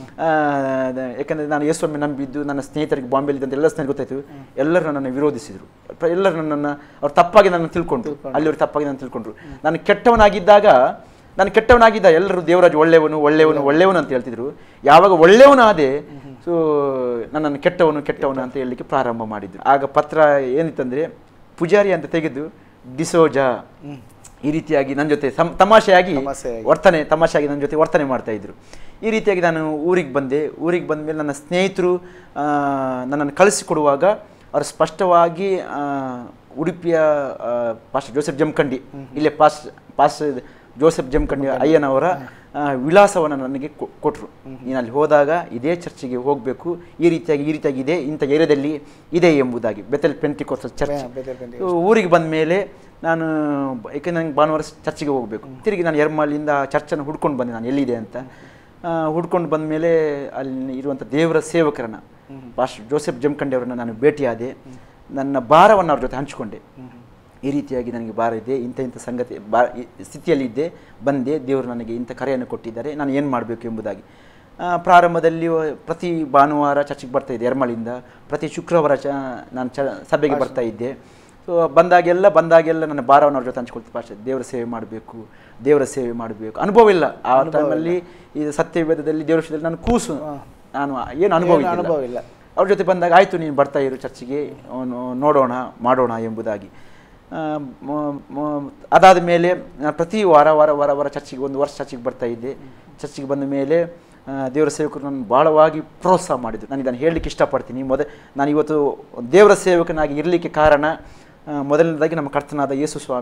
ಯಾಕಂದರೆ ನಾನು ಯೇಸ್ವಾಮಿ ನಂಬಿದ್ದು ನನ್ನ ಸ್ನೇಹಿತರಿಗೆ ಬಾಂಬೆಲಿ ಇದ್ದಂಥ ಎಲ್ಲ ಸ್ನೇಹಿತರು ಗೊತ್ತಾಯಿತು ಎಲ್ಲರೂ ನನ್ನನ್ನು ವಿರೋಧಿಸಿದರು ಪ್ರ- ಎಲ್ಲರೂ ನನ್ನನ್ನು ಅವ್ರು ತಪ್ಪಾಗಿ ನನ್ನ ತಿಳ್ಕೊಂಡ್ರು ಅಲ್ಲಿವ್ರು ತಪ್ಪಾಗಿ ನಾನು ತಿಳ್ಕೊಂಡ್ರು ನಾನು ಕೆಟ್ಟವನಾಗಿದ್ದಾಗ ನಾನು ಕೆಟ್ಟವನಾಗಿದ್ದ ಎಲ್ಲರೂ ದೇವರಾಜ್ ಒಳ್ಳೆಯವನು ಒಳ್ಳೆಯವನು ಒಳ್ಳೆಯವನು ಅಂತ ಹೇಳ್ತಿದ್ರು ಯಾವಾಗ ಒಳ್ಳೆಯವನಾದೆ ಸೊ ನನ್ನನ್ನು ಕೆಟ್ಟವನು ಕೆಟ್ಟವನು ಅಂತ ಹೇಳಲಿಕ್ಕೆ ಪ್ರಾರಂಭ ಮಾಡಿದ್ರು ಆಗ ಪತ್ರ ಏನಿತ್ತಂದರೆ ಪೂಜಾರಿ ಅಂತ ತೆಗೆದು ಡಿಸೋಜಾ ಈ ರೀತಿಯಾಗಿ ನನ್ನ ಜೊತೆ ಸಮ್ ತಮಾಷೆಯಾಗಿ ತಮಾಷೆಯಾಗಿ. ವರ್ತನೆ ತಮಾಷೆಯಾಗಿ ನನ್ನ ಜೊತೆ ವರ್ತನೆ ಮಾಡ್ತಾ ಇದ್ರು ಈ ರೀತಿಯಾಗಿ ನಾನು ಊರಿಗೆ ಬಂದೆ ಊರಿಗೆ ಬಂದ ಮೇಲೆ ನನ್ನ ಸ್ನೇಹಿತರು ಆ, ನನ್ನನ್ನು ಕಳಿಸಿಕೊಡುವಾಗ ಅವರು ಸ್ಪಷ್ಟವಾಗಿ ಆ, ಉಡುಪಿಯ ಪಾಸ್ಟ್ ಜೋಸೆಫ್ ಜಮಖಂಡಿ ಇಲ್ಲೇ ಪಾಸ್ ಪಾಸ್ ಜೋಸೆಫ್ ಜಮಖಂಡಿ ಅಯ್ಯನವರ ಆ, ವಿಳಾಸವನ್ನು ನನಗೆ ಕೊ- ಕೊಟ್ರು ನೀನು ಅಲ್ಲಿ ಹೋದಾಗ ಇದೇ ಚರ್ಚಿಗೆ ಹೋಗಬೇಕು ಈ ರೀತಿಯಾಗಿ ಈ ರೀತಿಯಾಗಿ ಇದೆ ಇಂಥ ಏರಿಯಾದಲ್ಲಿ ಇದೆ ಎಂಬುದಾಗಿ ಬೆತಲ್ ಪೆಂಟಿಕೋಸ್ ಚರ್ಚ್ ಬೆ- ಬೆತೆಲ್ ಪೆಂಟಿಕೋಸ್. ಸೊ ಊರಿಗೆ ಬಂದ ಮೇಲೆ ನಾನು ಬ- ಯಾಕಂದ್ರೆ ನಂಗೆ ಭಾನುವಾರ ಚರ್ಚಿಗೆ ಹೋಗಬೇಕು ತಿರುಗಿ ನಾನು ಎರ್ಮಾಲಿಂದ ಚರ್ಚನ್ನು ಹುಡ್ಕೊಂಡು ಬಂದೆ ನಾನು ಎಲ್ಲಿದೆ ಅಂತ ಆ, ಹುಡ್ಕೊಂಡು ಬಂದ ಮೇಲೆ ಅಲ್ಲಿ ಇರುವಂಥ ದೇವರ ಸೇವಕರನ್ನ ಪಾಸ್ಟ್ ಜೋಸೆಫ್ ಜಮಖಂಡಿ ಅವರನ್ನು ನಾನು ಭೇಟಿಯಾದೆ ನನ್ನ ಭಾರವನ್ನು ಅವ್ರ ಜೊತೆ ಹಂಚಿಕೊಂಡೆ ಈ ರೀತಿಯಾಗಿ ನನಗೆ ಭಾರ ಇದೆ ಇಂಥ ಇಂಥ ಸಂಗತಿ ಬಾ ಈ ಸ್ಥಿತಿಯಲ್ಲಿ ಇದ್ದೆ ಬಂದೆ ದೇವರು ನನಗೆ ಇಂಥ ಕರೆಯನ್ನು ಕೊಟ್ಟಿದ್ದಾರೆ ನಾನು ಏನು ಮಾಡಬೇಕು ಎಂಬುದಾಗಿ ಆ, ಪ್ರಾರಂಭದಲ್ಲಿ ಪ್ರತಿ ಭಾನುವಾರ ಚರ್ಚಿಗೆ ಬರ್ತಾ ಇದ್ದೆ ಎರ್ಮಳಿಂದ ಪ್ರತಿ ಶುಕ್ರವಾರ ಚ ನಾನು ಚ ಸಭೆಗೆ ಬರ್ತಾ ಇದ್ದೆ ಸೊ ಬಂದಾಗೆಲ್ಲ ಬಂದಾಗೆಲ್ಲ ನನ್ನ ಭಾರವನ್ನು ಅವ್ರ ಜೊತೆ ಹಂಚ್ಕೊಳ್ತೀನಿ ಪಾಶ ದೇವರ ಸೇವೆ ಮಾಡಬೇಕು ದೇವರ ಸೇವೆ ಮಾಡಬೇಕು ಅನುಭವ ಇಲ್ಲ ಆ ಟೈಮಲ್ಲಿ ಈ ಸತ್ಯವೇದದಲ್ಲಿ ದೇವರ ವಿಷಯದಲ್ಲಿ ನಾನು ಕೂಸು ನಾನು ಏನು ಅನುಭವ ಏನು ಅನುಭವ ಇಲ್ಲ. ಇಲ್ಲ ಅವ್ರ ಜೊತೆ ಬಂದಾಗ ಆಯಿತು ನೀನು ಬರ್ತಾ ಇರು ಚರ್ಚಿಗೆ ಅವನು ನೋಡೋಣ ಮಾಡೋಣ ಎಂಬುದಾಗಿ ಆ, ಮ- ಮ- ಅದಾದ ಮೇಲೆ ನಾನು ಪ್ರತಿ ವಾರ ವಾರ ವಾರ ವಾರ ಚರ್ಚಿಗೆ ಒಂದು ವರ್ಷ ಚರ್ಚಿಗೆ ಬರ್ತಾ ಇದ್ದೆ ಚರ್ಚಿಗೆ ಬಂದ ಮೇಲೆ ಆ, ದೇವರ ಸೇವಕರು ನನ್ನ ಭಾಳವಾಗಿ ಪ್ರೋತ್ಸಾಹ ಮಾಡಿದರು ನಾನು ಇದನ್ನು ಹೇಳಲಿಕ್ಕೆ ಇಷ್ಟಪಡ್ತೀನಿ ಮೊದ ನಾನು ಇವತ್ತು ದೇವರ ಸೇವಕನಾಗಿ ಇರಲಿಕ್ಕೆ ಕಾರಣ ಆ, ಮೊದಲನೇದಾಗಿ ನಮ್ಮ ಕರ್ತನಾದ ಯೇಸು ಸ್ವಾಮಿ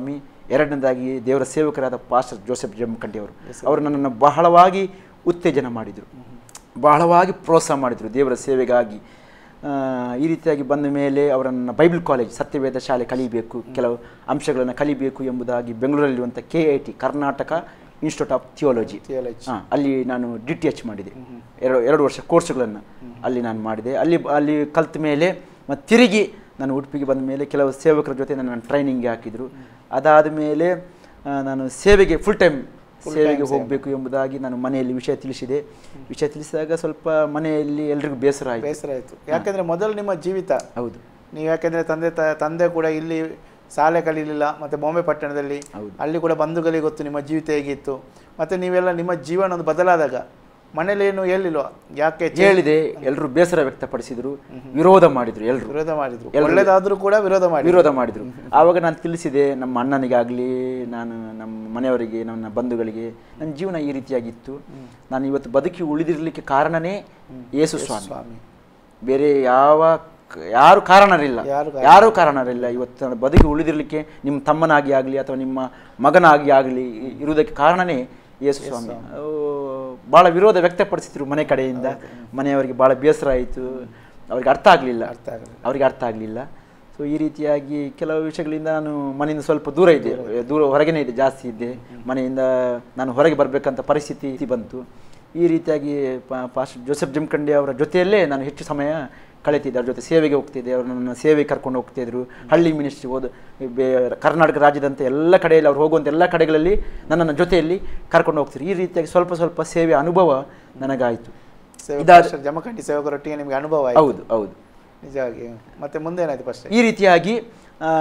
ಎರಡನೇದಾಗಿ ದೇವರ ಸೇವಕರಾದ ಪಾಸ್ಟರ್ ಜೋಸೆಫ್ ಜಮ್ಮಕಂಡಿ ಅವರು ಅವರು ನನ್ನನ್ನು ಬಹಳವಾಗಿ ಉತ್ತೇಜನ ಮಾಡಿದರು ಬಹಳವಾಗಿ ಪ್ರೋತ್ಸಾಹ ಮಾಡಿದರು ದೇವರ ಸೇವೆಗಾಗಿ ಆ, ಈ ರೀತಿಯಾಗಿ ಬಂದ ಮೇಲೆ ಅವರನ್ನು ಬೈಬಲ್ ಕಾಲೇಜ್ ಸತ್ಯವೇದ ಶಾಲೆ ಕಲಿಬೇಕು ಕೆಲವು ಅಂಶಗಳನ್ನು ಕಲಿಬೇಕು ಎಂಬುದಾಗಿ ಬೆಂಗಳೂರಲ್ಲಿರುವಂಥ K I T Karnataka institute of theology Theology. ಹಾಂ ಅಲ್ಲಿ ನಾನು ಡಿ ಟಿ ಎಚ್ ಮಾಡಿದೆ ಎರಡು ಎರಡು ವರ್ಷ ಕೋರ್ಸ್ಗಳನ್ನು ಅಲ್ಲಿ ನಾನು ಮಾಡಿದೆ ಅಲ್ಲಿ ಅಲ್ಲಿ ಕಲ್ತ ಮೇಲೆ ಮತ್ತು ತಿರುಗಿ ನಾನು ಉಡುಪಿಗೆ ಬಂದ ಮೇಲೆ ಕೆಲವು ಸೇವಕರ ಜೊತೆ ನನ್ನ ಟ್ರೈನಿಂಗ್ಗೆ ಹಾಕಿದರು ಅದಾದ ಮೇಲೆ ಆ, ನಾನು ಸೇವೆಗೆ ಫುಲ್ ಟೈಮ್ ಸೇವೆಗೆ ಹೋಗಬೇಕು ಎಂಬುದಾಗಿ ನಾನು ಮನೆಯಲ್ಲಿ ವಿಷಯ ತಿಳಿಸಿದೆ ವಿಷಯ ತಿಳಿಸಿದಾಗ ಸ್ವಲ್ಪ ಮನೆಯಲ್ಲಿ ಎಲ್ರಿಗೂ ಬೇಸರ ಆಯಿತು ಬೇಸರ ಆಯಿತು ಯಾಕಂದರೆ ಮೊದಲು ನಿಮ್ಮ ಜೀವಿತ ಹೌದು ನೀವು ಯಾಕೆಂದರೆ ತಂದೆ ತ- ತಂದೆ ಕೂಡ ಇಲ್ಲಿ ಶಾಲೆ ಕಲೀಲಿಲ್ಲ ಮತ್ತು ಬಾಂಬೆ ಪಟ್ಟಣದಲ್ಲಿ ಹೌದು. ಅಲ್ಲಿ ಕೂಡ ಬಂಧುಗಳಿಗೆ ಗೊತ್ತು ನಿಮ್ಮ ಜೀವಿತ ಹೇಗಿತ್ತು ಮತ್ತು ನೀವೆಲ್ಲ ನಿಮ್ಮ ಜೀವನ ಒಂದು ಬದಲಾದಾಗ ಮನೇಲಿ ಏನು ಹೇಳಿಲ್ವಾ ಯಾಕೆ ಚೆ- ಹೇಳಿದೆ ಎಲ್ಲರೂ ಬೇಸರ ವ್ಯಕ್ತಪಡಿಸಿದರು ವಿರೋಧ ಮಾಡಿದರು ಎಲ್ಲರೂ ವಿರೋಧ ಮಾಡಿದ್ರು ಎಲ್ರು- ಒಳ್ಳೇದಾದ್ರೂ ಕೂಡ ವಿರೋಧ ಮಾಡಿ ವಿರೋಧ ಮಾಡಿದರು ಆವಾಗ ನಾನು ತಿಳಿಸಿದೆ ನಮ್ಮ ಅಣ್ಣನಿಗಾಗಲಿ ನಾನು ನಮ್ಮ ಮನೆಯವರಿಗೆ ನನ್ನ ಬಂಧುಗಳಿಗೆ ನನ್ನ ಜೀವನ ಈ ರೀತಿಯಾಗಿತ್ತು ನಾನು ಇವತ್ತು ಬದುಕಿ ಉಳಿದಿರಲಿಕ್ಕೆ ಕಾರಣನೇ ಯೇಸು ಸ್ವಾಮಿ ಸ್ವಾಮಿ ಬೇರೆ ಯಾವ ಕ- ಯಾರು ಕಾರಣರಿಲ್ಲ ಯಾರು ಯಾರೂ ಕಾರಣರಿಲ್ಲ ಇವತ್ತು ನಾನು ಬದುಕಿ ಉಳಿದಿರಲಿಕ್ಕೆ ನಿಮ್ಮ ತಮ್ಮನಾಗಿ ಆಗಲಿ ಅಥವಾ ನಿಮ್ಮ ಮಗನಾಗಿ ಆಗಲಿ ಇರುವುದಕ್ಕೆ ಕಾರಣನೇ ಯೇಸು ಸ್ವಾಮಿ ಅವು ಭಾಳ ವಿರೋಧ ವ್ಯಕ್ತಪಡಿಸಿದ್ರು ಮನೆ ಕಡೆಯಿಂದ ಮನೆಯವರಿಗೆ ಭಾಳ ಬೇಸರ ಆಯಿತು ಅವ್ರಿಗೆ ಅರ್ಥ ಆಗಲಿಲ್ಲ ಅರ್ಥ ಆಗಲಿಲ್ಲ ಅವರಿಗೆ ಅರ್ಥ ಆಗಲಿಲ್ಲ ಸೊ ಈ ರೀತಿಯಾಗಿ ಕೆಲವು ವಿಷಯಗಳಿಂದ ನಾನು ಮನೆಯಿಂದ ಸ್ವಲ್ಪ ದೂರ ಇದ್ದೆ ದೂರ ಹೊರಗೇನೆ ಇದೆ ಜಾಸ್ತಿ ಇದ್ದೆ ಮನೆಯಿಂದ ನಾನು ಹೊರಗೆ ಬರಬೇಕಂತ ಪರಿಸ್ಥಿತಿ ಬಂತು ಈ ರೀತಿಯಾಗಿ ಪಾ- ಪಾಸ್ಟ್ ಜೋಸೆಫ್ ಜಮ್ಕಂಡಿ ಅವರ ಜೊತೆಯಲ್ಲೇ ನಾನು ಹೆಚ್ಚು ಸಮಯ ಕಳೀತಿದ್ದೆ ಅವ್ರ ಜೊತೆ ಸೇವೆಗೆ ಹೋಗ್ತಿದ್ದೆ ಅವರು ನನ್ನ ಸೇವೆಗೆ ಕರ್ಕೊಂಡು ಹೋಗ್ತಿದ್ರು ಹಳ್ಳಿ ಮಿನಿಸ್ಟ್ರಿ ಹೋದ ಬೇ ಕರ್ನಾಟಕ ರಾಜ್ಯದಂಥ ಎಲ್ಲ ಕಡೆಯಲ್ಲಿ ಅವ್ರು ಹೋಗುವಂಥ ಎಲ್ಲ ಕಡೆಗಳಲ್ಲಿ ನನ್ನನ್ನು ಜೊತೆಯಲ್ಲಿ ಕರ್ಕೊಂಡು ಹೋಗ್ತಿದ್ರು ಈ ರೀತಿಯಾಗಿ ಸ್ವಲ್ಪ ಸ್ವಲ್ಪ ಸೇವೆ ಅನುಭವ ನನಗಾಯಿತು ಸೇವಕ ಜಮಖಂಡಿ ಸೇವಕರೊಟ್ಟಿಗೆ ನಿಮಗೆ ಅನುಭವ ಆಯ್ತು ಹೌದು ಹೌದು ನಿಜವಾಗಿ ಮತ್ತೆ ಮುಂದೇನಾಯ್ತು ಫಸ್ಟ್ ಈ ರೀತಿಯಾಗಿ ಆ,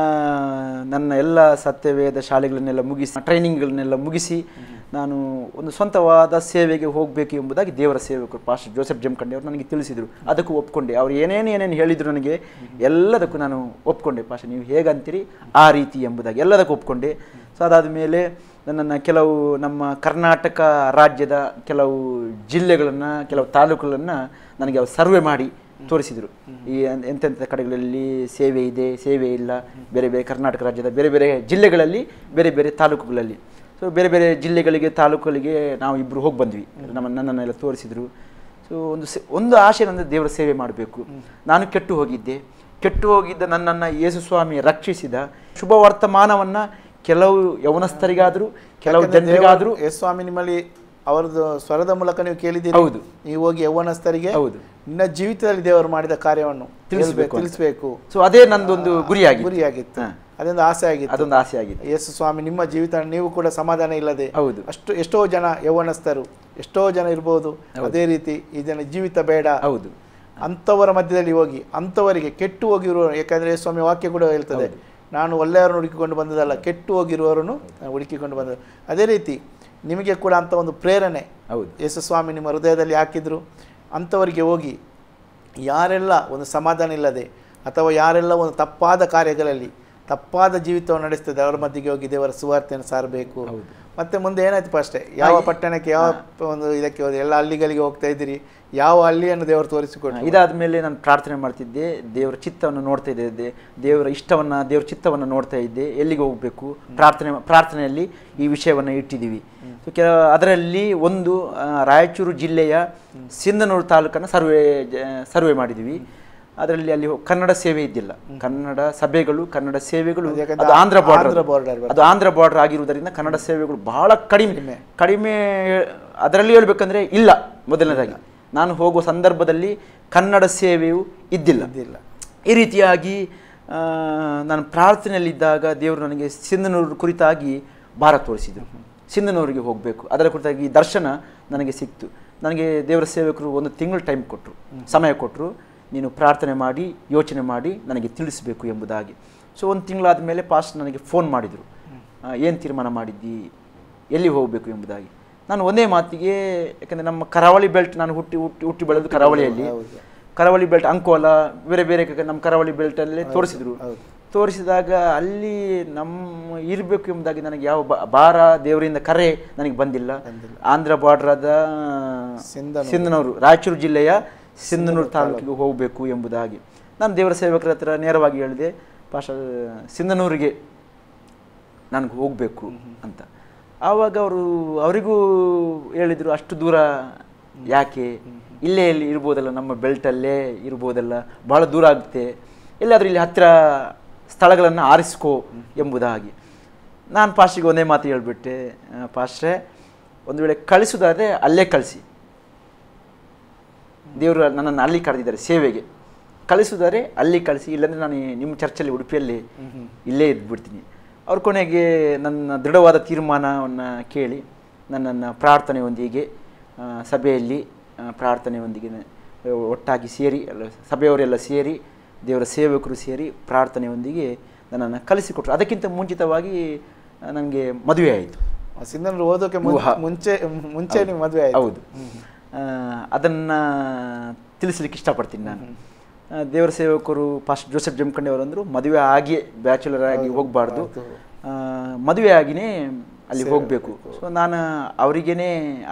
ನನ್ನ ಎಲ್ಲ ಸತ್ಯವೇದ ಶಾಲೆಗಳನ್ನೆಲ್ಲ ಮುಗಿಸಿ ಟ್ರೈನಿಂಗ್ಗಳನ್ನೆಲ್ಲ ಮುಗಿಸಿ ನಾನು ಒಂದು ಸ್ವಂತವಾದ ಸೇವೆಗೆ ಹೋಗಬೇಕು ಎಂಬುದಾಗಿ ದೇವರ ಸೇವಕರು ಪಾಸ್ಟರ್ ಜೋಸೆಫ್ ಜಮ್ಕಂಡಿ ಅವರು ನನಗೆ ತಿಳಿಸಿದರು ಅದಕ್ಕೂ ಒಪ್ಕೊಂಡೆ ಅವ್ರು ಏನೇನು ಏನೇನು ಹೇಳಿದರು ನನಗೆ ಎಲ್ಲದಕ್ಕೂ ನಾನು ಒಪ್ಕೊಂಡೆ ಪಾಸ್ಟರ್ ನೀವು ಹೇಗಂತೀರಿ ಆ ರೀತಿ ಎಂಬುದಾಗಿ ಎಲ್ಲದಕ್ಕೂ ಒಪ್ಕೊಂಡೆ ಸೊ ಅದಾದ ಮೇಲೆ ನನ್ನನ್ನು ಕೆಲವು ನಮ್ಮ ಕರ್ನಾಟಕ ರಾಜ್ಯದ ಕೆಲವು ಜಿಲ್ಲೆಗಳನ್ನು ಕೆಲವು ತಾಲೂಕುಗಳನ್ನು ನನಗೆ ಅವ್ರು ಸರ್ವೆ ಮಾಡಿ ತೋರಿಸಿದರು ಈ ಎನ್- ಎಂತೆಂಥ ಕಡೆಗಳಲ್ಲಿ ಸೇವೆ ಇದೆ ಸೇವೆ ಇಲ್ಲ ಬೇರೆ ಬೇರೆ ಕರ್ನಾಟಕ ರಾಜ್ಯದ ಬೇರೆ ಬೇರೆ ಜಿಲ್ಲೆಗಳಲ್ಲಿ ಬೇರೆ ಬೇರೆ ತಾಲೂಕುಗಳಲ್ಲಿ ಸೊ ಬೇರೆ ಬೇರೆ ಜಿಲ್ಲೆಗಳಿಗೆ ತಾಲೂಕುಗಳಿಗೆ ನಾವು ಇಬ್ಬರು ಹೋಗಿ ಬಂದ್ವಿ ನಮ್ಮ ನನ್ನನ್ನೆಲ್ಲ ತೋರಿಸಿದರು ಸೊ ಒಂದು ಸೆ ಒಂದು ಆಶೆ ನನ್ನ ದೇವರ ಸೇವೆ ಮಾಡಬೇಕು ನಾನು ಕೆಟ್ಟು ಹೋಗಿದ್ದೆ ಕೆಟ್ಟು ಹೋಗಿದ್ದ ನನ್ನನ್ನು ಯೇಸು ಸ್ವಾಮಿ ರಕ್ಷಿಸಿದ ಶುಭ ವರ್ತಮಾನವನ್ನು ಕೆಲವು ಯವನಸ್ಥರಿಗಾದರೂ ಕೆಲವು ಜನರಿಗಾದರೂ ಯೇಸು ಸ್ವಾಮಿ ನಿಮ್ಮಲ್ಲಿ ಅವರದ್ದು ಸ್ವರದ ಮೂಲಕ ನೀವು ಕೇಳಿದ್ದೀರಿ ಹೌದು. ನೀವು ಹೋಗಿ ಯೌವನಸ್ಥರಿಗೆ ಹೌದು ನಿನ್ನ ಜೀವಿತದಲ್ಲಿ ದೇವರು ಮಾಡಿದ ಕಾರ್ಯವನ್ನು ತಿಳಿಸ್ಬೇಕು ಅಂತ. ತಿಳಿಸಬೇಕು ಸೊ ಅದೇ ನಂದೊಂದು ಗುರಿಯಾಗಿತ್ತು ಗುರಿಯಾಗಿತ್ತು ಹಾ. ಅದೊಂದು ಆಸೆ ಆಗಿತ್ತು ಅದೊಂದು ಆಸೆ ಆಗಿದೆ ಯೇಸು ಸ್ವಾಮಿ ನಿಮ್ಮ ಜೀವಿತ ನೀವು ಕೂಡ ಸಮಾಧಾನ ಇಲ್ಲದೆ ಹೌದು ಅಷ್ಟು ಎಷ್ಟೋ ಜನ ಯೌವನಸ್ಥರು ಎಷ್ಟೋ ಜನ ಇರ್ಬೋದು ಅದೇ ರೀತಿ ಈ ಜನ ಜೀವಿತ ಬೇಡ ಹೌದು ಅಂಥವರ ಮಧ್ಯದಲ್ಲಿ ಹೋಗಿ ಅಂಥವರಿಗೆ ಕೆಟ್ಟು ಹೋಗಿರುವ ಯಾಕಂದ್ರೆ ಯೇಸು ಸ್ವಾಮಿ ವಾಕ್ಯ ಕೂಡ ಹೇಳ್ತದೆ ನಾನು ಒಳ್ಳೆಯವರನ್ನು ಹುಡುಕಿಕೊಂಡು ಬಂದದಲ್ಲ ಕೆಟ್ಟು ಹೋಗಿರುವವರನ್ನು ನಾನು ಹುಡುಕಿಕೊಂಡು ಬಂದ ಅದೇ ರೀತಿ ನಿಮಗೆ ಕೂಡ ಅಂಥ ಒಂದು ಪ್ರೇರಣೆ ಹೌದು ಯೇಸು ಸ್ವಾಮಿ ನಿಮ್ಮ ಹೃದಯದಲ್ಲಿ ಹಾಕಿದ್ರು ಅಂಥವರಿಗೆ ಹೋಗಿ ಯಾರೆಲ್ಲ ಒಂದು ಸಮಾಧಾನ ಇಲ್ಲದೆ ಅಥವಾ ಯಾರೆಲ್ಲ ಒಂದು ತಪ್ಪಾದ ಕಾರ್ಯಗಳಲ್ಲಿ ತಪ್ಪಾದ ಜೀವಿತವನ್ನು ನಡೆಸ್ತದೆ ಅವರ ಮಧ್ಯೆಗೆ ಹೋಗಿ ದೇವರ ಸುವಾರ್ತೆಯನ್ನು ಸಾರಬೇಕು ಹೌದು. ಮತ್ತೆ ಮುಂದೆ ಏನಾಯ್ತು ಅಷ್ಟೇ ಯಾವ ಪಟ್ಟಣಕ್ಕೆ ಯಾವ ಒಂದು ಇದಕ್ಕೆ ಹೋದ್ರೆ ಎಲ್ಲ ಹಳ್ಳಿಗಳಿಗೆ ಹೋಗ್ತಾ ಇದ್ದೀರಿ ಯಾವ ಹಳ್ಳಿಯನ್ನು ದೇವರು ತೋರಿಸಿಕೊಟ್ಟು ಇದಾದ ಮೇಲೆ ನಾನು ಪ್ರಾರ್ಥನೆ ಮಾಡ್ತಿದ್ದೆ ದೇವರ ಚಿತ್ತವನ್ನು ನೋಡ್ತಾ ಇದ್ದೆ ದೇ- ದೇವರ ಇಷ್ಟವನ್ನು ದೇವರ ಚಿತ್ತವನ್ನು ನೋಡ್ತಾ ಇದ್ದೆ ಎಲ್ಲಿಗೆ ಹೋಗಬೇಕು ಪ್ರಾರ್ಥನೆ ಪ್ರಾರ್ಥನೆಯಲ್ಲಿ ಈ ವಿಷಯವನ್ನು ಇಟ್ಟಿದ್ದೀವಿ ಸೊ ಕೆಲ ಅದರಲ್ಲಿ ಒಂದು ಆ, ರಾಯಚೂರು ಜಿಲ್ಲೆಯ ಸಿಂಧನೂರು ತಾಲೂಕನ್ನು ಸರ್ವೆ ಜ- ಸರ್ವೆ ಮಾಡಿದ್ವಿ ಅದರಲ್ಲಿ ಅಲ್ಲಿ ಹೋ- ಕನ್ನಡ ಸೇವೆ ಇದ್ದಿಲ್ಲ ಕನ್ನಡ ಸಭೆಗಳು ಕನ್ನಡ ಸೇವೆಗಳು ಅದು ಯಾಕಂದ್ರೆ ಅದು ಆಂಧ್ರ ಬಾರ್ಡರ್ ಆಂಧ್ರ border ಬರ್ತದೆ. ಅದು ಆಂಧ್ರ ಬಾರ್ಡರ್ ಆಗಿರುವುದರಿಂದ ಕನ್ನಡ ಸೇವೆಗಳು ಬಹಳ ಕಡಿಮೆ ಕಡಿಮೆ ಅದರಲ್ಲಿ ಹೇಳ್ಬೇಕಂದ್ರೆ ಇಲ್ಲ ಮೊದಲನೇದಾಗಿ ನಾನು ಹೋಗುವ ಸಂದರ್ಭದಲ್ಲಿ ಕನ್ನಡ ಸೇವೆಯು ಇದ್ದಿಲ್ಲ ಇದ್ದಿಲ್ಲ ಈ ರೀತಿಯಾಗಿ ಆ, ನಾನು ಪ್ರಾರ್ಥನೆಯಲ್ಲಿದ್ದಾಗ ದೇವರು ನನಗೆ ಸಿಂಧನೂರು ಕುರಿತಾಗಿ ಭಾರ ತೋರಿಸಿದರು ಸಿಂಧನೂರಿಗೆ ಹೋಗಬೇಕು ಅದರ ಕುರಿತಾಗಿ ದರ್ಶನ ನನಗೆ ಸಿಕ್ತು ನನಗೆ ದೇವರ ಸೇವಕರು ಒಂದು ತಿಂಗಳು ಟೈಮ್ ಕೊಟ್ಟರು ಸಮಯ ಕೊಟ್ಟರು ನೀನು ಪ್ರಾರ್ಥನೆ ಮಾಡಿ ಯೋಚನೆ ಮಾಡಿ ನನಗೆ ತಿಳಿಸಬೇಕು ಎಂಬುದಾಗಿ ಸೊ ಒಂದು ತಿಂಗಳಾದ ಮೇಲೆ ಪಾಸ್ಟ್ ನನಗೆ ಫೋನ್ ಮಾಡಿದರು ಏನು ತೀರ್ಮಾನ ಮಾಡಿದ್ದಿ ಎಲ್ಲಿ ಹೋಗಬೇಕು ಎಂಬುದಾಗಿ ನಾನು ಒಂದೇ ಮಾತಿಗೆ ಯಾಕಂದರೆ ನಮ್ಮ ಕರಾವಳಿ ಬೆಲ್ಟ್ ನಾನು ಹುಟ್ಟಿ ಹುಟ್ಟಿ ಹುಟ್ಟಿ ಬೆಳೆದು ಕರಾವಳಿಯಲ್ಲಿ ಹೌದು. ಕರಾವಳಿ ಬೆಲ್ಟ್ ಅಂಕೋಲ ಬೇರೆ ಬೇರೆ ಕ- ನಮ್ಮ ಕರಾವಳಿ ಬೆಲ್ಟಲ್ಲೇ ತೋರಿಸಿದ್ರು ಹೌದು. ತೋರಿಸಿದಾಗ ಅಲ್ಲಿ ನಮ್ಮ ಇರಬೇಕು ಎಂಬುದಾಗಿ ನನಗೆ ಯಾವ ಬ- ಭಾರ ದೇವರಿಂದ ಕರೆ ನನಗೆ ಬಂದಿಲ್ಲ ಆಂಧ್ರ ಬಾರ್ಡ್ರಾದ ಸಿಂಧನೂರು. ಸಿಂಧನೂರು ರಾಯಚೂರು ಜಿಲ್ಲೆಯ ಸಿಂಧನೂರು ತಾಲೂಕಿಗೆ ಹೋಗಬೇಕು ಎಂಬುದಾಗಿ ನಾನು ದೇವರ ಸೇವಕರ ಹತ್ರ ನೇರವಾಗಿ ಹೇಳಿದೆ ಪಾಶ ಸಿಂಧನೂರಿಗೆ ನನಗೆ ಹೋಗಬೇಕು ಅಂತ ಆವಾಗ ಅವರು ಅವರಿಗೂ ಹೇಳಿದರು ಅಷ್ಟು ದೂರ ಯಾಕೆ ಇಲ್ಲೇ ಇಲ್ಲಿ ಇರ್ಬೋದಲ್ಲ ನಮ್ಮ ಬೆಲ್ಟಲ್ಲೇ ಇರ್ಬೋದಲ್ಲ ಬಹಳ ದೂರ ಆಗುತ್ತೆ ಎಲ್ಲಾದರೂ ಇಲ್ಲಿ ಹತ್ತಿರ ಸ್ಥಳಗಳನ್ನು ಆರಿಸ್ಕೋ ಎಂಬುದಾಗಿ ನಾನು ಪಾಸ್ಟಿಗೆ ಒಂದೇ ಮಾತು ಹೇಳಿಬಿಟ್ಟೆ ಪಾಸ್ಟ್ರೆ ಒಂದು ವೇಳೆ ಕಳಿಸೋದಾದರೆ ಅಲ್ಲೇ ಕಳಿಸಿ ದೇವರು ನನ್ನನ್ನು ಅಲ್ಲಿ ಕರೆದಿದ್ದಾರೆ ಸೇವೆಗೆ ಕಳಿಸಿದರೆ ಅಲ್ಲಿ ಕಳಿಸಿ ಇಲ್ಲಾಂದರೆ ನಾನು ಈ ನಿಮ್ಮ ಚರ್ಚಲ್ಲಿ ಉಡುಪಿಯಲ್ಲಿ ಇಲ್ಲೇ ಇದ್ಬಿಡ್ತೀನಿ ಅವ್ರ ಕೊನೆಗೆ ನನ್ನ ದೃಢವಾದ ತೀರ್ಮಾನವನ್ನು ಕೇಳಿ ನನ್ನನ್ನು ಪ್ರಾರ್ಥನೆಯೊಂದಿಗೆ ಆ, ಸಭೆಯಲ್ಲಿ ಆ, ಪ್ರಾರ್ಥನೆಯೊಂದಿಗೆ ಆ, ಒಟ್ಟಾಗಿ ಸೇರಿ ಎಲ್ಲ ಸಭೆಯವರೆಲ್ಲ ಸೇರಿ ದೇವರ ಸೇವಕರು ಸೇರಿ ಪ್ರಾರ್ಥನೆಯೊಂದಿಗೆ ನನ್ನನ್ನು ಕಲಿಸಿಕೊಟ್ರು ಅದಕ್ಕಿಂತ ಮುಂಚಿತವಾಗಿ ನನಗೆ ಮದುವೆ ಆಯಿತು ಸಿಂಧನೂರು ಓದೋಕೆ ಮುಂ- ಊಹಾ. ಮುಂಚೆ ಮುಂಚೆ ನೀವು ಮದುವೆ ಆಯ್ತು ಹೌದು ಆ, ಅದನ್ನ ತಿಳಿಸ್ಲಿಕ್ಕೆ ಇಷ್ಟಪಡ್ತೀನಿ ನಾನು ಆ, ದೇವರ ಸೇವಕರು ಫಾಸ್ಟ್ ಜೋಸೆಫ್ ಜಮಖಂಡಿ ಅವರು ಅಂದರು ಮದುವೆ ಆಗಿ ಬ್ಯಾಚುಲರ್ ಆಗಿ ಹೋಗಬಾರ್ದು ಮದುವೆ ಆಗಿನೇ ಅಲ್ಲಿ ಹೋಗಬೇಕು ಸೊ ನಾನು ಅವರಿಗೇನೆ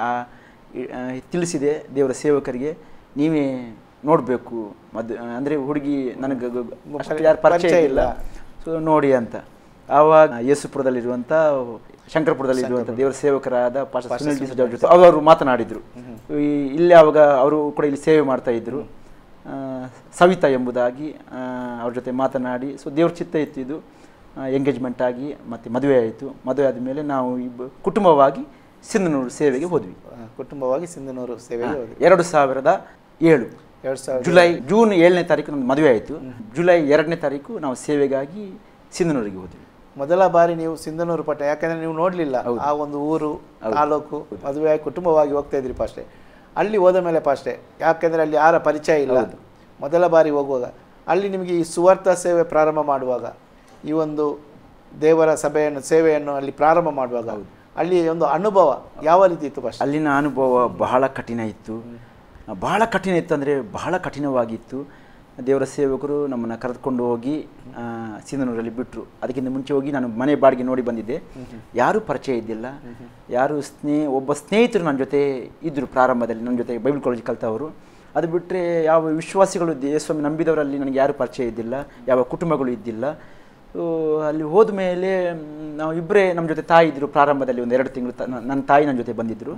ತಿಳಿಸಿದೆ ದೇವರ ಸೇವಕರಿಗೆ ನೀವೇ ನೋಡಬೇಕು ಮದ್ ಅಂದರೆ ಹುಡುಗಿ ನನಗೆ ಗ- ಗ- ಅಷ್ಟು ಯಾರು ಪರಿಚಯ ಪರಿಚಯ ಇಲ್ಲ ಇಲ್ಲ. ಸೊ ನೋಡಿ ಅಂತ ಆವಾಗ ಯೇಸುಪುರದಲ್ಲಿರುವಂಥ ಶಂಕರಪುರದಲ್ಲಿರುವಂಥ ದೇವರ ಸೇವಕರಾದ ಪಾಸ್ಟರ್ ಸುನಿಲ್ ಡಿ ಸಜಾವ್ ಜೊತೆ ಅವರು ಮಾತನಾಡಿದರು ಈ ಇಲ್ಲಿ ಆವಾಗ ಅವರು ಕೂಡ ಇಲ್ಲಿ ಸೇವೆ ಮಾಡ್ತಾ ಇದ್ರು ಆ, ಸವಿತಾ ಎಂಬುದಾಗಿ ಆ, ಅವ್ರ ಜೊತೆ ಮಾತನಾಡಿ ಸೊ ದೇವ್ರ ಚಿತ್ತ ಇತ್ತು ಇದು ಎಂಗೇಜ್ಮೆಂಟ್ ಆಗಿ ಮತ್ತು ಮದುವೆ ಆಯಿತು ಮದುವೆ ಆದಮೇಲೆ ನಾವು ಇಬ್ಬ ಕುಟುಂಬವಾಗಿ ಸಿಂಧನೂರು ಸೇವೆಗೆ ಹೋದ್ವಿ ಆ, ಕುಟುಂಬವಾಗಿ ಸಿಂಧನೂರು ಸೇವೆಗೆ ಹೋದ್ರಿ ಎರಡು ಸಾವಿರದ ಏಳು ಎರಡು ಸಾವಿರದ ಜುಲೈ ಜೂನ್ ಏಳನೇ ತಾರೀಕು ನಮ್ದು ಮದುವೆ ಆಯಿತು ಜುಲೈ ಎರಡನೇ ತಾರೀಕು ನಾವು ಸೇವೆಗಾಗಿ ಸಿಂಧನೂರಿಗೆ ಹೋದ್ವಿ ಮೊದಲ ಬಾರಿ ನೀವು ಸಿಂಧನೂರು ಪಟ್ಟ ಯಾಕಂದ್ರೆ ನೀವು ನೋಡ್ಲಿಲ್ಲ ಆ ಒಂದು ಊರು ತಾಲೂಕು ಮದುವೆಯಾಗಿ ಕುಟುಂಬವಾಗಿ ಹೋಗ್ತಾ ಇದ್ರಿ ಪಾಸ್ಟೆ ಅಲ್ಲಿ ಹೋದ ಮೇಲೆ ಪಾಸ್ಟೆ ಯಾಕೆಂದ್ರೆ ಅಲ್ಲಿ ಯಾರ ಪರಿಚಯ ಇಲ್ಲ ಮೊದಲ ಬಾರಿ ಹೋಗುವಾಗ ಅಲ್ಲಿ ನಿಮಗೆ ಈ ಸುವಾರ್ಥ ಸೇವೆ ಪ್ರಾರಂಭ ಮಾಡುವಾಗ ಈ ಒಂದು ದೇವರ ಸಭೆಯನ್ನು ಸೇವೆಯನ್ನು ಅಲ್ಲಿ ಪ್ರಾರಂಭ ಮಾಡುವಾಗ ಅಲ್ಲಿ ಒಂದು ಅನುಭವ ಯಾವ ರೀತಿ ಇತ್ತು ಪಾಸ್ಟೆ ಅಲ್ಲಿನ ಅನುಭವ ಬಹಳ ಕಠಿಣ ಇತ್ತು ಬಹಳ ಕಠಿಣ ಇತ್ತು ಅಂದರೆ ಬಹಳ ಕಠಿಣವಾಗಿತ್ತು ದೇವರ ಸೇವಕರು ನಮ್ಮನ್ನು ಕರೆದುಕೊಂಡು ಹೋಗಿ ಆ, ಸಿಂಧನೂರಲ್ಲಿ ಬಿಟ್ಟರು ಅದಕ್ಕಿಂತ ಮುಂಚೆ ಹೋಗಿ ನಾನು ಮನೆ ಬಾಡಿಗೆ ನೋಡಿ ಬಂದಿದ್ದೆ ಯಾರೂ ಪರಿಚಯ ಇದ್ದಿಲ್ಲ ಯಾರು ಸ್ನೇ ಒಬ್ಬ ಸ್ನೇಹಿತರು ನನ್ನ ಜೊತೆ ಇದ್ದರು ಪ್ರಾರಂಭದಲ್ಲಿ ನನ್ನ ಜೊತೆ ಬೈಬಲ್ ಕಾಲೇಜ್ ಕಲ್ತವರು ಅದು ಬಿಟ್ಟರೆ ಯಾವ ವಿಶ್ವಾಸಿಗಳು ಯೇಸ್ವಾಮಿ ನಂಬಿದವರಲ್ಲಿ ನನಗೆ ಯಾರೂ ಪರಿಚಯ ಇದ್ದಿಲ್ಲ ಯಾವ ಕುಟುಂಬಗಳು ಇದ್ದಿಲ್ಲ ಸೊ ಅಲ್ಲಿ ಹೋದ ಮೇಲೆ ಮ್, ನಾವು ಇಬ್ಬರೇ ನಮ್ಮ ಜೊತೆ ತಾಯಿ ಇದ್ದರು ಪ್ರಾರಂಭದಲ್ಲಿ ಒಂದು ಎರಡು ತಿಂಗಳು ತ- ನ- ನನ್ನ ತಾಯಿ ನನ್ನ ಜೊತೆ ಬಂದಿದ್ದರು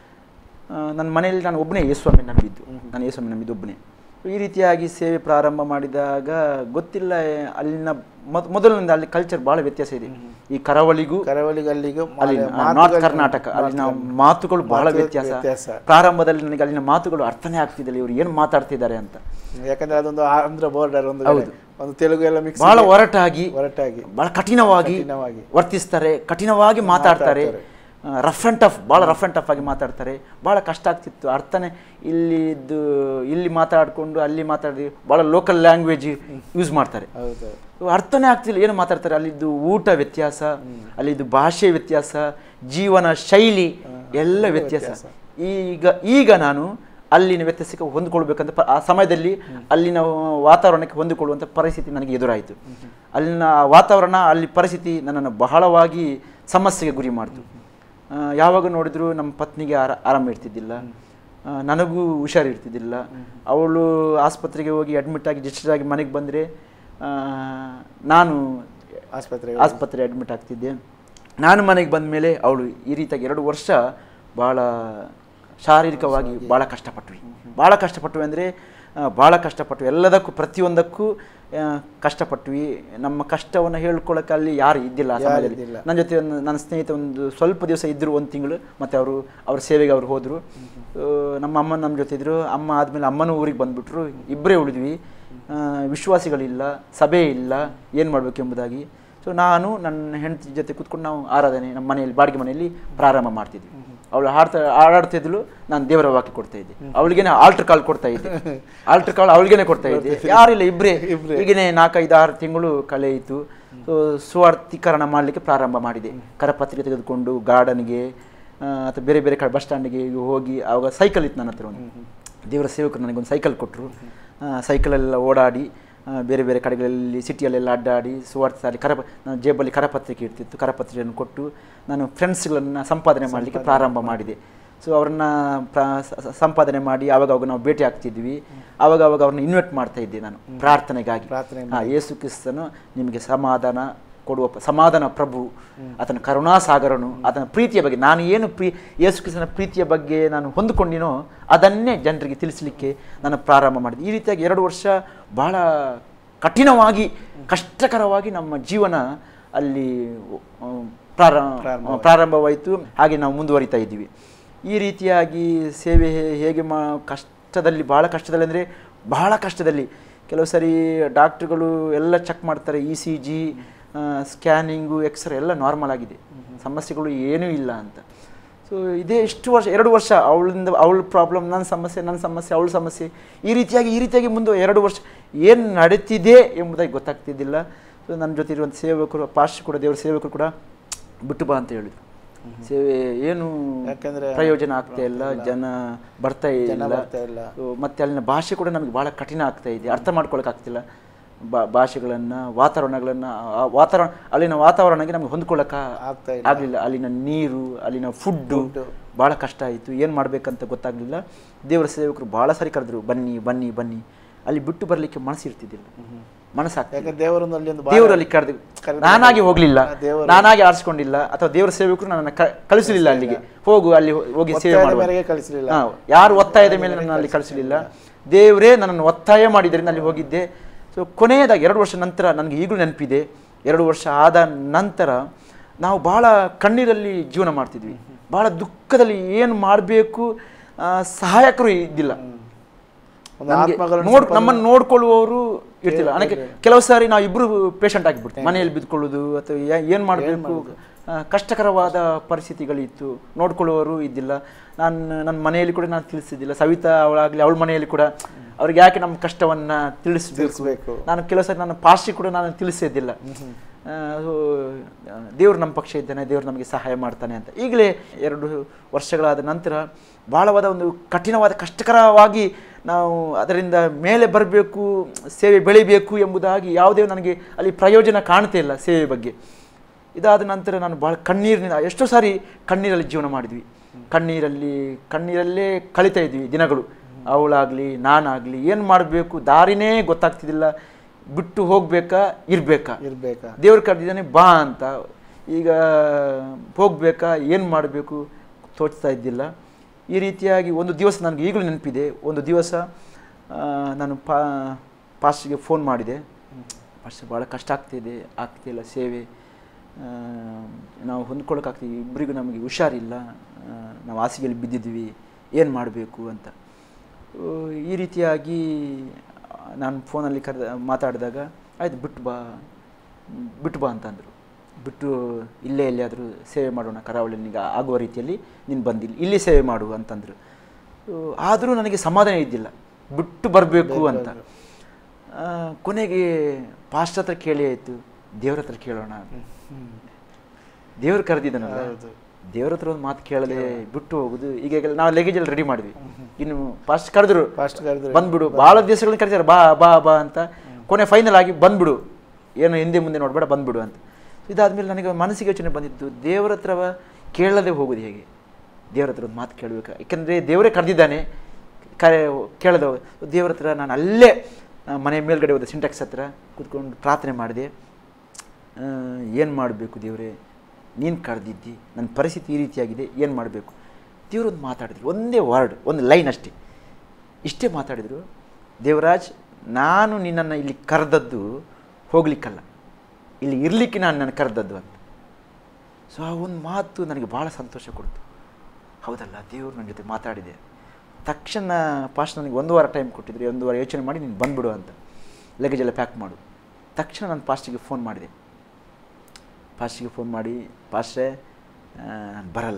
ಆ, ನನ್ನ ಮನೆಯಲ್ಲಿ ನಾನು ಒಬ್ಬನೇ ಯೇಸ್ವಾಮಿ ನಂಬಿದ್ದು ನಾನು ಯೇಸ್ವಾಮಿ ನಂಬಿದ್ದು ಒಬ್ಬನೇ ಈ ರೀತಿಯಾಗಿ ಸೇವೆ ಪ್ರಾರಂಭ ಮಾಡಿದಾಗ ಗೊತ್ತಿಲ್ಲ ಅಲ್ಲಿನ ಮೊದ್- ಮೊದಲಿನಿಂದ ಅಲ್ಲಿ ಕಲ್ಚರ್ ಭಾಳ ವ್ಯತ್ಯಾಸ ಇದೆ ಈ ಕರಾವಳಿಗೂ ಕರಾವಳಿಗಲ್ಲಿಗೂ ಅಲ್ಲಿ ಮಾತುಗಳು- ನಾರ್ತ್ ಕರ್ನಾಟಕ ಅಲ್ಲಿನ ಮಾತುಗಳು ಬಹಳ ಮಾತು ವ್ಯತ್ಯಾಸ ವ್ಯತ್ಯಾಸ. ಪ್ರಾರಂಭದಲ್ಲಿ ನನಗೆ ಅಲ್ಲಿನ ಮಾತುಗಳು ಅರ್ಥನೇ ಆಗ್ತಿದ್ದಿಲ್ಲ ಇವರು ಏನು ಮಾತಾಡ್ತಿದ್ದಾರೆ ಅಂತ ಯಾಕಂದ್ರೆ ಅದೊದು ಆಂಧ್ರ ಬಾರ್ಡರ್ ಒಂದು ಕಡೆ. ಒಂದು ತೆಲುಗು ಎಲ್ಲ ಮಿಕ್ಸ್ ಬಹಳ ಒರಟಾಗಿ ಹೊರಟಾಗಿ ಬಹಳ ಕಠಿಣವಾಗಿ ಕಠಿಣವಾಗಿ. ವರ್ತಿಸ್ತಾರೆ ಕಠಿಣವಾಗಿ ಮಾತಾಡ್ತಾರೆ ಮಾತಾಡ್ತಾರೆ. ರಫ್ ಆ್ಯಂಡ್ ಟಫ್ ಭಾಳ ರಫ್ ಆ್ಯಂಡ್ ಟಫ್ ಆಗಿ ಮಾತಾಡ್ತಾರೆ ಭಾಳ ಕಷ್ಟ ಆಗ್ತಿತ್ತು ಅರ್ಥನೇ ಇಲ್ಲಿದ್ದು ಇಲ್ಲಿ ಮಾತಾಡಿಕೊಂಡು ಅಲ್ಲಿ ಮಾತಾಡಿ ಭಾಳ ಲೋಕಲ್ ಲ್ಯಾಂಗ್ವೇಜ್ ಯೂಸ್ ಮಾಡ್ತಾರೆ ಹೌದು ಇವು ಅರ್ಥನೇ ಆಗ್ತಿಲ್ಲ ಏನು ಮಾತಾಡ್ತಾರೆ ಅಲ್ಲಿದ್ದು ಊಟ ವ್ಯತ್ಯಾಸ ಅಲ್ಲಿದ್ದು ಭಾಷೆ ವ್ಯತ್ಯಾಸ ಜೀವನ ಶೈಲಿ ಎಲ್ಲ ವ್ಯತ್ಯಾಸ ಈಗ ಈಗ ನಾನು ಅಲ್ಲಿನ ವ್ಯತ್ಯಾಸಕ್ಕೆ ಹೊಂದಿಕೊಳ್ಬೇಕಂತ ಪ- ಆ ಸಮಯದಲ್ಲಿ ಅಲ್ಲಿನ ವಾತಾವರಣಕ್ಕೆ ಹೊಂದಿಕೊಳ್ಳುವಂಥ ಪರಿಸ್ಥಿತಿ ನನಗೆ ಎದುರಾಯಿತು ಅಲ್ಲಿನ ವಾತಾವರಣ ಅಲ್ಲಿ ಪರಿಸ್ಥಿತಿ ನನ್ನನ್ನು ಬಹಳವಾಗಿ ಸಮಸ್ಯೆಗೆ ಗುರಿ ಮಾಡಿತು ಆ, ಯಾವಾಗ ನೋಡಿದ್ರು ನಮ್ಮ ಪತ್ನಿಗೆ ಆರ ಆರಾಮ ಇರ್ತಿದ್ದಿಲ್ಲ ಆ, ನನಗೂ ಹುಷಾರಿರ್ತಿದ್ದಿಲ್ಲ ಅವಳು ಆಸ್ಪತ್ರೆಗೆ ಹೋಗಿ ಅಡ್ಮಿಟ್ ಆಗಿ ಡಿಸ್ಚಾರ್ಜ್ ಆಗಿ ಮನೆಗೆ ಬಂದರೆ ನಾನು ಆಸ್ಪತ್ರೆ ಆಸ್ಪತ್ರೆ ಅಡ್ಮಿಟ್ ಆಗ್ತಿದ್ದೆ ನಾನು ಮನೆಗೆ ಬಂದ ಮೇಲೆ ಅವಳು ಈ ರೀತಿಯಾಗಿ ಎರಡು ವರ್ಷ ಭಾಳ ಶಾರೀರಿಕವಾಗಿ ಭಾಳ ಕಷ್ಟಪಟ್ವಿ ಭಾಳ ಕಷ್ಟಪಟ್ವಿ ಅಂದರೆ ಭಾಳ ಕಷ್ಟಪಟ್ವಿ ಎಲ್ಲದಕ್ಕೂ ಪ್ರತಿಯೊಂದಕ್ಕೂ ಆ, ಕಷ್ಟಪಟ್ವಿ ನಮ್ಮ ಕಷ್ಟವನ್ನು ಹೇಳ್ಕೊಳ್ಳೋಕೆ ಅಲ್ಲಿ ಯಾರು ಇದ್ದಿಲ್ಲ ಆ ಸಮಯದಲ್ಲಿ ಇದ್ದಿಲ್ಲ. ನನ್ನ ಜೊತೆ ಒಂದು ನನ್ನ ಸ್ನೇಹಿತ ಒಂದು ಸ್ವಲ್ಪ ದಿವಸ ಇದ್ದರು ಒಂದು ತಿಂಗಳು ಮತ್ತು ಅವರು ಅವ್ರ ಸೇವೆಗೆ ಅವ್ರು ಹೋದರು ನಮ್ಮ ಅಮ್ಮ ನಮ್ಮ ಜೊತೆ ಇದ್ದರು ಅಮ್ಮ ಆದಮೇಲೆ ಅಮ್ಮನೂ ಊರಿಗೆ ಬಂದುಬಿಟ್ರು ಇಬ್ಬರೇ ಉಳಿದ್ವಿ ಆ, ವಿಶ್ವಾಸಿಗಳಿಲ್ಲ ಸಭೆ ಇಲ್ಲ ಏನು ಮಾಡಬೇಕು ಎಂಬುದಾಗಿ ಸೊ ನಾನು ನನ್ನ ಹೆಂಡತಿ ಜೊತೆ ಕೂತ್ಕೊಂಡು ನಾವು ಆರಾಧನೆ ನಮ್ಮ ಮನೆಯಲ್ಲಿ ಬಾಡಿಗೆ ಮನೆಯಲ್ಲಿ ಪ್ರಾರಂಭ ಮಾಡ್ತಿದ್ವಿ ಅವಳು ಹಾಡ್ತಾ ಹಾಡಾಡ್ತಿದ್ಲು ನಾನು ದೇವರ ವಾಕ್ಯ ಕೊಡ್ತಾ ಇದ್ದೆ ಅವಳಿಗೇನೆ ಆಲ್ಟರ್ ಕಾಲ್ ಕೊಡ್ತಾ ಇದ್ದೆ ಆಲ್ಟರ್ ಕಾಲ್ ಅವಳಿಗೇನೆ ಕೊಡ್ತಾ ಇದ್ದೆ ಯಾರಿಲ್ಲ ಇಬ್ಬರೇ ಹೀಗೇನೆ ನಾಲ್ಕೈದು ಆರು ತಿಂಗಳು ಕಳೆಯಿತು ಸೊ ಸುವಾರ್ಥೀಕರಣ ಮಾಡಲಿಕ್ಕೆ ಪ್ರಾರಂಭ ಮಾಡಿದೆ ಕರಪತ್ರಿಕೆ ತೆಗೆದುಕೊಂಡು ಗಾರ್ಡನ್ಗೆ ಅಥವಾ ಬೇರೆ ಬೇರೆ ಕಡೆ ಬಸ್ ಸ್ಟ್ಯಾಂಡಿಗೆ ಹೋಗಿ ಆವಾಗ ಸೈಕಲ್ ಇತ್ತು ನನ್ನ ಹತ್ರ ಒಂದು ದೇವರ ಸೇವಕರು ನನಗೊಂದು ಸೈಕಲ್ ಕೊಟ್ಟರು ಸೈಕಲೆಲ್ಲ ಓಡಾಡಿ ಆ, ಬೇರೆ ಬೇರೆ ಕಡೆಗಳಲ್ಲಿ ಸಿಟಿಯಲ್ಲೆಲ್ಲ ಅಡ್ಡಾಡಿ ಸುವಾರ್ಥ ಸಾರಿ ಕರ ನನ್ನ ಜೇಬಲ್ಲಿ ಕರಪತ್ರಿಕೆ ಇರ್ತಿತ್ತು ಕರಪತ್ರಿಕೆಯನ್ನು ಕೊಟ್ಟು ನಾನು ಫ್ರೆಂಡ್ಸ್ಗಳನ್ನು ಸಂಪಾದನೆ ಮಾಡಲಿಕ್ಕೆ ಪ್ರಾರಂಭ ಮಾಡಿದೆ ಸೊ ಅವ್ರನ್ನ ಪ್ರ ಸ- ಸ- ಸಂಪಾದನೆ ಮಾಡಿ ಆವಾಗವಾಗ ನಾವು ಭೇಟಿ ಆಗ್ತಿದ್ವಿ ಆವಾಗ ಅವಾಗ ಅವ್ರನ್ನ ಇನ್ವೈಟ್ ಮಾಡ್ತಾ ಇದ್ದೆ ನಾನು ಪ್ರಾರ್ಥನೆಗಾಗಿ ಪ್ರಾರ್ಥನೆ ಹಾಂ ಯೇಸು ಕ್ರಿಸ್ತನು ನಿಮಗೆ ಸಮಾಧಾನ ಕೊಡುವ ಪ- ಸಮಾಧಾನ ಪ್ರಭು ಆತನ ಕರುಣಾಸಾಗರನು ಆತನ ಪ್ರೀತಿಯ ಬಗ್ಗೆ ನಾನು ಏನು ಪ್ರೀ ಯೇಸು ಕ್ರಿಸ್ತನ ಪ್ರೀತಿಯ ಬಗ್ಗೆ ನಾನು ಹೊಂದಿಕೊಂಡಿನೋ ಅದನ್ನೇ ಜನರಿಗೆ ತಿಳಿಸಲಿಕ್ಕೆ ನಾನು ಪ್ರಾರಂಭ ಮಾಡಿದೆ ಈ ರೀತಿಯಾಗಿ ಎರಡು ವರ್ಷ ಬಹಳ ಕಠಿಣವಾಗಿ ಕಷ್ಟಕರವಾಗಿ ನಮ್ಮ ಜೀವನ ಅಲ್ಲಿ ಆ, ಪ್ರಾರಂಭ ಪ್ರಾರಂಭವಾಯ್ತು. ಪ್ರಾರಂಭವಾಯಿತು ಹಾಗೆ ನಾವು ಮುಂದುವರಿತಾ ಇದ್ದೀವಿ ಈ ರೀತಿಯಾಗಿ ಸೇವೆ ಹೇ- ಹೇಗೆ ಮಾ ಕಷ್ಟದಲ್ಲಿ ಭಾಳ ಕಷ್ಟದಲ್ಲಿ ಅಂದರೆ ಬಹಳ ಕಷ್ಟದಲ್ಲಿ ಕೆಲವು ಸರಿ ಡಾಕ್ಟ್ರುಗಳು ಎಲ್ಲ ಚೆಕ್ ಮಾಡ್ತಾರೆ E C G scanning x ray ಎಲ್ಲ ನಾರ್ಮಲ್ ಆಗಿದೆ ಸಮಸ್ಯೆಗಳು ಏನೂ ಇಲ್ಲ ಅಂತ ಸೊ ಇದೇ ಇಷ್ಟು ವರ್ಷ ಎರಡು ವರ್ಷ ಅವಳಿಂದ ಅವಳ ಪ್ರಾಬ್ಲಮ್ ನನ್ನ ಸಮಸ್ಯೆ ನನ್ನ ಸಮಸ್ಯೆ ಅವಳ ಸಮಸ್ಯೆ ಈ ರೀತಿಯಾಗಿ ಈ ರೀತಿಯಾಗಿ ಮುಂದೆ ಎರಡು ವರ್ಷ ಏನು ನಡೀತಿದೆ ಎಂಬುದಾಗಿ ಗೊತ್ತಾಗ್ತಿದ್ದಿಲ್ಲ ಸೊ ನನ್ನ ಜೊತೆ ಇರುವಂಥ ಸೇವಕರು ಪಾಸ್ಟ್ ಕೂಡ ದೇವರ ಸೇವಕರು ಕೂಡ ಬಿಟ್ಟು ಬಾ ಅಂತ ಹೇಳಿದ್ರು ಸೇವೆ ಏನು ಯಾಕಂದ್ರೆ ಪ್ರಯೋಜನ ಆಗ್ತಾ ಇಲ್ಲ ಜನ ಬರ್ತಾ ಜನ ಇಲ್ಲ ಬರ್ತಾ ಇಲ್ಲ ಸೊ ಮತ್ತೆ ಅಲ್ಲಿನ ಭಾಷೆ ಕೂಡ ನಮಗೆ ಭಾಳ ಕಠಿಣ ಆಗ್ತಾ ಇದೆ ಅರ್ಥ ಮಾಡ್ಕೊಳಕ್ ಆಗ್ತಿಲ್ಲ ಬಾ ಭಾಷೆಗಳನ್ನು ವಾತಾವರಣಗಳನ್ನು ಆ ವಾತಾವರಣ ಅಲ್ಲಿನ ವಾತಾವರಣಕ್ಕೆ ನಮಗೆ ಹೊಂದ್ಕೊಳ್ಳೋಕೆ ಆಗ್ತಾ ಇಲ್ಲ ಆಗಲಿಲ್ಲ ಅಲ್ಲಿನ ನೀರು ಅಲ್ಲಿನ ಫುಡ್ಡು Food. ಭಾಳ ಕಷ್ಟ ಆಯಿತು ಏನು ಮಾಡಬೇಕಂತ ಗೊತ್ತಾಗಲಿಲ್ಲ ದೇವರ ಸೇವಕರು ಭಾಳ ಸಾರಿ ಕರೆದ್ರು ಬನ್ನಿ ಬನ್ನಿ ಬನ್ನಿ ಅಲ್ಲಿ ಬಿಟ್ಟು ಬರಲಿಕ್ಕೆ ಮನಸ್ಸು ಇರ್ತಿದ್ದಿಲ್ಲ ಮನಸ್ಸಾಗ್ತಿಲ್ಲ ಯಾಕಂದ್ರೆ ದೇವರನ್ನು ಅಲ್ಲಿ ಒಂದು ದೇವರಲ್ಲಿ ಕರೆದು ಕರೆದು ನಾನಾಗಿ ಹೋಗ್ಲಿಲ್ಲ ದೇವರು- ನಾನಾಗಿ ಆರಿಸ್ಕೊಂಡಿಲ್ಲ ಅಥವಾ ದೇವರ ಸೇವಕರು ನನ್ನನ್ನು ಕ- ಕಳಿಸಲಿಲ್ಲ ಅಲ್ಲಿಗೆ ಹೋಗು ಅಲ್ಲಿ ಹೋ- ಹೋಗಿ ಸೇವೆ ಒತ್ತಾಯದ ಮಾಡುವ ಮೇರೆಗೆ ಕಳಿಸಲಿಲ್ಲ ಹಾ, ಯಾರು ಒತ್ತಾಯದ ಮೇಲೆ ನನ್ನ ಅಲ್ಲಿ ಕಳಿಸಲಿಲ್ಲ ದೇವರೇ ನನ್ನನ್ನು ಒತ್ತಾಯ ಮಾಡಿದ್ರಿಂದ ಅಲ್ಲಿ ಹೋಗಿದ್ದೆ ಸೊ ಕೊನೆಯದಾಗಿ ಎರಡು ವರ್ಷ ನಂತರ ನನಗೆ ಈಗಲೂ ನೆನಪಿದೆ ಎರಡು ವರ್ಷ ಆದ ನಂತರ ನಾವು ಭಾಳ ಕಣ್ಣೀರಲ್ಲಿ ಜೀವನ ಮಾಡ್ತಿದ್ವಿ ಭಾಳ ದುಃಖದಲ್ಲಿ ಏನು ಮಾಡಬೇಕು ಸಹಾಯಕರು ಇದ್ದಿಲ್ಲ ಒಂದು ನಮ್ಗೆ ಆತ್ಮಗಳನ್ನು ನೋಡ್ ನಮ್ಮನ್ನು ನೋಡ್ಕೊಳ್ಳುವವರು ಇರ್ತಿಲ್ಲ ನನಗೆ ಕೆಲವು ಸಾರಿ ನಾವು ಇಬ್ರು ಪೇಷಂಟ್ ಆಗಿಬಿಡ್ತೀವಿ ಮನೆಯಲ್ಲಿ ಬಿದ್ಕೊಳ್ಳೋದು ಅಥವಾ ಯಾ- ಏನ್ ಮಾಡಬೇಕು ಕಷ್ಟಕರವಾದ ಪರಿಸ್ಥಿತಿಗಳಿತ್ತು ನೋಡ್ಕೊಳ್ಳುವವರು ಇದ್ದಿಲ್ಲ ನಾನು ನನ್ನ ಮನೆಯಲ್ಲಿ ಕೂಡ ನಾನು ತಿಳಿಸಿದ್ದಿಲ್ಲ ಸವಿತಾ ಅವಳಾಗಲಿ ಅವಳ ಮನೆಯಲ್ಲಿ ಕೂಡ ಅವ್ರಿಗೆ ಯಾಕೆ ನಮ್ಮ ಕಷ್ಟವನ್ನ ತಿಳಿಸ್ಬೇಕು ತಿಳಿಸ್ಬೇಕು. ನಾನು ಕೆಲವು ಸಾರಿ ನನ್ನ ಪಾಸ್ಟಿ ಕೂಡ ನಾನು ತಿಳಿಸಿದ್ದಿಲ್ಲ ದೇವ್ರು ನಮ್ಮ ಪಕ್ಷ ಇದ್ದಾನೆ ದೇವ್ರು ನಮಗೆ ಸಹಾಯ ಮಾಡ್ತಾನೆ ಅಂತ ಈಗಲೇ ಎರಡು ವರ್ಷಗಳಾದ ನಂತರ ಬಹಳವಾದ ಒಂದು ಕಠಿಣವಾದ ಕಷ್ಟಕರವಾಗಿ ನಾವು ಅದರಿಂದ ಮೇಲೆ ಬರಬೇಕು ಸೇವೆ ಬೆಳಿಬೇಕು ಎಂಬುದಾಗಿ ಯಾವುದೇ ನನಗೆ ಅಲ್ಲಿ ಪ್ರಯೋಜನ ಕಾಣ್ತಾ ಇಲ್ಲ ಸೇವೆ ಬಗ್ಗೆ ಇದಾದ ನಂತರ ನಾನು ಭಾಳ ಕಣ್ಣೀರಿನಿಂದ ಎಷ್ಟೋ ಸಾರಿ ಕಣ್ಣೀರಲ್ಲಿ ಜೀವನ ಮಾಡಿದ್ವಿ ಕಣ್ಣೀರಲ್ಲಿ ಕಣ್ಣೀರಲ್ಲೇ ಕಳಿತಾ ಇದ್ವಿ ದಿನಗಳು ಅವಳಾಗಲಿ ನಾನಾಗಲಿ ಏನು ಮಾಡಬೇಕು ದಾರಿನೇ ಗೊತ್ತಾಗ್ತಿದ್ದಿಲ್ಲ ಬಿಟ್ಟು ಹೋಗ್ಬೇಕಾ ಇರಬೇಕಾ ಇರ್ಬೇಕಾ ದೇವ್ರು ಕರೆದಿದ್ದಾನೆ ಬಾ ಅಂತ ಈಗ ಹೋಗ್ಬೇಕಾ ಏನು ಮಾಡಬೇಕು ತೋಚ್ತಾ ಇದ್ದಿಲ್ಲ ಈ ರೀತಿಯಾಗಿ ಒಂದು ದಿವಸ ನನಗೆ ಈಗಲೂ ನೆನಪಿದೆ ಒಂದು ದಿವಸ ಆ, ನಾನು ಪಾ ಪಾಸ್ಟ್ಗೆ ಫೋನ್ ಮಾಡಿದೆ ಪಾಸ್ಟ್ ಭಾಳ ಕಷ್ಟ ಆಗ್ತಿದೆ ಆಗ್ತಿಲ್ಲ ಸೇವೆ ಆ, ನಾವು ಹೊಂದ್ಕೊಳ್ಳೋಕ್ಕಾಗ್ತೀವಿ ಇಬ್ಬರಿಗೂ ನಮಗೆ ಹುಷಾರಿಲ್ಲ ಆ, ನಾವು ಹಾಸಿಗೆಯಲ್ಲಿ ಬಿದ್ದಿದ್ವಿ ಏನು ಮಾಡಬೇಕು ಅಂತ ಆ, ಈ ರೀತಿಯಾಗಿ ಆ, ನಾನು ಫೋನಲ್ಲಿ ಕರೆದ ಮಾತಾಡಿದಾಗ ಆಯ್ತು ಬಿಟ್ಟು ಬಾ ಮ್, ಬಿಟ್ಟು ಬಾ ಅಂತಂದರು ಬಿಟ್ಟು ಇಲ್ಲೇ ಎಲ್ಲಿಯಾದರೂ ಸೇವೆ ಮಾಡೋಣ ಕರಾವಳಿನಿಗೆ ಆಗುವ ರೀತಿಯಲ್ಲಿ ನೀನು ಬಂದಿಲ್ಲ ಇಲ್ಲಿ ಸೇವೆ ಮಾಡು ಅಂತಂದರು ಆದರೂ ನನಗೆ ಸಮಾಧಾನ ಇದ್ದಿಲ್ಲ ಬಿಟ್ಟು ಬರಬೇಕು ಅಂತ ಆ, ಕೊನೆಗೆ ಪಾಸ್ಟ್ ಹತ್ರ ಕೇಳಿ ಆಯಿತು ದೇವ್ರ ಹತ್ರ ಕೇಳೋಣ ಅಂತ. ದೇವ್ರು ಕರೆದಿದ್ದಾನಲ್ಲ ಹೌದು. ದೇವ್ರ ಹತ್ರ ಒಂದು ಮಾತು ಕೇಳದೆ ಬಿಟ್ಟು ಹೋಗುದು ಈಗ ಈಗ ನಾವು ಲಗೇಜಲ್ಲಿ ರೆಡಿ ಮಾಡಿದ್ವಿ ಇನ್ನು ಫಸ್ಟ್ ಕರೆದ್ರು ಫಸ್ಟ್ ಕರೆದ್ರು ಬಂದ್ಬಿಡು ಭಾಳ ದಿವಸಗಳನ್ನ ಕರೀತಾರೆ ಬಾ ಬಾ ಬಾ ಅಂತ ಕೊನೆ ಫೈನಲ್ ಆಗಿ ಬಂದ್ಬಿಡು ಏನು ಹಿಂದೆ ಮುಂದೆ ನೋಡಬೇಡ ಬಂದ್ಬಿಡು ಅಂತ ಇದಾದ್ಮೇಲೆ ನನಗೆ ಮನಸ್ಸಿಗೆ ಯೋಚನೆ ಬಂದಿತ್ತು ದೇವರ ಹತ್ರ ಕೇಳದೆ ಹೋಗೋದು ಹೇಗೆ ದೇವ್ರ ಹತ್ರ ಒಂದು ಮಾತು ಕೇಳಬೇಕು ಯಾಕಂದರೆ ದೇವರೇ ಕರೆದಿದ್ದಾನೆ ಕರೆ ಕೇಳದ ದೇವ್ರ ಹತ್ರ ನಾನು ಅಲ್ಲೇ ಆ, ಮನೆ ಮೇಲ್ಗಡೆ ಹೋದ ಸಿಂಟ್ಯಾಕ್ಸ್ ಹತ್ರ ಕೂತ್ಕೊಂಡು ಪ್ರಾರ್ಥನೆ ಮಾಡಿದೆ ಏನು ಮಾಡಬೇಕು ದೇವರೇ ನೀನು ಕರೆದಿದ್ದಿ ನನ್ನ ಪರಿಸ್ಥಿತಿ ಈ ರೀತಿಯಾಗಿದೆ ಏನು ಮಾಡಬೇಕು ದೇವರೊಂದು ಮಾತಾಡಿದ್ರು ಒಂದೇ ವರ್ಡ್ ಒಂದು ಲೈನ್ ಅಷ್ಟೇ ಇಷ್ಟೇ ಮಾತಾಡಿದರು ದೇವರಾಜ್ ನಾನು ನಿನ್ನನ್ನು ಇಲ್ಲಿ ಕರೆದದ್ದು ಹೋಗ್ಲಿಕ್ಕಲ್ಲ ಇಲ್ಲಿ ಇರಲಿಕ್ಕೆ ನಾನು ನನ್ನ ಕರೆದದ್ದು ಅಂತ ಸೊ ಆ ಒಂದು ಮಾತು ನನಗೆ ಭಾಳ ಸಂತೋಷ ಕೊಡ್ತು ಹೌದಲ್ಲ ದೇವರು ನನ್ನ ಜೊತೆ ಮಾತಾಡಿದೆ ತಕ್ಷಣ ಪಾಸ್ಟ್ ನನಗೆ ಒಂದು ವಾರ ಟೈಮ್ ಕೊಟ್ಟಿದ್ರು ಒಂದು ವಾರ ಯೋಚನೆ ಮಾಡಿ ನೀನು ಬಂದ್ಬಿಡು ಅಂತ ಲಗೇಜ್ ಎಲ್ಲ ಪ್ಯಾಕ್ ಮಾಡು ತಕ್ಷಣ ನಾನು ಪಾಸ್ಟಿಗೆ ಫೋನ್ ಮಾಡಿದೆ ಪಾಸ್ಟಿಗೆ ಫೋನ್ ಮಾಡಿ ಪಾಸ್ಟ್ರೆ ನಾನು ಬರಲ್ಲ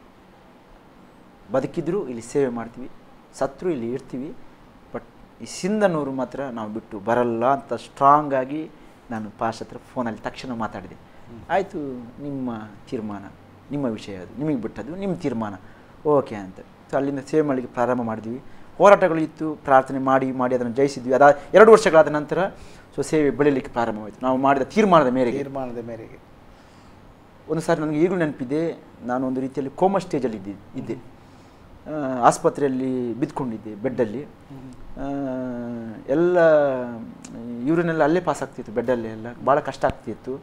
ಬದುಕಿದ್ರು ಇಲ್ಲಿ ಸೇವೆ ಮಾಡ್ತೀವಿ ಸತ್ರು ಇಲ್ಲಿ ಇರ್ತೀವಿ ಬಟ್ ಈ ಸಿಂಧನೂರು ಮಾತ್ರ ನಾವು ಬಿಟ್ಟು ಬರಲ್ಲ ಅಂತ ಸ್ಟ್ರಾಂಗ್ ಆಗಿ ನಾನು ಪಾಸ್ಟ್ ಹತ್ರ ಫೋನಲ್ಲಿ ತಕ್ಷಣ ಮಾತಾಡಿದೆ ಆಯಿತು ನಿಮ್ಮ ತೀರ್ಮಾನ ನಿಮ್ಮ ವಿಷಯ ಅದು ನಿಮಗೆ ಬಿಟ್ಟದ್ದು ನಿಮ್ಮ ತೀರ್ಮಾನ ಓಕೆ ಅಂತ ಸೊ ಅಲ್ಲಿಂದ ಸೇವೆ ಮಾಡಲಿಕ್ಕೆ ಪ್ರಾರಂಭ ಮಾಡಿದ್ವಿ ಹೋರಾಟಗಳು ಇತ್ತು ಪ್ರಾರ್ಥನೆ ಮಾಡಿ ಮಾಡಿ ಅದನ್ನು ಜಯಿಸಿದ್ವಿ ಅದ ಎರಡು ವರ್ಷಗಳಾದ ನಂತರ ಸೊ ಸೇವೆ ಬೆಳೀಲಿಕ್ಕೆ ಪ್ರಾರಂಭವಾಯಿತು ನಾವು ಮಾಡಿದ ತೀರ್ಮಾನದ ಮೇರೆಗೆ ತೀರ್ಮಾನದ ಮೇರೆಗೆ ಒಂದು ಸಾರಿ ನನಗೆ ಈಗಲೂ ನೆನಪಿದೆ ನಾನು ಒಂದು ರೀತಿಯಲ್ಲಿ ಕೋಮ ಸ್ಟೇಜಲ್ಲಿ ಇದ್ದೆ ಇದ್ದೆ ಆ, ಆಸ್ಪತ್ರೆಯಲ್ಲಿ ಬಿದ್ದುಕೊಂಡಿದ್ದೆ ಬೆಡ್ಡಲ್ಲಿ ಆ, ಎಲ್ಲ ಯೂರಿನೆಲ್ಲ ಅಲ್ಲೇ ಪಾಸ್ ಆಗ್ತಿತ್ತು ಬೆಡ್ಡಲ್ಲೇ ಎಲ್ಲ ಭಾಳ ಕಷ್ಟ ಆಗ್ತಿತ್ತು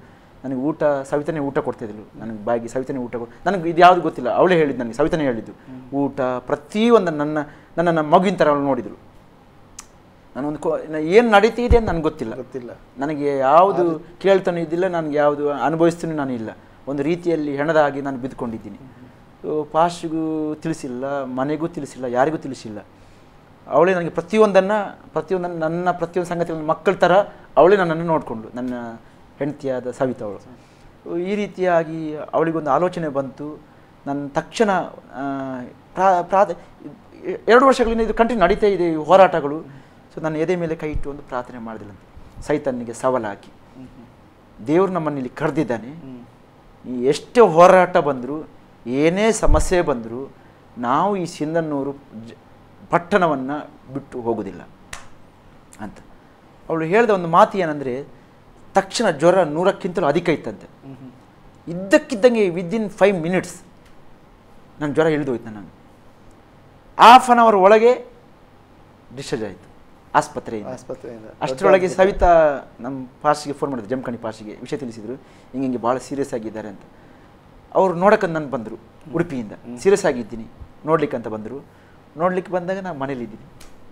ನನಗೆ ಊಟ ಸವಿತನೇ ಊಟ ಕೊಡ್ತಿದ್ಲು ನನಗೆ ಬಾಯಿಗೆ ಸವಿತನೇ ಊಟ ಕೊಡ್ ನನಗೆ ಇದು ಯಾವುದು ಗೊತ್ತಿಲ್ಲ ಅವಳೇ ಹೇಳಿದ್ದು ನನಗೆ ಸವಿತನೇ ಹೇಳಿದ್ದು ಊಟ ಪ್ರತಿಯೊಂದು ನನ್ನ ನನ್ನನ್ನು ಮಗುವಿನ ಥರ ಅವಳು ನೋಡಿದರು ನಾನೊಂದು ಕೋ ಏನು ನಡೀತಿದೆ ಅಂತ ನನಗೆ ಗೊತ್ತಿಲ್ಲ ಗೊತ್ತಿಲ್ಲ ನನಗೆ ಯಾವುದು ಕೇಳ್ತಾನೆ ಇದ್ದಿಲ್ಲ ನನಗೆ ಯಾವುದು ಅನುಭವಿಸ್ತಾನೆ ನಾನು ಇಲ್ಲ ಒಂದು ರೀತಿಯಲ್ಲಿ ಹೆಣದ ಹಾಗೆ ನಾನು ಬಿದ್ದುಕೊಂಡಿದ್ದೀನಿ ಸೊ ಪಾಸ್ಟ್ಗೂ ತಿಳಿಸಿಲ್ಲ ಮನೆಗೂ ತಿಳಿಸಿಲ್ಲ ಯಾರಿಗೂ ತಿಳಿಸಿಲ್ಲ ಅವಳೇ ನನಗೆ ಪ್ರತಿಯೊಂದನ್ನು ಪ್ರತಿಯೊಂದನ್ನು ನನ್ನ ಪ್ರತಿಯೊಂದು ಸಂಗತಿಗಳನ್ನು ಮಕ್ಕಳ ಥರ ಅವಳೇ ನನ್ನನ್ನು ನೋಡಿಕೊಂಡು ನನ್ನ ಹೆಂಡತಿಯಾದ ಸವಿತಾ ಅವಳು ಸೊ ಈ ರೀತಿಯಾಗಿ ಅವಳಿಗೊಂದು ಆಲೋಚನೆ ಬಂತು ನನ್ನ ತಕ್ಷಣ ಆ, ಪ್ರಾ ಪ್ರಾಧ ಎರಡು ವರ್ಷಗಳಿಂದ ಇದು ಕಂಟಿನ್ಯೂ ನಡೀತಾ ಇದೆ ಈ ಹೋರಾಟಗಳು ಸೊ ನನ್ನ ಎದೆ ಮೇಲೆ ಕೈ ಇಟ್ಟು ಒಂದು ಪ್ರಾರ್ಥನೆ ಮಾಡಿದಿಲ್ಲಂತೆ ಸೈತನ್ನಿಗೆ ಸವಾಲಾಕಿ ದೇವರು ನಮ್ಮನ್ನು ಇಲ್ಲಿ ಕರೆದಿದ್ದಾನೆ ಈ ಎಷ್ಟೇ ಹೋರಾಟ ಬಂದರೂ ಏನೇ ಸಮಸ್ಯೆ ಬಂದರೂ ನಾವು ಈ ಸಿಂಧನ್ನೂರು ಜ ಪಟ್ಟಣವನ್ನು ಬಿಟ್ಟು ಹೋಗೋದಿಲ್ಲ ಅಂತ ಅವಳು ಹೇಳಿದ ಒಂದು ಮಾತು ಏನಂದರೆ ತಕ್ಷಣ ಜ್ವರ ನೂರಕ್ಕಿಂತಲೂ ಅಧಿಕ ಇತ್ತಂತೆ ಇದ್ದಕ್ಕಿದ್ದಂಗೆ ವಿದಿನ್ ಫೈವ್ ಮಿನಿಟ್ಸ್ ನನ್ನ ಜ್ವರ ಇಳಿದೋಯ್ತು ನಾನು ಹಾಫ್ ಆನ್ ಅವರ್ ಒಳಗೆ ಡಿಸ್ಚಾರ್ಜ್ ಆಯಿತು ಆಸ್ಪತ್ರೆಯಿಂದ ಆಸ್ಪತ್ರೆಯಿಂದ ಅಷ್ಟರೊಳಗೆ ಸವಿತಾ ನಮ್ಮ ಪಾಸ್ಗೆ ಫೋನ್ ಮಾಡಿದ್ರು ಜಮಖಂಡಿ ಪಾಸ್ಗೆ ವಿಷಯ ತಿಳಿಸಿದ್ರು ಹಿಂಗೆ ಹಿಂಗೆ ಭಾಳ ಸೀರಿಯಸ್ ಆಗಿದ್ದಾರೆ ಅಂತ ಅವ್ರು ನೋಡೋಕೆ ನಾನು ಬಂದರು ಉಡುಪಿಯಿಂದ ಸೀರಿಯಸ್ ಆಗಿದ್ದೀನಿ ನೋಡ್ಲಿಕ್ಕೆ ಅಂತ ಬಂದರು ನೋಡ್ಲಿಕ್ಕೆ ಬಂದಾಗ ನಾನು ಮನೇಲಿದ್ದೀನಿ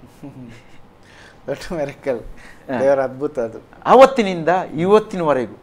ದೊಡ್ಡ ಮೆರಕಲ್ ದೇವರ ಅದ್ಭುತ ಅದು ಆವತ್ತಿನಿಂದ ಇವತ್ತಿನವರೆಗೂ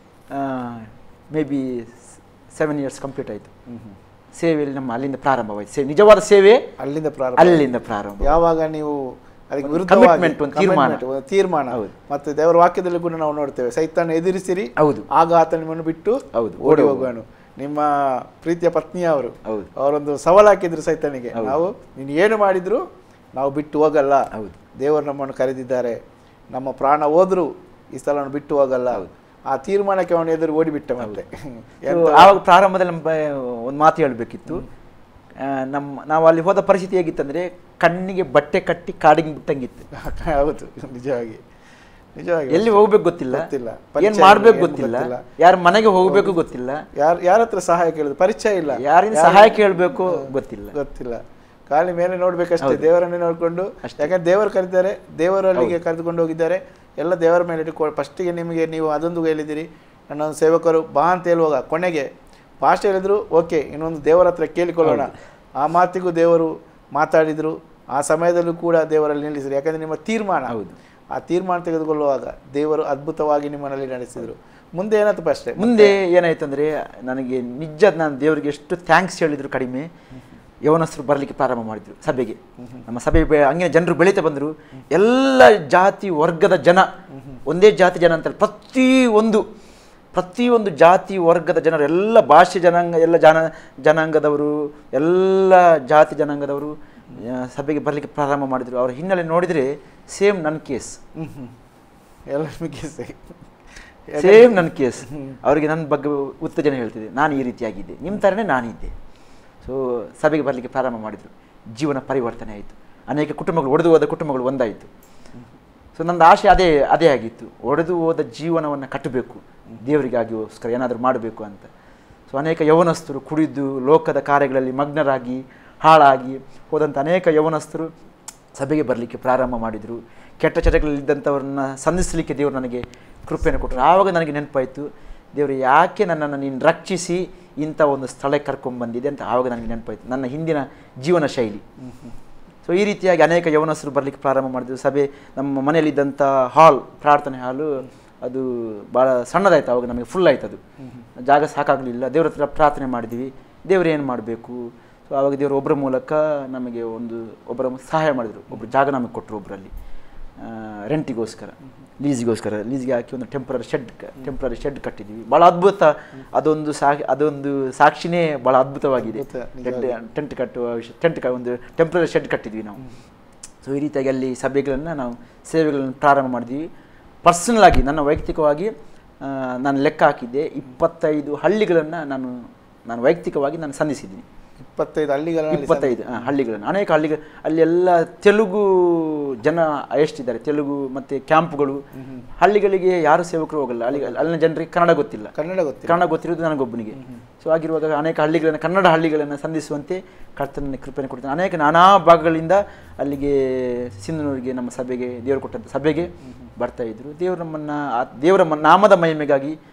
maybe seven years complete ಆಯಿತು ಸೇವೆಯಲ್ಲಿ ನಮ್ಮ ಅಲ್ಲಿಂದ ಪ್ರಾರಂಭವಾಯಿತು ಸೇ ನಿಜವಾದ ಸೇವೆ ಅಲ್ಲಿಂದ ಪ್ರಾರಂಭ ಅಲ್ಲಿಂದ ಪ್ರಾರಂಭ ಯಾವಾಗ ನೀವು ಅದಕ್ಕೆ ಒಂದು ವಿರುದ್ಧವಾಗಿ commitment, ಒಂದು ತೀರ್ಮಾನ. commitment, ಒಂದು ತೀರ್ಮಾನ ಹೌದು. ಮತ್ತು ದೇವರ ವಾಕ್ಯದಲ್ಲಿ ಕೂಡ ನಾವು ನೋಡ್ತೇವೆ ಸೈತಾನ ಎದುರಿಸಿರಿ ಹೌದು ಆಗ ಆತ ನಿಮ್ಮನ್ನು ಬಿಟ್ಟು ಹೌದು, ಓಡಿ ಓಡಿ ಹೋಗೋಣ ನಿಮ್ಮ ಪ್ರೀತಿಯ ಪತ್ನಿ ಅವರು ಹೌದು. ಅವರೊಂದು ಸವಾಲು ಹಾಕಿದ್ರು ಸೈತಾನಿಗೆ ನಾವು ನೀನು ಏನು ಮಾಡಿದ್ರು ನಾವು ಬಿಟ್ಟು ಹೋಗಲ್ಲ ಹೌದು. ದೇವರು ನಮ್ಮನ್ನು ಕರೆದಿದ್ದಾರೆ ನಮ್ಮ ಪ್ರಾಣ ಹೋದ್ರು ಈ ಸ್ಥಳವನ್ನು ಬಿಟ್ಟು ಹೋಗಲ್ಲ ಆ ತೀರ್ಮಾನಕ್ಕೆ ಅವನು ಎದುರು ಓಡಿಬಿಟ್ಟ ಮತ್ತೆ So, ಆವಾಗ ಪ್ರಾರಂಭದಲ್ಲಿ ನಮ್ಮ ಒಂದು ಮಾತು ಹೇಳಬೇಕಿತ್ತು ನಮ್ಮ ನಾವು ಅಲ್ಲಿ ಹೋದ ಪರಿಸ್ಥಿತಿ ಹೇಗಿತ್ತಂದ್ರೆ ಕಣ್ಣಿಗೆ ಬಟ್ಟೆ ಕಟ್ಟಿ ಕಾಡಿಗೆ ಬಿಟ್ಟಂಗಿತ್ತು ಹೌದು ನಿಜವಾಗಿ ನಿಜವಾಗಿ ಎಲ್ಲಿ ಹೋಗ್ಬೇಕು ಗೊತ್ತಿಲ್ಲ ಗೊತ್ತಿಲ್ಲ. ಏನ್ ಪರಿಚಯ ಮಾಡ್ಬೇಕು ಇಲ್ಲ, ಏನು ಗೊತ್ತಿಲ್ಲ ಗೊತ್ತಿಲ್ಲ. ಯಾರ ಮನೆಗೆ ಹೋಗ್ಬೇಕು ಗೊತ್ತಿಲ್ಲ ಯಾರ ಯಾರ ಹತ್ರ ಸಹಾಯ ಕೇಳಿದ್ರು ಪರಿಚಯ ಇಲ್ಲ ಯಾರಿಂದ ಸಹಾಯ ಕೇಳಬೇಕು ಗೊತ್ತಿಲ್ಲ ಗೊತ್ತಿಲ್ಲ ಖಾಲಿ ಮೇಲೆ ನೋಡ್ಬೇಕಷ್ಟೇ ದೇವರನ್ನೇ ನೋಡ್ಕೊಂಡು ಯಾಕಂದ್ರೆ ದೇವರು ಕರೀತಾರೆ ದೇವರು ಅಲ್ಲಿಗೆ ಕರೆದುಕೊಂಡು ಹೋಗಿದ್ದಾರೆ ಎಲ್ಲ ದೇವರ ಮೇಲೆ ಇಟ್ಕೊ ಫಸ್ಟಿಗೆ ನಿಮಗೆ ನೀವು ಅದೊಂದು ಹೇಳಿದಿರಿ ನನ್ನ ಒಂದು ಸೇವಕರು ಬಾ ಅಂತ ಹೇಳುವಾಗ ಕೊನೆಗೆ ಭಾಷೆ ಹೇಳಿದ್ರು ಓಕೆ ಇನ್ನೊಂದು ದೇವರ ಹತ್ರ ಕೇಳಿಕೊಳ್ಳೋಣ ಆ ಮಾತಿಗೂ ದೇವರು ಮಾತಾಡಿದ್ರು ಆ ಸಮಯದಲ್ಲೂ ಕೂಡ ದೇವರಲ್ಲಿ ನಿಲ್ಲಿಸಿದ್ರು ಯಾಕಂದ್ರೆ ನಿಮ್ಮ ತೀರ್ಮಾನ ಹೌದು. ಆ ತೀರ್ಮಾನ ತೆಗೆದುಕೊಳ್ಳುವಾಗ ದೇವರು ಅದ್ಭುತವಾಗಿ ನಿಮ್ಮನಲ್ಲಿ ನಡೆಸಿದ್ರು ಮುಂದೆ ಏನಾಯ್ತು ಅಷ್ಟೇ ಮುಂದೆ ಏನಾಯ್ತಂದ್ರೆ ನನಗೆ ನಿಜ ನಾನು ದೇವರಿಗೆ ಎಷ್ಟು ಥ್ಯಾಂಕ್ಸ್ ಹೇಳಿದ್ರು ಕಡಿಮೆ ಯವನಸ್ಥರು ಬರಲಿಕ್ಕೆ ಪ್ರಾರಂಭ ಮಾಡಿದ್ರು ಸಭೆಗೆ ನಮ್ಮ ಸಭೆ ಬೆ- ಹಂಗೆ ಜನರು ಬೆಳೀತಾ ಬಂದರು ಎಲ್ಲ ಜಾತಿ ವರ್ಗದ ಜನ ಒಂದೇ ಜಾತಿ ಜನ ಅಂತಲ್ಲ ಪ್ರತಿಯೊಂದು ಪ್ರತಿಯೊಂದು ಜಾತಿ ವರ್ಗದ ಜನರು ಎಲ್ಲ ಭಾಷೆ ಜನಾಂಗ ಎಲ್ಲ ಜನ ಜನಾಂಗದವರು ಎಲ್ಲ ಜಾತಿ ಜನಾಂಗದವರು ಆ, ಸಭೆಗೆ ಬರಲಿಕ್ಕೆ ಪ್ರಾರಂಭ ಮಾಡಿದರು ಅವರ ಹಿನ್ನೆಲೆ ನೋಡಿದರೆ ಸೇಮ್ ನನ್ನ ಕೇಸ್ ಹ್ಮ್ ಹ್ಮ್. ಎಲ್ಲ ನಿಮಗೆ ಸರಿ ಸೇಮ್ ನನ್ನ ಕೇಸ್ ಅವರಿಗೆ ನನ್ನ ಬಗ್ಗೆ ಉತ್ತೇಜನ ಹೇಳ್ತಿದ್ದೆ ನಾನು ಈ ರೀತಿಯಾಗಿದ್ದೆ ನಿಮ್ಮ ಥರನೇ ನಾನಿದ್ದೆ ಸೊ ಸಭೆಗೆ ಬರಲಿಕ್ಕೆ ಪ್ರಾರಂಭ ಮಾಡಿದರು ಜೀವನ ಪರಿವರ್ತನೆ ಆಯಿತು ಅನೇಕ ಕುಟುಂಬಗಳು ಒಡೆದು ಹೋದ ಕುಟುಂಬಗಳು ಒಂದಾಯಿತು ಸೊ ನಂದು ಆಸೆ ಅದೇ ಅದೇ ಆಗಿತ್ತು ಒಡೆದು ಹೋದ ಜೀವನವನ್ನು ಕಟ್ಟಬೇಕು ದೇವರಿಗಾಗಿಗೋಸ್ಕರ ಏನಾದರೂ ಮಾಡಬೇಕು ಅಂತ ಸೊ ಅನೇಕ ಯೌವನಸ್ಥರು ಕುಡಿದು ಲೋಕದ ಕಾರ್ಯಗಳಲ್ಲಿ ಮಗ್ನರಾಗಿ ಹಾಳಾಗಿ ಹೋದಂಥ ಅನೇಕ ಯೌವನಸ್ಥರು ಸಭೆಗೆ ಬರಲಿಕ್ಕೆ ಪ್ರಾರಂಭ ಮಾಡಿದರು ಕೆಟ್ಟ ಚಟಗಳಲ್ಲಿದ್ದಂಥವ್ರನ್ನ ಸಂಧಿಸಲಿಕ್ಕೆ ದೇವರು ನನಗೆ ಕೃಪೆಯನ್ನು ಕೊಟ್ಟರು ಆವಾಗ ನನಗೆ ನೆನಪಾಯಿತು ದೇವರು ಯಾಕೆ ನನ್ನನ್ನು ನೀನು ರಕ್ಷಿಸಿ ಇಂಥ ಒಂದು ಸ್ಥಳಕ್ಕೆ ಕರ್ಕೊಂಡ್ಬಂದಿದೆ ಅಂತ ಆವಾಗ ನನಗೆ ನೆನಪಾಯಿತು ನನ್ನ ಹಿಂದಿನ ಜೀವನ ಶೈಲಿ ಸೊ ಈ ರೀತಿಯಾಗಿ ಅನೇಕ ಯೌವನಸ್ಥರು ಬರಲಿಕ್ಕೆ ಪ್ರಾರಂಭ ಮಾಡಿದ್ರು ಸಭೆ ನಮ್ಮ ಮನೆಯಲ್ಲಿದ್ದಂಥ ಹಾಲ್ ಪ್ರಾರ್ಥನೆ ಹಾಲು ಅದು ಭಾಳ ಸಣ್ಣದಾಯ್ತು ಅವಾಗ ನಮಗೆ ಫುಲ್ ಆಯ್ತು ಅದು ಜಾಗ ಸಾಕಾಗಲಿಲ್ಲ ದೇವ್ರ ಹತ್ರ ಪ್ರಾರ್ಥನೆ ಮಾಡಿದ್ವಿ ದೇವ್ರು ಏನು ಮಾಡಬೇಕು ಸೊ ಆವಾಗ ದೇವರು ಒಬ್ಬರ ಮೂಲಕ ನಮಗೆ ಒಂದು ಒಬ್ಬರ ಸಹಾಯ ಮಾಡಿದರು ಒಬ್ಬರು ಜಾಗ ನಮಗೆ ಕೊಟ್ಟರು ಒಬ್ಬರಲ್ಲಿ ರೆಂಟಿಗೋಸ್ಕರ ಲೀಸಿಗೋಸ್ಕರ ಲೀಸ್ಗೆ ಹಾಕಿ ಒಂದು ಟೆಂಪ್ರರಿ ಶೆಡ್ ಟೆಂಪ್ರರಿ ಶೆಡ್ ಕಟ್ಟಿದ್ವಿ ಭಾಳ ಅದ್ಭುತ ಅದೊಂದು ಸಾ ಅದೊಂದು ಸಾಕ್ಷಿನೇ ಭಾಳ ಅದ್ಭುತವಾಗಿದೆ ಅದ್ಭುತ, ಟೆಂಟ್ ಕಟ್ಟುವ ವಿಷಯ ಟೆಂಟ್ ಕ ಒಂದು ಟೆಂಪ್ರರಿ ಶೆಡ್ ಕಟ್ಟಿದ್ವಿ ನಾವು ಸೊ ಈ ರೀತಿಯಾಗಿ ಅಲ್ಲಿ ಸಭೆಗಳನ್ನು ನಾವು ಸೇವೆಗಳನ್ನು ಪ್ರಾರಂಭ ಮಾಡಿದ್ವಿ ಪರ್ಸನಲ್ ಆಗಿ ನನ್ನ ವೈಯಕ್ತಿಕವಾಗಿ ಆ, ನಾನು ಲೆಕ್ಕ ಹಾಕಿದ್ದೆ ಇಪ್ಪತ್ತೈದು ಹಳ್ಳಿಗಳನ್ನು ನಾನು ನಾನು ವೈಯಕ್ತಿಕವಾಗಿ ನಾನು ಸಂಧಿಸಿದ್ದೀನಿ ಇಪ್ಪತ್ತೈದು ಹಳ್ಳಿಗಳ ಇಪ್ಪತ್ತೈದು ಆ, ಹಳ್ಳಿಗಳನ್ನು ಅನೇಕ ಹಳ್ಳಿಗಳು ಅಲ್ಲಿ ಎಲ್ಲ ತೆಲುಗು ಜನ ಎಷ್ಟಿದ್ದಾರೆ ತೆಲುಗು ಮತ್ತು ಕ್ಯಾಂಪ್ಗಳು ಹಳ್ಳಿಗಳಿಗೆ ಯಾರು ಸೇವಕರು ಹೋಗಲ್ಲ ಅಲ್ಲಿ ಅಲ್ಲಿನ ಜನರಿಗೆ ಕನ್ನಡ ಗೊತ್ತಿಲ್ಲ ಕನ್ನಡ ಗೊತ್ತಿಲ್ಲ ಕನ್ನಡ ಗೊತ್ತಿರೋದು ನನಗೊಬ್ಬನಿಗೆ ಸೊ ಆಗಿರುವಾಗ ಅನೇಕ ಹಳ್ಳಿಗಳನ್ನು ಕನ್ನಡ ಹಳ್ಳಿಗಳನ್ನು ಸಂಧಿಸುವಂತೆ ಕರ್ತನ ಕೃಪೆಯನ್ನು ಕೊಡ್ತಾನೆ ಅನೇಕ ನಾನಾ ಭಾಗಗಳಿಂದ ಅಲ್ಲಿಗೆ ಸಿಂಧನೂರಿಗೆ ನಮ್ಮ ಸಭೆಗೆ ದೇವರು ಕೊಟ್ಟಂಥ ಸಭೆಗೆ ಬರ್ತಾ ಇದ್ರು ದೇವರು ನಮ್ಮನ್ನು ಆ ದೇವರ ಮ- ನಾಮದ ಮಹಿಮೆಗಾಗಿ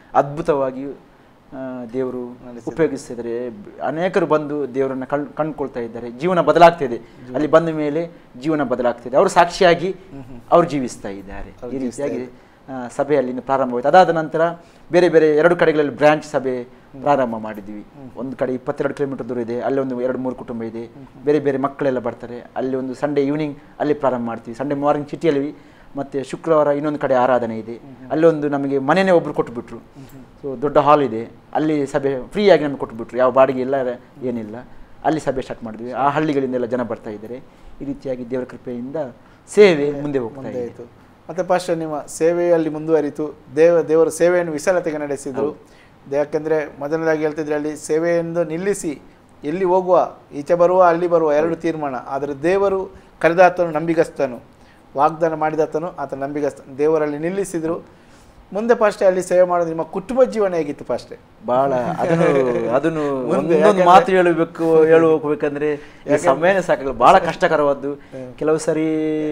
ಅದ್ಭುತವಾಗಿ ಆ, ದೇವರು ಉಪಯೋಗಿಸ್ತಾ ಇದ್ದಾರೆ ಅನೇಕರು ಬಂದು ದೇವರನ್ನ ಕಣ್ ಕಂಡುಕೊಳ್ತಾ ಇದ್ದಾರೆ ಜೀವನ ಬದಲಾಗ್ತಿದೆ ಅಲ್ಲಿ ಬಂದ ಮೇಲೆ ಜೀವನ ಬದಲಾಗ್ತಿದೆ ಅವರು ಸಾಕ್ಷಿಯಾಗಿ ಅವರು ಜೀವಿಸ್ತಾ ಇದ್ದಾರೆ ಈ ರೀತಿಯಾಗಿ ಆ, ಸಭೆಯಲ್ಲಿ ಇನ್ನು ಪ್ರಾರಂಭವಾಯಿತು ಅದಾದ ನಂತರ ಬೇರೆ ಬೇರೆ ಎರಡು ಕಡೆಗಳಲ್ಲಿ ಬ್ರಾಂಚ್ ಸಭೆ ಪ್ರಾರಂಭ ಮಾಡಿದ್ವಿ ಒಂದು ಕಡೆ ಇಪ್ಪತ್ತೆರಡು ಕಿಲೋಮೀಟರ್ ದೂರ ಇದೆ ಅಲ್ಲಿ ಒಂದು ಎರಡು ಮೂರು ಕುಟುಂಬ ಇದೆ ಬೇರೆ ಬೇರೆ ಮಕ್ಕಳೆಲ್ಲ ಬರ್ತಾರೆ ಅಲ್ಲಿ ಒಂದು ಸಂಡೇ ಈವ್ನಿಂಗ್ ಅಲ್ಲಿ ಪ್ರಾರಂಭ ಮಾಡ್ತೀವಿ ಸಂಡೇ ಮಾರ್ನಿಂಗ್ ಸಿಟಿಯಲ್ಲಿ ಮತ್ತೆ ಶುಕ್ರವಾರ ಇನ್ನೊಂದು ಕಡೆ ಆರಾಧನೆ ಇದೆ ಅಲ್ಲೊಂದು ನಮಗೆ ಮನೆಯೇ ಒಬ್ರು ಕೊಟ್ಬಿಟ್ರು ಸೊ ದೊಡ್ಡ ಹಾಲ್ ಇದೆ ಅಲ್ಲಿ ಸಭೆ ಫ್ರೀಯಾಗಿ ನಮಗೆ ಕೊಟ್ಬಿಟ್ರು ಯಾವ ಬಾಡಿಗೆ ಇಲ್ಲ ಏನಿಲ್ಲ ಅಲ್ಲಿ ಸಭೆ ಸ್ಟಾರ್ಟ್ ಮಾಡಿದ್ವಿ ಆ ಹಳ್ಳಿಗಳಿಂದೆಲ್ಲ ಜನ ಬರ್ತಾ ಇದ್ದಾರೆ ಈ ರೀತಿಯಾಗಿ ದೇವರ ಕೃಪೆಯಿಂದ ಸೇವೆ ಮುಂದೆ ಹೋಗ್ತಾ ಮುಂದೆ ಇದೆ ಆಯಿತು ಮತ್ತು ಪಾಸ್ಟರ್ ನಿಮ್ಮ ಸೇವೆಯಲ್ಲಿ ಮುಂದುವರಿತು ದೇವ ದೇವರ ಸೇವೆಯನ್ನು ವಿಶಾಲತೆಗೆ ನಡೆಸಿದರು ಯಾಕೆಂದರೆ ಮೊದಲನೇದಾಗಿ ಹೇಳ್ತಿದ್ರೆ ಅಲ್ಲಿ ಸೇವೆಯನ್ನು ನಿಲ್ಲಿಸಿ ಎಲ್ಲಿ ಹೋಗುವ ಈಚೆ ಬರುವ ಅಲ್ಲಿ ಬರುವ ಎರಡು ತೀರ್ಮಾನ ಆದರೆ ದೇವರು ಕರೆದಾತನು ನಂಬಿಗಸ್ತನು ವಾಗ್ದಾನ ಮಾಡಿದಾತನು ಆತ ನಂಬಿಗಸ್ತ ದೇವರಲ್ಲಿ ನಿಲ್ಲಿಸಿದರು ಮುಂದೆ ಪಾಸ್ಟೆ ಅಲ್ಲಿ ಸೇವೆ ಮಾಡೋದು ನಿಮ್ಮ ಕುಟುಂಬ ಜೀವನ ಹೇಗಿತ್ತು ಪಾಸ್ಟೆ ಬಹಳ ಅದನ್ನು ಅದನ್ನು ಮುಂದೆ ಒಂದೊಂದು ಯಾಕಂದ್ರೆ- ಮಾತು ಹೇಳಬೇಕು ಹೇಳು ಹೋಗ್ಬೇಕಂದ್ರೆ ಈ ಸಮಯನೇ ಸಾಕಲ್ಲ ಬಹಳ ಕಷ್ಟಕರವಾದ್ದು ಕೆಲವು ಸರಿ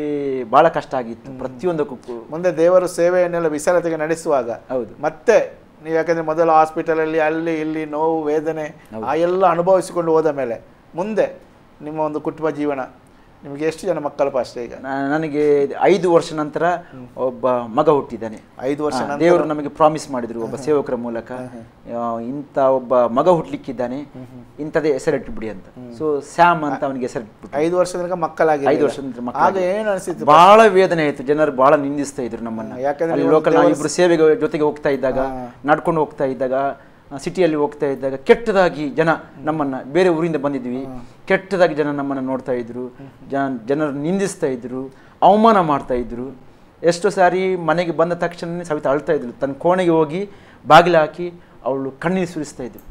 ಬಹಳ ಕಷ್ಟ ಆಗಿತ್ತು ಪ್ರತಿಯೊಂದಕ್ಕೂ ಮುಂದೆ ದೇವರು ಸೇವೆಯನ್ನೆಲ್ಲ ವಿಶಾಲತೆಗೆ ನಡೆಸುವಾಗ ಹೌದು ಮತ್ತೆ ನೀವು ಯಾಕಂದ್ರೆ ಮೊದಲು ಹಾಸ್ಪಿಟಲಲ್ಲಿ ಅಲ್ಲಿ ಇಲ್ಲಿ ನೋವು ವೇದನೆ ಆ ಎಲ್ಲ ಅನುಭವಿಸಿಕೊಂಡು ಹೋದ ಮೇಲೆ ಮುಂದೆ ನಿಮ್ಮ ಒಂದು ಕುಟುಂಬ ಜೀವನ ನಿಮಗೆ ಎಷ್ಟು ಜನ ಮಕ್ಕಳು ಪಾಸ್ಟೆ ಈಗ ನ- ನನಗೆ ಐದು ವರ್ಷ ನಂತರ ಒಬ್ಬ ಮಗ ಹುಟ್ಟಿದ್ದಾನೆ ಐದು ವರ್ಷ ಹಾ, ನಂತರ ದೇವರು ನಮಗೆ ಪ್ರಾಮಿಸ್ ಮಾಡಿದ್ರು ಒಬ್ಬ ಸೇವಕರ ಮೂಲಕ ಆ, ಇಂಥ ಒಬ್ಬ ಮಗ ಹುಟ್ಲಿಕ್ಕಿದ್ದಾನೆ ಇಂಥದೇ ಹೆಸರಿಟ್ಬಿಡಿ ಅಂತ ಸೊ ಸ್ಯಾಮ್ ಅಂತ ಅವನಿಗೆ ಹೆಸರಿಟ್ಬಿಟ್ಟು ಐದು ವರ್ಷದ ತನಕ ಮಕ್ಕಳಾಗಿ ಐದು ವರ್ಷದ ನಂತರ ಆಗ ಮಕ್ಕಳಾಗಿ. ಏನು ಅನಿಸಿತ್ತು ಬಹಳ ವೇದನೆ ಆಯ್ತು ಜನರು ಬಹಳ ನಿಂದಿಸ್ತಾ ಇದ್ರು ನಮ್ಮನ್ನ ಯಾಕಂದ್ರೆ ಅಲ್ಲಿ ನೀವು ಲೋಕಲ್ ನಾವು ಇಬ್ರು ಸೇವೆಗೆ ಜೊತೆಗೆ ಹೋಗ್ತಾ ಇದ್ದಾಗ ನಡ್ಕೊಂಡು ಹೋಗ್ತಾ ಇದ್ದಾಗ ಸಿಟಿಯಲ್ಲಿ ಹೋಗ್ತಾ ಇದ್ದಾಗ ಕೆಟ್ಟದಾಗಿ ಜನ ನಮ್ಮನ್ನ ಬೇರೆ ಊರಿಂದ ಬಂದಿದ್ವಿ ಕೆಟ್ಟದಾಗಿ ಜನ ನಮ್ಮನ್ನ ನೋಡ್ತಾ ಇದ್ರು ಜನ ಜನರು ನಿಂದಿಸ್ತಾ ಇದ್ರು ಅವಮಾನ ಮಾಡ್ತಾ ಇದ್ರು ಎಷ್ಟೋ ಸಾರಿ ಮನೆಗೆ ಬಂದ ತಕ್ಷಣ ಸವಿತಾ ಅಳ್ತಾ ಇದ್ಳು ತನ್ನ ಕೋಣೆಗೆ ಹೋಗಿ ಬಾಗಿಲು ಹಾಕಿ ಅವಳು ಕಣ್ಣೀರು ಸುರಿಸ್ತಾ ಇದ್ರು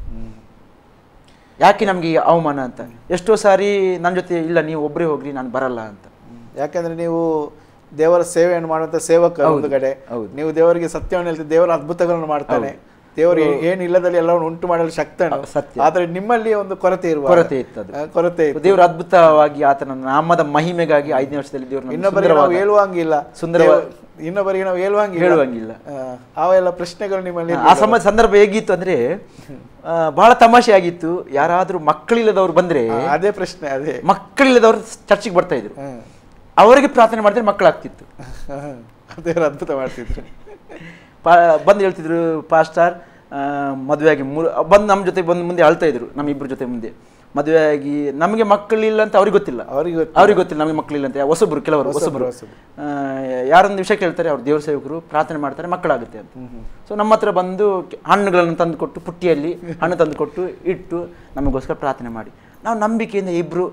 ಯಾಕೆ ನಮಗೆ ಈ ಅವಮಾನ ಅಂತ ಎಷ್ಟೋ ಸಾರಿ ನನ್ನ ಜೊತೆ ಇಲ್ಲ ನೀವು ಒಬ್ಬರೇ ಹೋಗ್ರಿ ನಾನು ಬರಲ್ಲ ಅಂತ ಯಾಕಂದ್ರೆ ನೀವು ದೇವರ ಸೇವೆಯನ್ನು ಮಾಡುವಂತ ಸೇವಕ ಒಂದು ಕಡೆ ಹೌದು. ನೀವು ದೇವರಿಗೆ ಸತ್ಯವನ್ನು ಹೇಳ್ತೀವಿ ದೇವರ ಅದ್ಭುತಗಳನ್ನು ಮಾಡ್ತಾನೆ ದೇವರು ಏ- ಏನು ಇಲ್ಲದಲ್ಲಿ ಎಲ್ಲವನ್ನು ಉಂಟು ಮಾಡಲು ಶಕ್ತನು ಸತ್ಯ. ಆದರೆ ನಿಮ್ಮಲ್ಲಿ ಒಂದು ಕೊರತೆ ಇರುವ ಕೊರತೆ ಇತ್ತು ಅದು. ಕೊರತೆ ಇತ್ತು ದೇವರು ಅದ್ಭುತವಾಗಿ ಆತನ ನಾಮದ ಮಹಿಮೆಗಾಗಿ ಐದನೇ ವರ್ಷದಲ್ಲಿ ದೇವರು ನಮಗೆ ಇನ್ನೊಬ್ಬರಿಗೆ ನಾವು ಸುಂದರವಾದ- ಹೇಳುವಂಗಿಲ್ಲ ಸುಂದರವಾದ- ದೇವ- ಇನ್ನೊಬ್ಬರಿಗೆ ನಾವು ಹೇಳುವಂಗಿಲ್ಲ ಹೇಳುವಂಗಿಲ್ಲ ಆ, ಅವೆಲ್ಲ ಪ್ರಶ್ನೆಗಳು ನಿಮ್ಮಲ್ಲಿ ಆ ಸಮ ಸಂದರ್ಭ ಹೇಗಿತ್ತು ಅಂದ್ರೆ ಆ, ಬಹಳ ತಮಾಷೆ ಆಗಿತ್ತು ಯಾರಾದ್ರೂ ಮಕ್ಕಳಿಲ್ಲದವ್ರು ಬಂದ್ರೆ ಆ, ಅದೇ ಪ್ರಶ್ನೆ ಅದೇ ಮಕ್ಕಳಿಲ್ಲದವ್ರು ಚರ್ಚಿಗೆ ಬರ್ತಾ ಇದ್ರು ಹ್ಮ್. ಅವರಿಗೆ ಪ್ರಾರ್ಥನೆ ಮಾಡಿದ್ರೆ ಮಕ್ಕಳಾಗ್ತಿತ್ತು ದೇವರು ಅದ್ಭುತ ಮಾಡ್ತಿದ್ರು ಪಾ ಬಂದು ಹೇಳ್ತಿದ್ರು ಪಾಸ್ಟಾರ್ ಮದುವೆಯಾಗಿ ಮೂರು ಬಂದು ನಮ್ಮ ಜೊತೆ ಬಂದು ಮುಂದೆ ಅಳ್ತಾ ಇದ್ರು ನಮ್ಮ ಇಬ್ಬರ ಜೊತೆ ಮುಂದೆ ಮದುವೆಯಾಗಿ ನಮಗೆ ಮಕ್ಕಳಿಲ್ಲ ಅಂತ ಅವ್ರಿಗೆ ಗೊತ್ತಿಲ್ಲ ಅವ್ರಿಗೆ ಗೊತ್ತು. ಅವ್ರಿಗೆ ಗೊತ್ತಿಲ್ಲ ನಮಗೆ ಮಕ್ಕಳಿಲ್ಲ ಅಂತ ಹೊಸಬ್ರು ಕೆಲವರು ಹೊಸಬ್ರು ಹೊಸಬ್ರು. ಆ, ಯಾರೊಂದು ವಿಷಯ ಕೇಳ್ತಾರೆ ಅವ್ರು ದೇವ್ರ ಸೇವಕರು ಪ್ರಾರ್ಥನೆ ಮಾಡ್ತಾರೆ ಮಕ್ಕಳಾಗುತ್ತೆ ಅಂತ ಸೊ ನಮ್ಮ ಹತ್ರ ಬಂದು ಕೆ- ಹಣ್ಣುಗಳನ್ನು ತಂದು ಕೊಟ್ಟು ಪುಟ್ಟಿಯಲ್ಲಿ ಹಣ್ಣು ತಂದು ಕೊಟ್ಟು ಇಟ್ಟು ನಮಗೋಸ್ಕರ ಪ್ರಾರ್ಥನೆ ಮಾಡಿ ನಾವು ನಂಬಿಕೆಯಿಂದ ಇಬ್ಬರು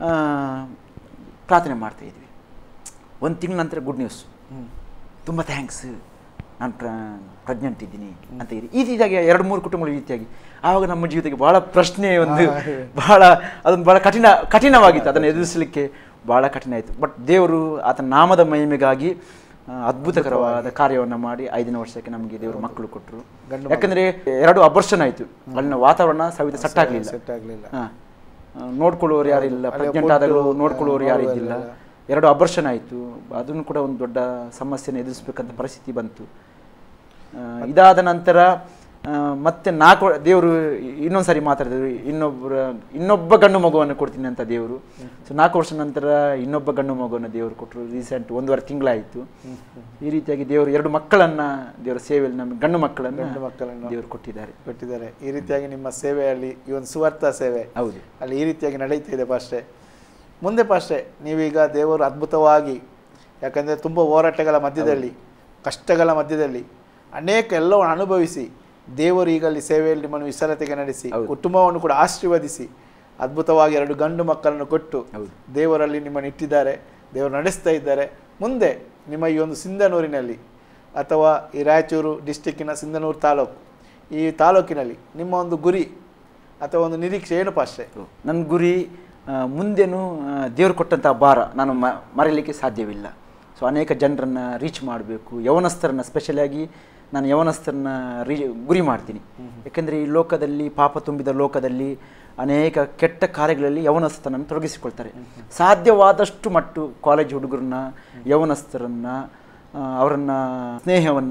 ಪ್ರಾರ್ಥನೆ ಮಾಡ್ತಾ ಇದ್ವಿ ಒಂದು ತಿಂಗಳ ನಂತರ ಗುಡ್ ನ್ಯೂಸ್ ತುಂಬ ಥ್ಯಾಂಕ್ಸ್ ನಾನು ಪ್ರ ಪ್ರೆಗ್ನೆಂಟ್ ಇದ್ದೀನಿ ಅಂತ ಇರಿ ಈ ರೀತಿಯಾಗಿ ಎರಡು ಮೂರು ಕುಟುಂಬಗಳು ಈ ರೀತಿಯಾಗಿ ಆವಾಗ ನಮ್ಮ ಜೀವಿತಕ್ಕೆ ಬಹಳ ಪ್ರಶ್ನೆ ಒಂದು ಬಹಳ ಅದೊಂದು ಬಹಳ ಕಠಿಣ ಕಠಿಣವಾಗಿತ್ತು ಅದನ್ನು ಎದುರಿಸಲಿಕ್ಕೆ ಬಹಳ ಕಠಿಣ ಆಯಿತು ಬಟ್ ದೇವರು ಆತನ ನಾಮದ ಮಹಿಮೆಗಾಗಿ ಆ, ಅದ್ಭುತಕರವಾದ ಕಾರ್ಯವನ್ನು ಮಾಡಿ ಐದನೇ ವರ್ಷಕ್ಕೆ ನಮಗೆ ದೇವರು ಮಕ್ಕಳು ಕೊಟ್ಟರು ಯಾಕಂದ್ರೆ ಎರಡು ಅಬರ್ಷನ್ ಆಯಿತು ಅಲ್ಲಿನ ವಾತಾವರಣ ಸವಿತ ಸೆಟ್ ಆಗಲಿಲ್ಲ ಸೆಟ್ ಆಗಲಿಲ್ಲ ಹಾ. ಆ, ನೋಡ್ಕೊಳ್ಳೋರು ಯಾರಿಲ್ಲ ಪ್ರೆಗ್ನೆಂಟ್ ಆದಾಗಲೂ ನೋಡ್ಕೊಳ್ಳೋರು ಯಾರು ಇದ್ದಿಲ್ಲ ಎರಡು ಅಬರ್ಷನ್ ಆಯಿತು ಅದನ್ನು ಕೂಡ ಒಂದು ದೊಡ್ಡ ಸಮಸ್ಯೆನ ಎದುರಿಸ್ಬೇಕಂತ ಪರಿಸ್ಥಿತಿ ಬಂತು ಆ, ಇದಾದ ನಂತರ ಆ, ಮತ್ತೆ ನಾಲ್ಕು ದೇವರು ಇನ್ನೊಂದು ಸಾರಿ ಮಾತಾಡಿದ್ರು ಇನ್ನೊಬ್ಬರ ಇನ್ನೊಬ್ಬ ಗಂಡು ಮಗುವನ್ನು ಕೊಡ್ತೀನಿ ಅಂತ ದೇವರು ಸೊ ನಾಲ್ಕು ವರ್ಷ ನಂತರ ಇನ್ನೊಬ್ಬ ಗಂಡು ಮಗುವನ್ನು ದೇವರು ಕೊಟ್ಟರು ರೀಸೆಂಟ್ ಒಂದೂವರೆ ತಿಂಗಳಾಯಿತು ಈ ರೀತಿಯಾಗಿ ದೇವರು ಎರಡು ಮಕ್ಕಳನ್ನ ದೇವರ ಸೇವೆಯಲ್ಲಿ ನಮಗೆ ಗಂಡು ಮಕ್ಕಳನ್ನು ಗಂಡು ಮಕ್ಕಳನ್ನು ದೇವರು ಕೊಟ್ಟಿದ್ದಾರೆ ಕೊಟ್ಟಿದ್ದಾರೆ ಈ ರೀತಿಯಾಗಿ ನಿಮ್ಮ ಸೇವೆಯಲ್ಲಿ ಈ ಒಂದು ಸುವಾರ್ಥ ಸೇವೆ ಹೌದು ಅಲ್ಲಿ ಈ ರೀತಿಯಾಗಿ ನಡೀತಾ ಇದೆ ಪಾಸ್ಟೆ ಮುಂದೆ ಪಾಸ್ಟೆ ನೀವೀಗ ದೇವರು ಅದ್ಭುತವಾಗಿ ಯಾಕಂದರೆ ತುಂಬ ಹೋರಾಟಗಳ ಮಧ್ಯದಲ್ಲಿ ಕಷ್ಟಗಳ ಮಧ್ಯದಲ್ಲಿ ಅನೇಕ ಎಲ್ಲವನ್ನು ಅನುಭವಿಸಿ ದೇವರು ಈಗ ಅಲ್ಲಿ ಸೇವೆಯಲ್ಲಿ ನಿಮ್ಮನ್ನು ವಿಶಾಲತೆಗೆ ನಡೆಸಿ ಕುಟುಂಬವನ್ನು ಕೂಡ ಆಶೀರ್ವದಿಸಿ ಅದ್ಭುತವಾಗಿ ಎರಡು ಗಂಡು ಮಕ್ಕಳನ್ನು ಕೊಟ್ಟು ಹೌದು. ದೇವರಲ್ಲಿ ನಿಮ್ಮನ್ನು ಇಟ್ಟಿದ್ದಾರೆ ದೇವರು ನಡೆಸ್ತಾ ಇದ್ದಾರೆ ಮುಂದೆ ನಿಮ್ಮ ಈ ಒಂದು ಸಿಂಧನೂರಿನಲ್ಲಿ ಅಥವಾ ಈ ರಾಯಚೂರು ಡಿಸ್ಟಿಕ್ಕಿನ ಸಿಂಧನೂರು ತಾಲೂಕು ಈ ತಾಲೂಕಿನಲ್ಲಿ ನಿಮ್ಮ ಒಂದು ಗುರಿ ಅಥವಾ ಒಂದು ನಿರೀಕ್ಷೆ ಏನು ಪಾಸ್ಟೆ ನನ್ನ ಗುರಿ ಆ, ಮುಂದೆನೂ ಆ, ದೇವರು ಕೊಟ್ಟಂಥ ಭಾರ ನಾನು ಮ ಮರೀಲಿಕ್ಕೆ ಸಾಧ್ಯವಿಲ್ಲ ಸೊ ಅನೇಕ ಜನರನ್ನು ರೀಚ್ ಮಾಡಬೇಕು ಯವನಸ್ಥರನ್ನ ಸ್ಪೆಷಲಾಗಿ ನಾನು ಯವನಸ್ಥರನ್ನ ರೀ ಗುರಿ ಮಾಡ್ತೀನಿ ಯಾಕೆಂದರೆ ಈ ಲೋಕದಲ್ಲಿ ಪಾಪ ತುಂಬಿದ ಲೋಕದಲ್ಲಿ ಅನೇಕ ಕೆಟ್ಟ ಕಾರ್ಯಗಳಲ್ಲಿ ಯವನಸ್ಥರನ್ನು ತೊಡಗಿಸಿಕೊಳ್ತಾರೆ ಸಾಧ್ಯವಾದಷ್ಟು ಮಟ್ಟು ಕಾಲೇಜ್ ಹುಡುಗರನ್ನ ಯವನಸ್ಥರನ್ನ ಅವರನ್ನು ಸ್ನೇಹವನ್ನು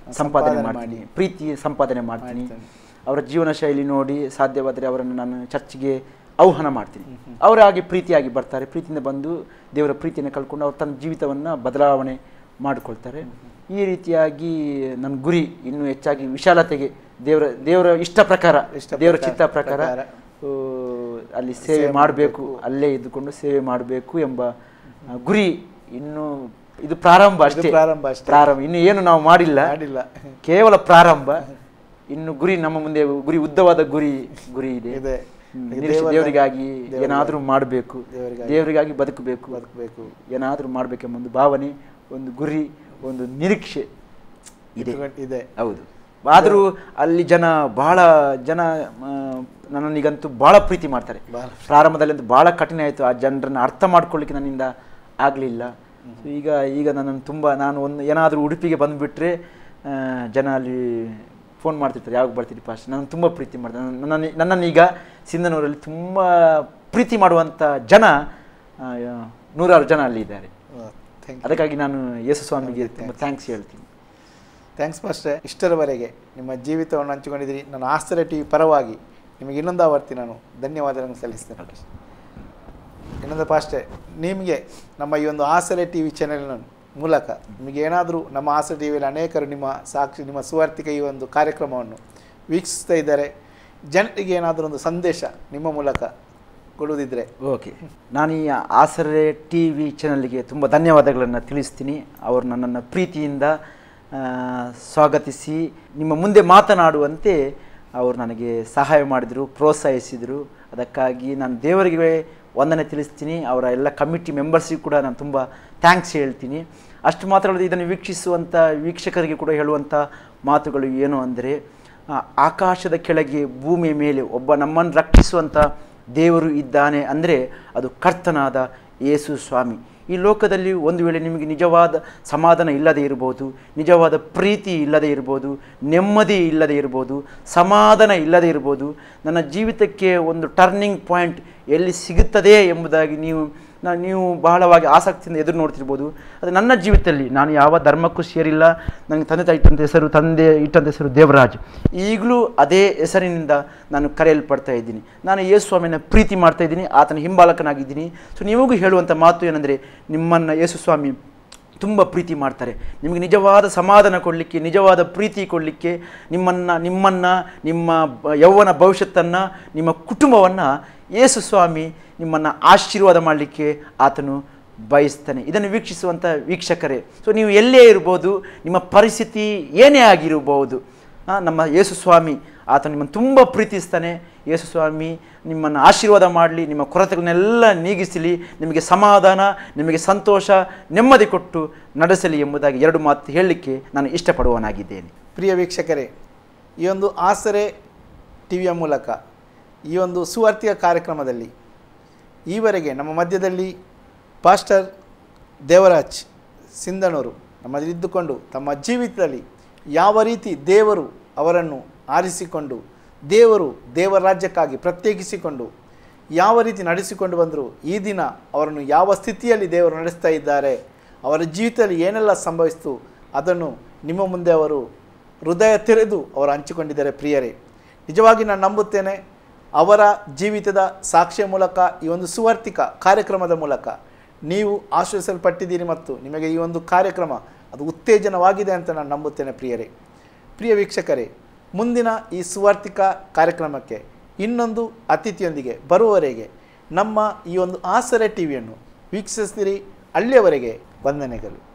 ಸಂಪಾದನೆ ಸಂಪಾದನೆ ಮಾಡ್ತೀನಿ ಪ್ರೀತಿ ಸಂಪಾದನೆ ಮಾಡ್ತೀನಿ ಮಾಡ್ತಾನೆ. ಅವರ ಜೀವನ ಶೈಲಿ ನೋಡಿ ಸಾಧ್ಯವಾದರೆ ಅವರನ್ನು ನಾನು ಚರ್ಚ್ಗೆ ಆಹ್ವಾನ ಮಾಡ್ತೀನಿ ಅವರು ಹಾಗೆ ಪ್ರೀತಿಯಾಗಿ ಬರ್ತಾರೆ ಪ್ರೀತಿಯಿಂದ ಬಂದು ದೇವರ ಪ್ರೀತಿಯನ್ನು ಕಳ್ಕೊಂಡು ಅವ್ರು ತನ್ನ ಜೀವಿತವನ್ನು ಬದಲಾವಣೆ ಮಾಡಿಕೊಳ್ತಾರೆ ಈ ರೀತಿಯಾಗಿ ನನ್ನ ಗುರಿ ಇನ್ನೂ ಹೆಚ್ಚಾಗಿ ವಿಶಾಲತೆಗೆ ದೇವರ ದೇವರ ಇಷ್ಟ ಪ್ರಕಾರ ಇಷ್ಟ ದೇವರ ಪ್ರಕಾರ- ಚಿತ್ತ ಪ್ರಕಾರ ಪ್ರಕಾರ. ಆ, ಅಲ್ಲಿ ಸೇವೆ ಮಾಡಬೇಕು ಅಲ್ಲೇ ಇದ್ದುಕೊಂಡು ಸೇವೆ ಮಾಡಬೇಕು ಎಂಬ ಆ, ಗುರಿ ಇನ್ನು ಇದು ಪ್ರಾರಂಭ ಇದು ಅಷ್ಟೇ ಪ್ರಾರಂಭ ಅಷ್ಟೇ. ಪ್ರಾರಂಭ ಇನ್ನು ಏನು ನಾವು ಮಾಡಿಲ್ಲ ಮಾಡಿಲ್ಲ ಕೇವಲ ಪ್ರಾರಂಭ ಇನ್ನು ಗುರಿ ನಮ್ಮ ಮುಂದೆ ಗುರಿ ಉದ್ದವಾದ ಗುರಿ ಗುರಿ ಇದೆ ಇದೆ ಹ್ಮ್, ಈಗ ನಿರೀಕ್ಷೆ ದೇವರ- ದೇವರಿಗಾಗಿ ದೇವರಿಗಾಗಿ- ಏನಾದರೂ ಮಾಡಬೇಕು ದೇವರಿಗಾಗಿ ದೇವರಿಗಾಗಿ ಬದುಕಬೇಕು ಬದುಕಬೇಕು ಏನಾದರೂ ಮಾಡಬೇಕೆಂಬ ಒಂದು ಭಾವನೆ ಒಂದು ಗುರಿ ಒಂದು ನಿರೀಕ್ಷೆ ಇದೆ ಇದೆ ಹೌದು ಆದರೂ ಅಲ್ಲಿ ಜನ ಬಹಳ ಜನ ಆ, ನನ್ನನ್ನೀಗಂತೂ ಬಹಳ ಪ್ರೀತಿ ಮಾಡ್ತಾರೆ ಬಹಳ ಪ್ರಾರಂಭದಲ್ಲಿ ಅಂತೂ ಬಹಳ ಕಠಿಣ ಆಯಿತು ಆ ಜನರನ್ನು ಅರ್ಥ ಮಾಡ್ಕೊಳ್ಳಿಕ್ಕೆ ನನ್ನಿಂದ ಆಗಲಿಲ್ಲ ಈಗ ಈಗ ನನ್ನನ್ನು ತುಂಬ ನಾನು ಒಂದು ಏನಾದರೂ ಉಡುಪಿಗೆ ಬಂದುಬಿಟ್ರೆ ಜನ ಅಲ್ಲಿ ಫೋನ್ ಮಾಡ್ತಿರ್ತಾರೆ ಯಾವಾಗ ಬರ್ತೀರಿ ಪಾಸ್ಟ್ ನಾನು ತುಂಬ ಪ್ರೀತಿ ಮಾಡ್ತಾರೆ ನನ್ನ ನನ್ನನ್ನೀಗ ಸಿಂಧನೂರಲ್ಲಿ ತುಂಬ ಪ್ರೀತಿ ಮಾಡುವಂಥ ಜನ ಆ, ನೂರಾರು ಜನ ಅಲ್ಲಿ ಇದ್ದಾರೆ ಥ್ಯಾಂಕ್ ಅದಕ್ಕಾಗಿ ನಾನು ಯೇಸು ಸ್ವಾಮಿಗೆ ತುಂಬ ಥ್ಯಾಂಕ್ಸ್ ಹೇಳ್ತೀನಿ ಥ್ಯಾಂಕ್ಸ್ ಮಾಸ್ಟ್ರೆ ಇಷ್ಟರವರೆಗೆ ನಿಮ್ಮ ಜೀವಿತವನ್ನು ಹಂಚಿಕೊಂಡಿದ್ದೀರಿ ನಾನು ಆಶ್ಚರ್ಯ ಟಿ ವಿ ಪರವಾಗಿ ನಿಮಗೆ ಇನ್ನೊಂದು ಆವರ್ತಿ ನಾನು ಧನ್ಯವಾದಗಳನ್ನು ಸಲ್ಲಿಸ್ತೇನೆ ಇನ್ನೊಂದು ಪಾಸ್ಟೆ ನಿಮಗೆ ನಮ್ಮ ಈ ಒಂದು ಆಸರೆ ಟಿ ವಿ ಚಾನೆಲ್ನ ಮೂಲಕ ನಿಮಗೆ ಏನಾದರೂ ನಮ್ಮ ಆಸರೆ ಟಿ ವಿಯಲ್ಲಿ ಅನೇಕರು ನಿಮ್ಮ ಸಾಕ್ಷಿ ನಿಮ್ಮ ಸುವಾರ್ತಿಕ ಈ ಒಂದು ಕಾರ್ಯಕ್ರಮವನ್ನು ವೀಕ್ಷಿಸ್ತಾ ಇದ್ದಾರೆ ಜನರಿಗೆ ಏನಾದರೂ ಒಂದು ಸಂದೇಶ ನಿಮ್ಮ ಮೂಲಕ ಕೊಡುವುದಿದ್ರೆ ಓಕೆ ನಾನು ಈ ಆಸರೆ ಟಿ ವಿ ಚಾನಲ್ಗೆ ತುಂಬ ಧನ್ಯವಾದಗಳನ್ನು ತಿಳಿಸ್ತೀನಿ ಅವರು ನನ್ನನ್ನು ಪ್ರೀತಿಯಿಂದ ಆ, ಸ್ವಾಗತಿಸಿ ನಿಮ್ಮ ಮುಂದೆ ಮಾತನಾಡುವಂತೆ ಅವರು ನನಗೆ ಸಹಾಯ ಮಾಡಿದರು ಪ್ರೋತ್ಸಾಹಿಸಿದರು ಅದಕ್ಕಾಗಿ ನಾನು ದೇವರಿಗೆ ವಂದನೆ ತಿಳಿಸ್ತೀನಿ ಅವರ ಎಲ್ಲ ಕಮಿಟಿ ಮೆಂಬರ್ಸಿಗೂ ಕೂಡ ನಾನು ತುಂಬ ಥ್ಯಾಂಕ್ಸ್ ಹೇಳ್ತೀನಿ ಅಷ್ಟು ಮಾತ್ರ ಅಲ್ಲದೆ ಇದನ್ನು ವೀಕ್ಷಿಸುವಂಥ ವೀಕ್ಷಕರಿಗೆ ಕೂಡ ಹೇಳುವಂಥ ಮಾತುಗಳು ಏನು ಅಂದರೆ ಆ, ಆಕಾಶದ ಕೆಳಗೆ ಭೂಮಿಯ ಮೇಲೆ ಒಬ್ಬ ನಮ್ಮನ್ನು ರಕ್ಷಿಸುವಂಥ ದೇವರು ಇದ್ದಾನೆ ಅಂದರೆ ಅದು ಕರ್ತನಾದ ಯೇಸು ಸ್ವಾಮಿ ಈ ಲೋಕದಲ್ಲಿ ಒಂದು ವೇಳೆ ನಿಮಗೆ ನಿಜವಾದ ಸಮಾಧಾನ ಇಲ್ಲದೆ ಇರ್ಬೋದು ನಿಜವಾದ ಪ್ರೀತಿ ಇಲ್ಲದೆ ಇರ್ಬೋದು ನೆಮ್ಮದಿ ಇಲ್ಲದೆ ಇರ್ಬೋದು ಸಮಾಧಾನ ಇಲ್ಲದೆ ಇರ್ಬೋದು ನನ್ನ ಜೀವಿತಕ್ಕೆ ಒಂದು ಟರ್ನಿಂಗ್ ಪಾಯಿಂಟ್ ಎಲ್ಲಿ ಸಿಗುತ್ತದೆ ಎಂಬುದಾಗಿ ನೀವು ನಾ ನೀವು ಬಹಳವಾಗಿ ಆಸಕ್ತಿಯಿಂದ ಎದುರು ನೋಡ್ತಿರ್ಬೋದು ಅದು ನನ್ನ ಜೀವಿತದಲ್ಲಿ ನಾನು ಯಾವ ಧರ್ಮಕ್ಕೂ ಸೇರಿಲ್ಲ ನನಗೆ ತಂದೆ ತಾಯಿ ಇಟ್ಟಂಥ ಹೆಸರು ತಂದೆ ಇಟ್ಟಂಥ ಹೆಸರು ದೇವರಾಜ್ ಈಗಲೂ ಅದೇ ಹೆಸರಿನಿಂದ ನಾನು ಕರೆಯಲ್ಪಡ್ತಾ ಇದ್ದೀನಿ ನಾನು ಯೇಸು ಸ್ವಾಮಿನ ಪ್ರೀತಿ ಮಾಡ್ತಾ ಇದ್ದೀನಿ ಆತನ ಹಿಂಬಾಲಕನಾಗಿದ್ದೀನಿ ಸೊ ನಿಮಗೂ ಹೇಳುವಂಥ ಮಾತು ಏನಂದರೆ ನಿಮ್ಮನ್ನು ಯೇಸು ಸ್ವಾಮಿ ತುಂಬ ಪ್ರೀತಿ ಮಾಡ್ತಾರೆ ನಿಮಗೆ ನಿಜವಾದ ಸಮಾಧಾನ ಕೊಡಲಿಕ್ಕೆ ನಿಜವಾದ ಪ್ರೀತಿ ಕೊಡಲಿಕ್ಕೆ ನಿಮ್ಮನ್ನು ನಿಮ್ಮನ್ನು ನಿಮ್ಮ ಬ- ಯೌವನ ಭವಿಷ್ಯತ್ತನ್ನು ನಿಮ್ಮ ಕುಟುಂಬವನ್ನು ಯೇಸು ಸ್ವಾಮಿ ನಿಮ್ಮನ್ನು ಆಶೀರ್ವಾದ ಮಾಡಲಿಕ್ಕೆ ಆತನು ಬಯಸ್ತಾನೆ ಇದನ್ನು ವೀಕ್ಷಿಸುವಂಥ ವೀಕ್ಷಕರೇ ಸೊ ನೀವು ಎಲ್ಲೇ ಇರ್ಬೋದು ನಿಮ್ಮ ಪರಿಸ್ಥಿತಿ ಏನೇ ಆಗಿರಬಹುದು ಆ, ನಮ್ಮ ಯೇಸು ಸ್ವಾಮಿ ಆತ ನಿಮ್ಮನ್ನು ತುಂಬ ಪ್ರೀತಿಸ್ತಾನೆ ಯೇಸು ಸ್ವಾಮಿ ನಿಮ್ಮನ್ನು ಆಶೀರ್ವಾದ ಮಾಡಲಿ ನಿಮ್ಮ ಕೊರತೆಗಳನ್ನೆಲ್ಲ ನೀಗಿಸಲಿ ನಿಮಗೆ ಸಮಾಧಾನ ನಿಮಗೆ ಸಂತೋಷ ನೆಮ್ಮದಿ ಕೊಟ್ಟು ನಡೆಸಲಿ ಎಂಬುದಾಗಿ ಎರಡು ಮಾತು ಹೇಳಲಿಕ್ಕೆ ನಾನು ಇಷ್ಟಪಡುವನಾಗಿದ್ದೇನೆ ಪ್ರಿಯ ವೀಕ್ಷಕರೇ ಈ ಒಂದು ಆಸರೆ ಟಿ ವಿಯ ಮೂಲಕ ಈ ಒಂದು ಸುವಾರ್ತಿಕ ಕಾರ್ಯಕ್ರಮದಲ್ಲಿ ಈವರೆಗೆ ನಮ್ಮ ಮಧ್ಯದಲ್ಲಿ ಪಾಸ್ಟರ್ ದೇವರಾಜ್ ಸಿಂಧನೂರು ನಮ್ಮಲ್ಲಿದ್ದುಕೊಂಡು ತಮ್ಮ ಜೀವಿತದಲ್ಲಿ ಯಾವ ರೀತಿ ದೇವರು ಅವರನ್ನು ಆರಿಸಿಕೊಂಡು ದೇವರು ದೇವರ ರಾಜ್ಯಕ್ಕಾಗಿ ಪ್ರತ್ಯೇಕಿಸಿಕೊಂಡು ಯಾವ ರೀತಿ ನಡೆಸಿಕೊಂಡು ಬಂದರು ಈ ದಿನ ಅವರನ್ನು ಯಾವ ಸ್ಥಿತಿಯಲ್ಲಿ ದೇವರು ನಡೆಸ್ತಾ ಇದ್ದಾರೆ ಅವರ ಜೀವಿತದಲ್ಲಿ ಏನೆಲ್ಲ ಸಂಭವಿಸಿತು ಅದನ್ನು ನಿಮ್ಮ ಮುಂದೆ ಅವರು ಹೃದಯ ತೆರೆದು ಅವರು ಹಂಚಿಕೊಂಡಿದ್ದಾರೆ ಪ್ರಿಯರೇ ನಿಜವಾಗಿ ನಾನು ನಂಬುತ್ತೇನೆ ಅವರ ಜೀವಿತದ ಸಾಕ್ಷಿಯ ಮೂಲಕ ಈ ಒಂದು ಸುವಾರ್ತಿಕ ಕಾರ್ಯಕ್ರಮದ ಮೂಲಕ ನೀವು ಆಶ್ರಯಿಸಲ್ಪಟ್ಟಿದ್ದೀರಿ ಮತ್ತು ನಿಮಗೆ ಈ ಒಂದು ಕಾರ್ಯಕ್ರಮ ಅದು ಉತ್ತೇಜನವಾಗಿದೆ ಅಂತ ನಾನು ನಂಬುತ್ತೇನೆ ಪ್ರಿಯರೇ ಪ್ರಿಯ ವೀಕ್ಷಕರೇ ಮುಂದಿನ ಈ ಸುವಾರ್ತಿಕ ಕಾರ್ಯಕ್ರಮಕ್ಕೆ ಇನ್ನೊಂದು ಅತಿಥಿಯೊಂದಿಗೆ ಬರುವವರೆಗೆ ನಮ್ಮ ಈ ಒಂದು ಆಸರೆ ಟಿ ವಿಯನ್ನು ವೀಕ್ಷಿಸ್ತೀರಿ ಅಲ್ಲಿಯವರೆಗೆ ವಂದನೆಗಳು